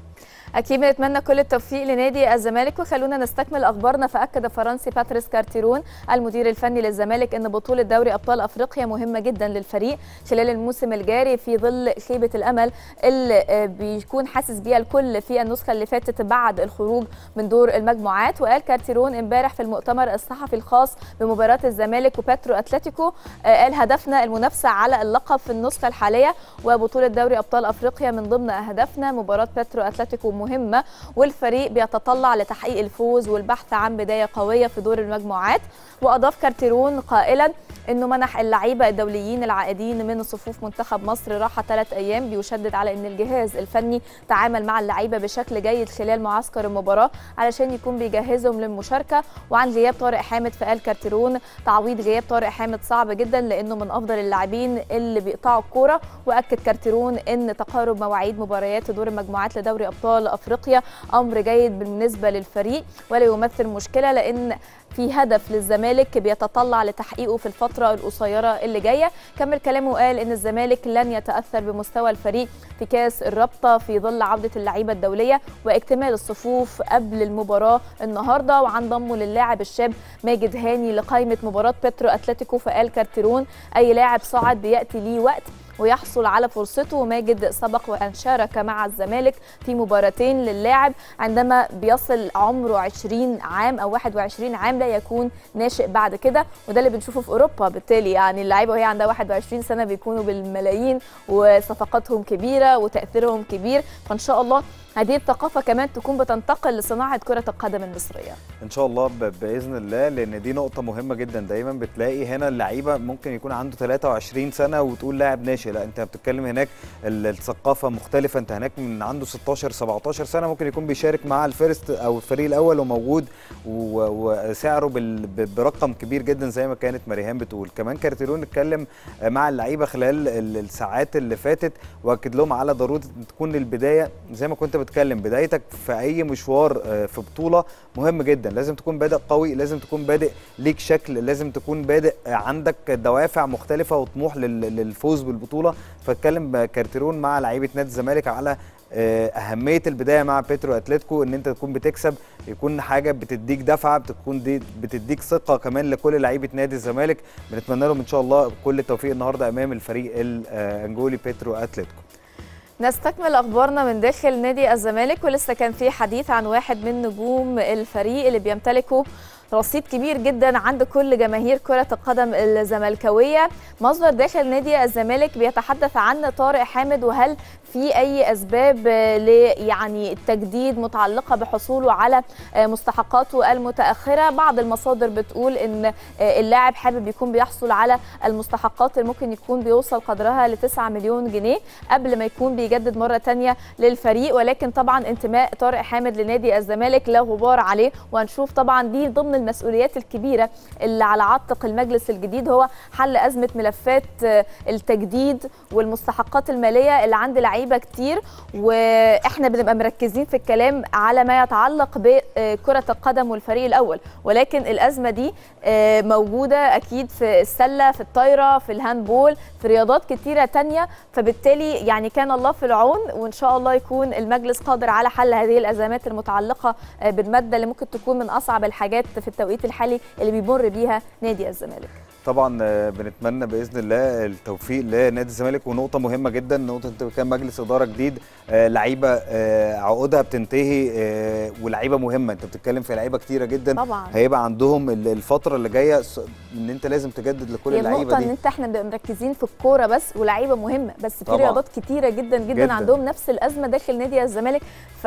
S1: اكيد بنتمنى كل التوفيق لنادي الزمالك وخلونا نستكمل اخبارنا فاكد فرنسي باتريس كارتيرون المدير الفني للزمالك ان بطوله دوري ابطال افريقيا مهمه جدا للفريق خلال الموسم الجاري في ظل خيبه الامل اللي آه، بيكون حاسس بيها الكل في النسخه اللي فاتت بعد الخروج من دور المجموعات وقال كارتيرون امبارح في المؤتمر الصحفي الخاص بمباراه الزمالك وباترو اتلتيكو آه، قال هدفنا المنافسه على اللقب في النسخه الحاليه وبطوله دوري ابطال افريقيا من ضمن اهدافنا مباراه باترو اتلتيكو مهمه والفريق بيتطلع لتحقيق الفوز والبحث عن بدايه قويه في دور المجموعات واضاف كارتيرون قائلا انه منح اللعيبه الدوليين العائدين من صفوف منتخب مصر راحه ثلاث ايام بيشدد على ان الجهاز الفني تعامل مع اللعيبه بشكل جيد خلال معسكر المباراه علشان يكون بيجهزهم للمشاركه وعن غياب طارق حامد فقال كارتيرون تعويض غياب طارق حامد صعب جدا لانه من افضل اللاعبين اللي بيقطعوا الكوره واكد كارتيرون ان تقارب مواعيد مباريات دور المجموعات لدوري ابطال افريقيا امر جيد بالنسبه للفريق ولا يمثل مشكله لان في هدف للزمالك بيتطلع لتحقيقه في الفترة القصيرة اللي جاية كمل كلامه وقال إن الزمالك لن يتأثر بمستوى الفريق في كاس الرابطة في ظل عودة اللعيبة الدولية واكتمال الصفوف قبل المباراة النهاردة وعن ضمه للاعب الشاب ماجد هاني لقائمة مباراة بيترو أتلتيكو فقال كارتيرون أي لاعب صاعد بيأتي ليه وقت ويحصل على فرصته وماجد سبق وأن شارك مع الزمالك في مباراتين للاعب عندما بيصل عمره 20 عام أو 21 عام لا يكون ناشئ بعد كده وده اللي بنشوفه في أوروبا بالتالي يعني اللعيبة وهي عندها 21 سنة بيكونوا بالملايين وصفقاتهم كبيرة وتأثيرهم كبير فإن شاء الله هذه الثقافة كمان تكون بتنتقل لصناعة كرة القدم المصرية
S2: ان شاء الله ب- باذن الله لان دي نقطه مهمه جدا دايما بتلاقي هنا اللعيبه ممكن يكون عنده 23 سنه وتقول لاعب ناشئ لا انت بتتكلم هناك ال- الثقافه مختلفه انت هناك من عنده 16 17 سنه ممكن يكون بيشارك مع الفيرست او الفريق الاول وموجود و- وسعره بال- ب- برقم كبير جدا زي ما كانت مريهان بتقول كمان كارتيرون اتكلم مع اللعيبه خلال ال- الساعات اللي فاتت واكد لهم على ضروره ان تكون البدايه زي ما كنت بتكلم بدايتك في اي مشوار آه، في بطوله مهم جدا لازم تكون بادئ قوي لازم تكون بادئ ليك شكل لازم تكون بادئ آه، عندك دوافع مختلفه وطموح لل- للفوز بالبطوله فاتكلم كارتيرون مع لعيبه نادي الزمالك على آه، اهميه البدايه مع بيترو اتلتيكو ان انت تكون بتكسب يكون حاجه بتديك دفعه بتكون دي بتديك ثقه كمان لكل لعيبه نادي الزمالك بنتمنى لهم ان شاء الله كل التوفيق النهارده امام الفريق الانجولي بيترو اتلتيكو
S1: نستكمل اخبارنا من داخل نادي الزمالك ولسه كان في حديث عن واحد من نجوم الفريق اللي بيمتلكوا رصيد كبير جدا عند كل جماهير كره القدم الزملكاويه مصدر داخل نادي الزمالك بيتحدث عن طارق حامد وهل في اي اسباب ل يعني التجديد متعلقه بحصوله على مستحقاته المتاخره بعض المصادر بتقول ان اللاعب حابب يكون بيحصل على المستحقات اللي ممكن يكون بيوصل قدرها ل 9 مليون جنيه قبل ما يكون بيجدد مره تانية للفريق ولكن طبعا انتماء طارق حامد لنادي الزمالك لا غبار عليه وهنشوف طبعا دي ضمن المسؤوليات الكبيره اللي على عاتق المجلس الجديد هو حل ازمه ملفات التجديد والمستحقات الماليه اللي عند لعيبه كتير واحنا بنبقى مركزين في الكلام على ما يتعلق بكره القدم والفريق الاول ولكن الازمه دي موجوده اكيد في السله في الطايره في الهاندبول في رياضات كتيره تانية فبالتالي يعني كان الله في العون وان شاء الله يكون المجلس قادر على حل هذه الازمات المتعلقه بالماده اللي ممكن تكون من اصعب الحاجات في التوقيت الحالي اللي بيمر بيها نادي الزمالك
S2: طبعا بنتمنى باذن الله التوفيق لنادي الزمالك ونقطه مهمه جدا نقطه انت كان مجلس اداره جديد لعيبه عقودها بتنتهي ولعيبه مهمه انت بتتكلم في لعيبه كتيره جدا
S1: طبعا
S2: هيبقى عندهم الفتره اللي جايه ان انت لازم تجدد لكل اللعيبه دي
S1: ان انت احنا بنبقى مركزين في الكوره بس ولاعيبه مهمه بس في
S2: طبعاً.
S1: رياضات كتيره جدا جدا,
S2: جداً.
S1: جدا عندهم نفس الازمه داخل نادي الزمالك ف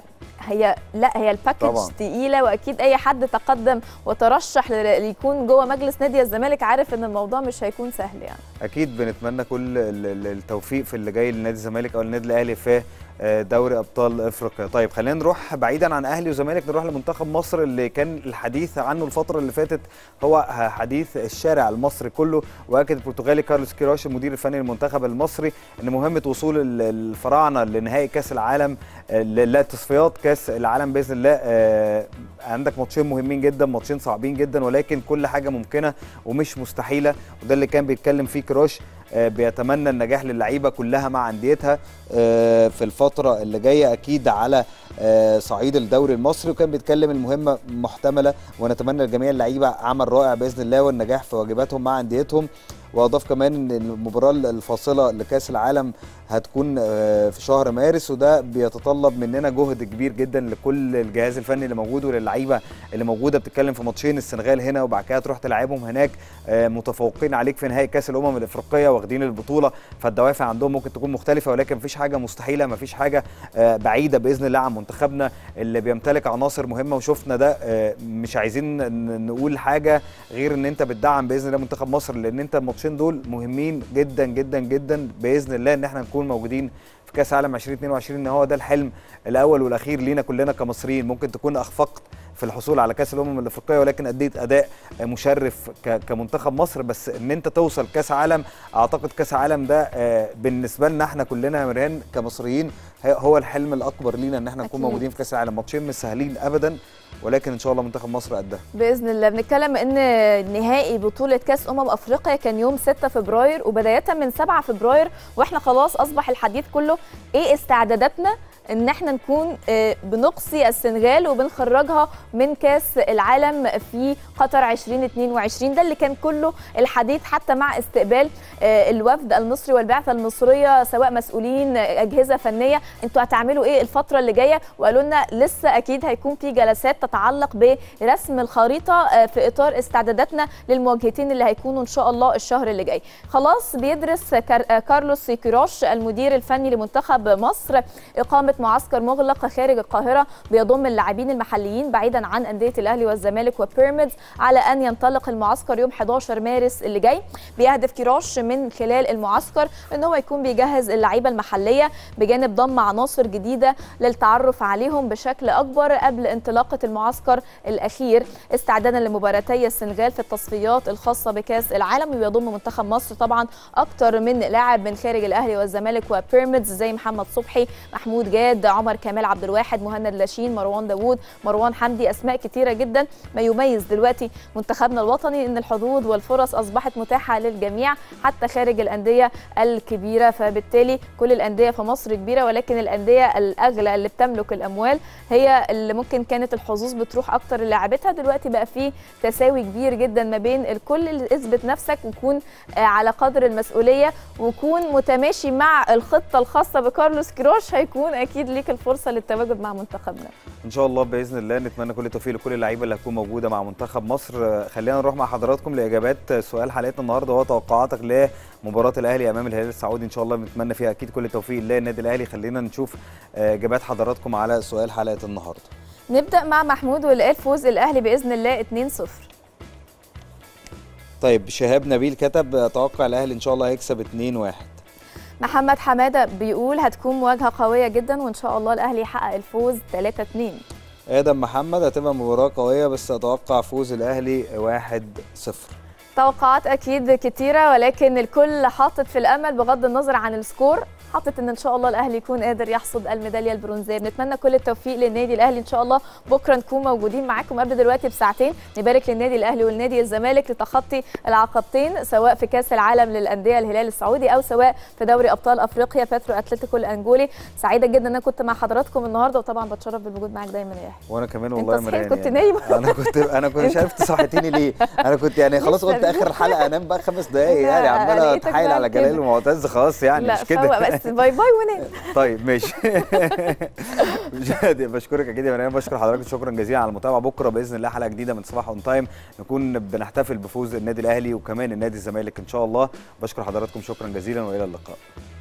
S1: هي لا هي الباكج
S2: طبعاً.
S1: تقيله واكيد اي حد تقدم وترشح ل- ليكون جوه مجلس نادي الزمالك عارف ان الموضوع مش هيكون سهل يعني
S2: اكيد بنتمنى كل ال- ال- التوفيق في اللي جاي لنادي الزمالك او النادي الاهلي في آه، دوري ابطال افريقيا طيب خلينا نروح بعيدا عن اهلي وزمالك نروح لمنتخب مصر اللي كان الحديث عنه الفتره اللي فاتت هو حديث الشارع المصري كله واكد البرتغالي كارلوس كيروش المدير الفني للمنتخب المصري ان مهمه وصول ال- الفراعنه لنهائي كاس العالم آه، ل- لا تصفيات كاس العالم باذن الله آه، عندك ماتشين مهمين جدا ماتشين صعبين جدا ولكن كل حاجه ممكنه ومش مستحيله وده اللي كان بيتكلم فيه كيروش آه، بيتمنى النجاح للعيبه كلها مع انديتها آه، في الفتره اللي جايه اكيد على آه، صعيد الدوري المصري وكان بيتكلم المهمه محتمله ونتمنى لجميع اللعيبه عمل رائع باذن الله والنجاح في واجباتهم مع انديتهم واضاف كمان ان المباراه الفاصله لكاس العالم هتكون آه، في شهر مارس وده بيتطلب مننا جهد كبير جدا لكل الجهاز الفني اللي موجود وللعيبه اللي موجوده بتتكلم في ماتشين السنغال هنا وبعد كده تروح تلعبهم هناك آه، متفوقين عليك في نهائي كاس الامم الافريقيه واخدين البطوله فالدوافع عندهم ممكن تكون مختلفه ولكن مفيش حاجه مستحيله مفيش حاجه آه، بعيده باذن الله عن منتخبنا اللي بيمتلك عناصر مهمه وشفنا ده آه، مش عايزين ن- نقول حاجه غير ان انت بتدعم باذن الله منتخب مصر لان انت الماتشين دول مهمين جدا جدا جدا باذن الله ان احنا نكون موجودين في كاس عالم 2022 ان هو ده الحلم الاول والاخير لينا كلنا كمصريين ممكن تكون اخفقت في الحصول على كاس الامم الافريقيه ولكن اديت اداء مشرف ك- كمنتخب مصر بس ان انت توصل كاس عالم اعتقد كاس عالم ده آه، بالنسبه لنا احنا كلنا يا مريان كمصريين هي- هو الحلم الاكبر لينا ان احنا نكون
S1: أكيد.
S2: موجودين في كاس العالم ماتشين مش سهلين ابدا ولكن ان شاء الله منتخب مصر قدها
S1: باذن الله بنتكلم ان نهائي بطوله كاس امم افريقيا كان يوم 6 فبراير وبدايه من 7 فبراير واحنا خلاص اصبح الحديث كله ايه استعداداتنا ان احنا نكون آه، بنقصي السنغال وبنخرجها من كاس العالم في قطر 2022 ده اللي كان كله الحديث حتى مع استقبال آه، الوفد المصري والبعثه المصريه سواء مسؤولين آه، اجهزه فنيه انتوا هتعملوا ايه الفتره اللي جايه وقالوا لنا لسه اكيد هيكون في جلسات تتعلق برسم الخريطه آه، في اطار استعداداتنا للمواجهتين اللي هيكونوا ان شاء الله الشهر اللي جاي خلاص بيدرس كار- آه، كارلوس كيروش المدير الفني لمنتخب مصر اقامه معسكر مغلق خارج القاهره بيضم اللاعبين المحليين بعيدا عن انديه الاهلي والزمالك وبيراميدز على ان ينطلق المعسكر يوم 11 مارس اللي جاي بيهدف كيروش من خلال المعسكر ان هو يكون بيجهز اللعيبه المحليه بجانب ضم عناصر جديده للتعرف عليهم بشكل اكبر قبل انطلاقه المعسكر الاخير استعدادا لمباراتي السنغال في التصفيات الخاصه بكاس العالم ويضم منتخب مصر طبعا اكتر من لاعب من خارج الاهلي والزمالك وبيراميدز زي محمد صبحي محمود جاد عمر كمال عبد الواحد مهند لاشين مروان داوود مروان حمدي اسماء كتيره جدا ما يميز دلوقتي منتخبنا الوطني ان الحظوظ والفرص اصبحت متاحه للجميع حتى خارج الانديه الكبيره فبالتالي كل الانديه في مصر كبيره ولكن الانديه الاغلى اللي بتملك الاموال هي اللي ممكن كانت الحظوظ بتروح اكتر للاعبتها دلوقتي بقى في تساوي كبير جدا ما بين الكل اللي اثبت نفسك وكون آه، على قدر المسؤوليه وكون متماشي مع الخطه الخاصه بكارلوس كروش هيكون اكيد اكيد ليك الفرصه للتواجد مع منتخبنا
S2: ان شاء الله باذن الله نتمنى كل التوفيق لكل اللعيبه اللي هتكون موجوده مع منتخب مصر آه، خلينا نروح مع حضراتكم لاجابات سؤال حلقتنا النهارده وهو توقعاتك لمباراه الاهلي امام الهلال السعودي ان شاء الله بنتمنى فيها اكيد كل التوفيق للنادي الاهلي خلينا نشوف آه، اجابات حضراتكم على سؤال حلقه النهارده
S1: نبدا مع محمود واللي قال فوز الاهلي باذن الله 2-0
S2: طيب شهاب نبيل كتب اتوقع الاهلي ان شاء الله هيكسب 2-1
S1: محمد حماده بيقول هتكون مواجهه قويه جدا وان شاء الله الاهلي يحقق الفوز 3-2
S2: ادم محمد هتبقى مباراه قويه بس اتوقع فوز الاهلي 1-0
S1: توقعات اكيد كتيره ولكن الكل حاطط في الامل بغض النظر عن السكور حاطط ان ان شاء الله الاهلي يكون قادر يحصد الميداليه البرونزيه بنتمنى كل التوفيق للنادي الاهلي ان شاء الله بكره نكون موجودين معاكم قبل دلوقتي بساعتين نبارك للنادي الاهلي والنادي الزمالك لتخطي العقبتين سواء في كاس العالم للانديه الهلال السعودي او سواء في دوري ابطال افريقيا باترو اتلتيكو الانجولي سعيده جدا ان انا كنت مع حضراتكم النهارده وطبعا بتشرف بالوجود معاك دايما يا يحيى
S2: وانا كمان
S1: انت
S2: والله
S1: صحيت
S2: مريان
S1: كنت
S2: يعني.
S1: نايم
S2: انا كنت انا كنت مش عارف تصحتيني ليه انا كنت يعني خلاص
S1: لسه
S2: قلت اخر الحلقه انام بقى خمس دقايق
S1: لا،
S2: يعني عمال
S1: لقيتك
S2: اتحايل
S1: بقى
S2: على
S1: كده.
S2: جلال ومعتز خلاص يعني
S1: لا
S2: مش كده
S1: فوق بس باي باي ونام
S2: طيب ماشي مشاهدي بشكرك اكيد يا مريم بشكر حضرتك شكرا جزيلا على المتابعه بكره باذن الله حلقه جديده من صباح اون تايم نكون بنحتفل بفوز النادي الاهلي وكمان النادي الزمالك ان شاء الله بشكر حضراتكم شكرا جزيلا والى اللقاء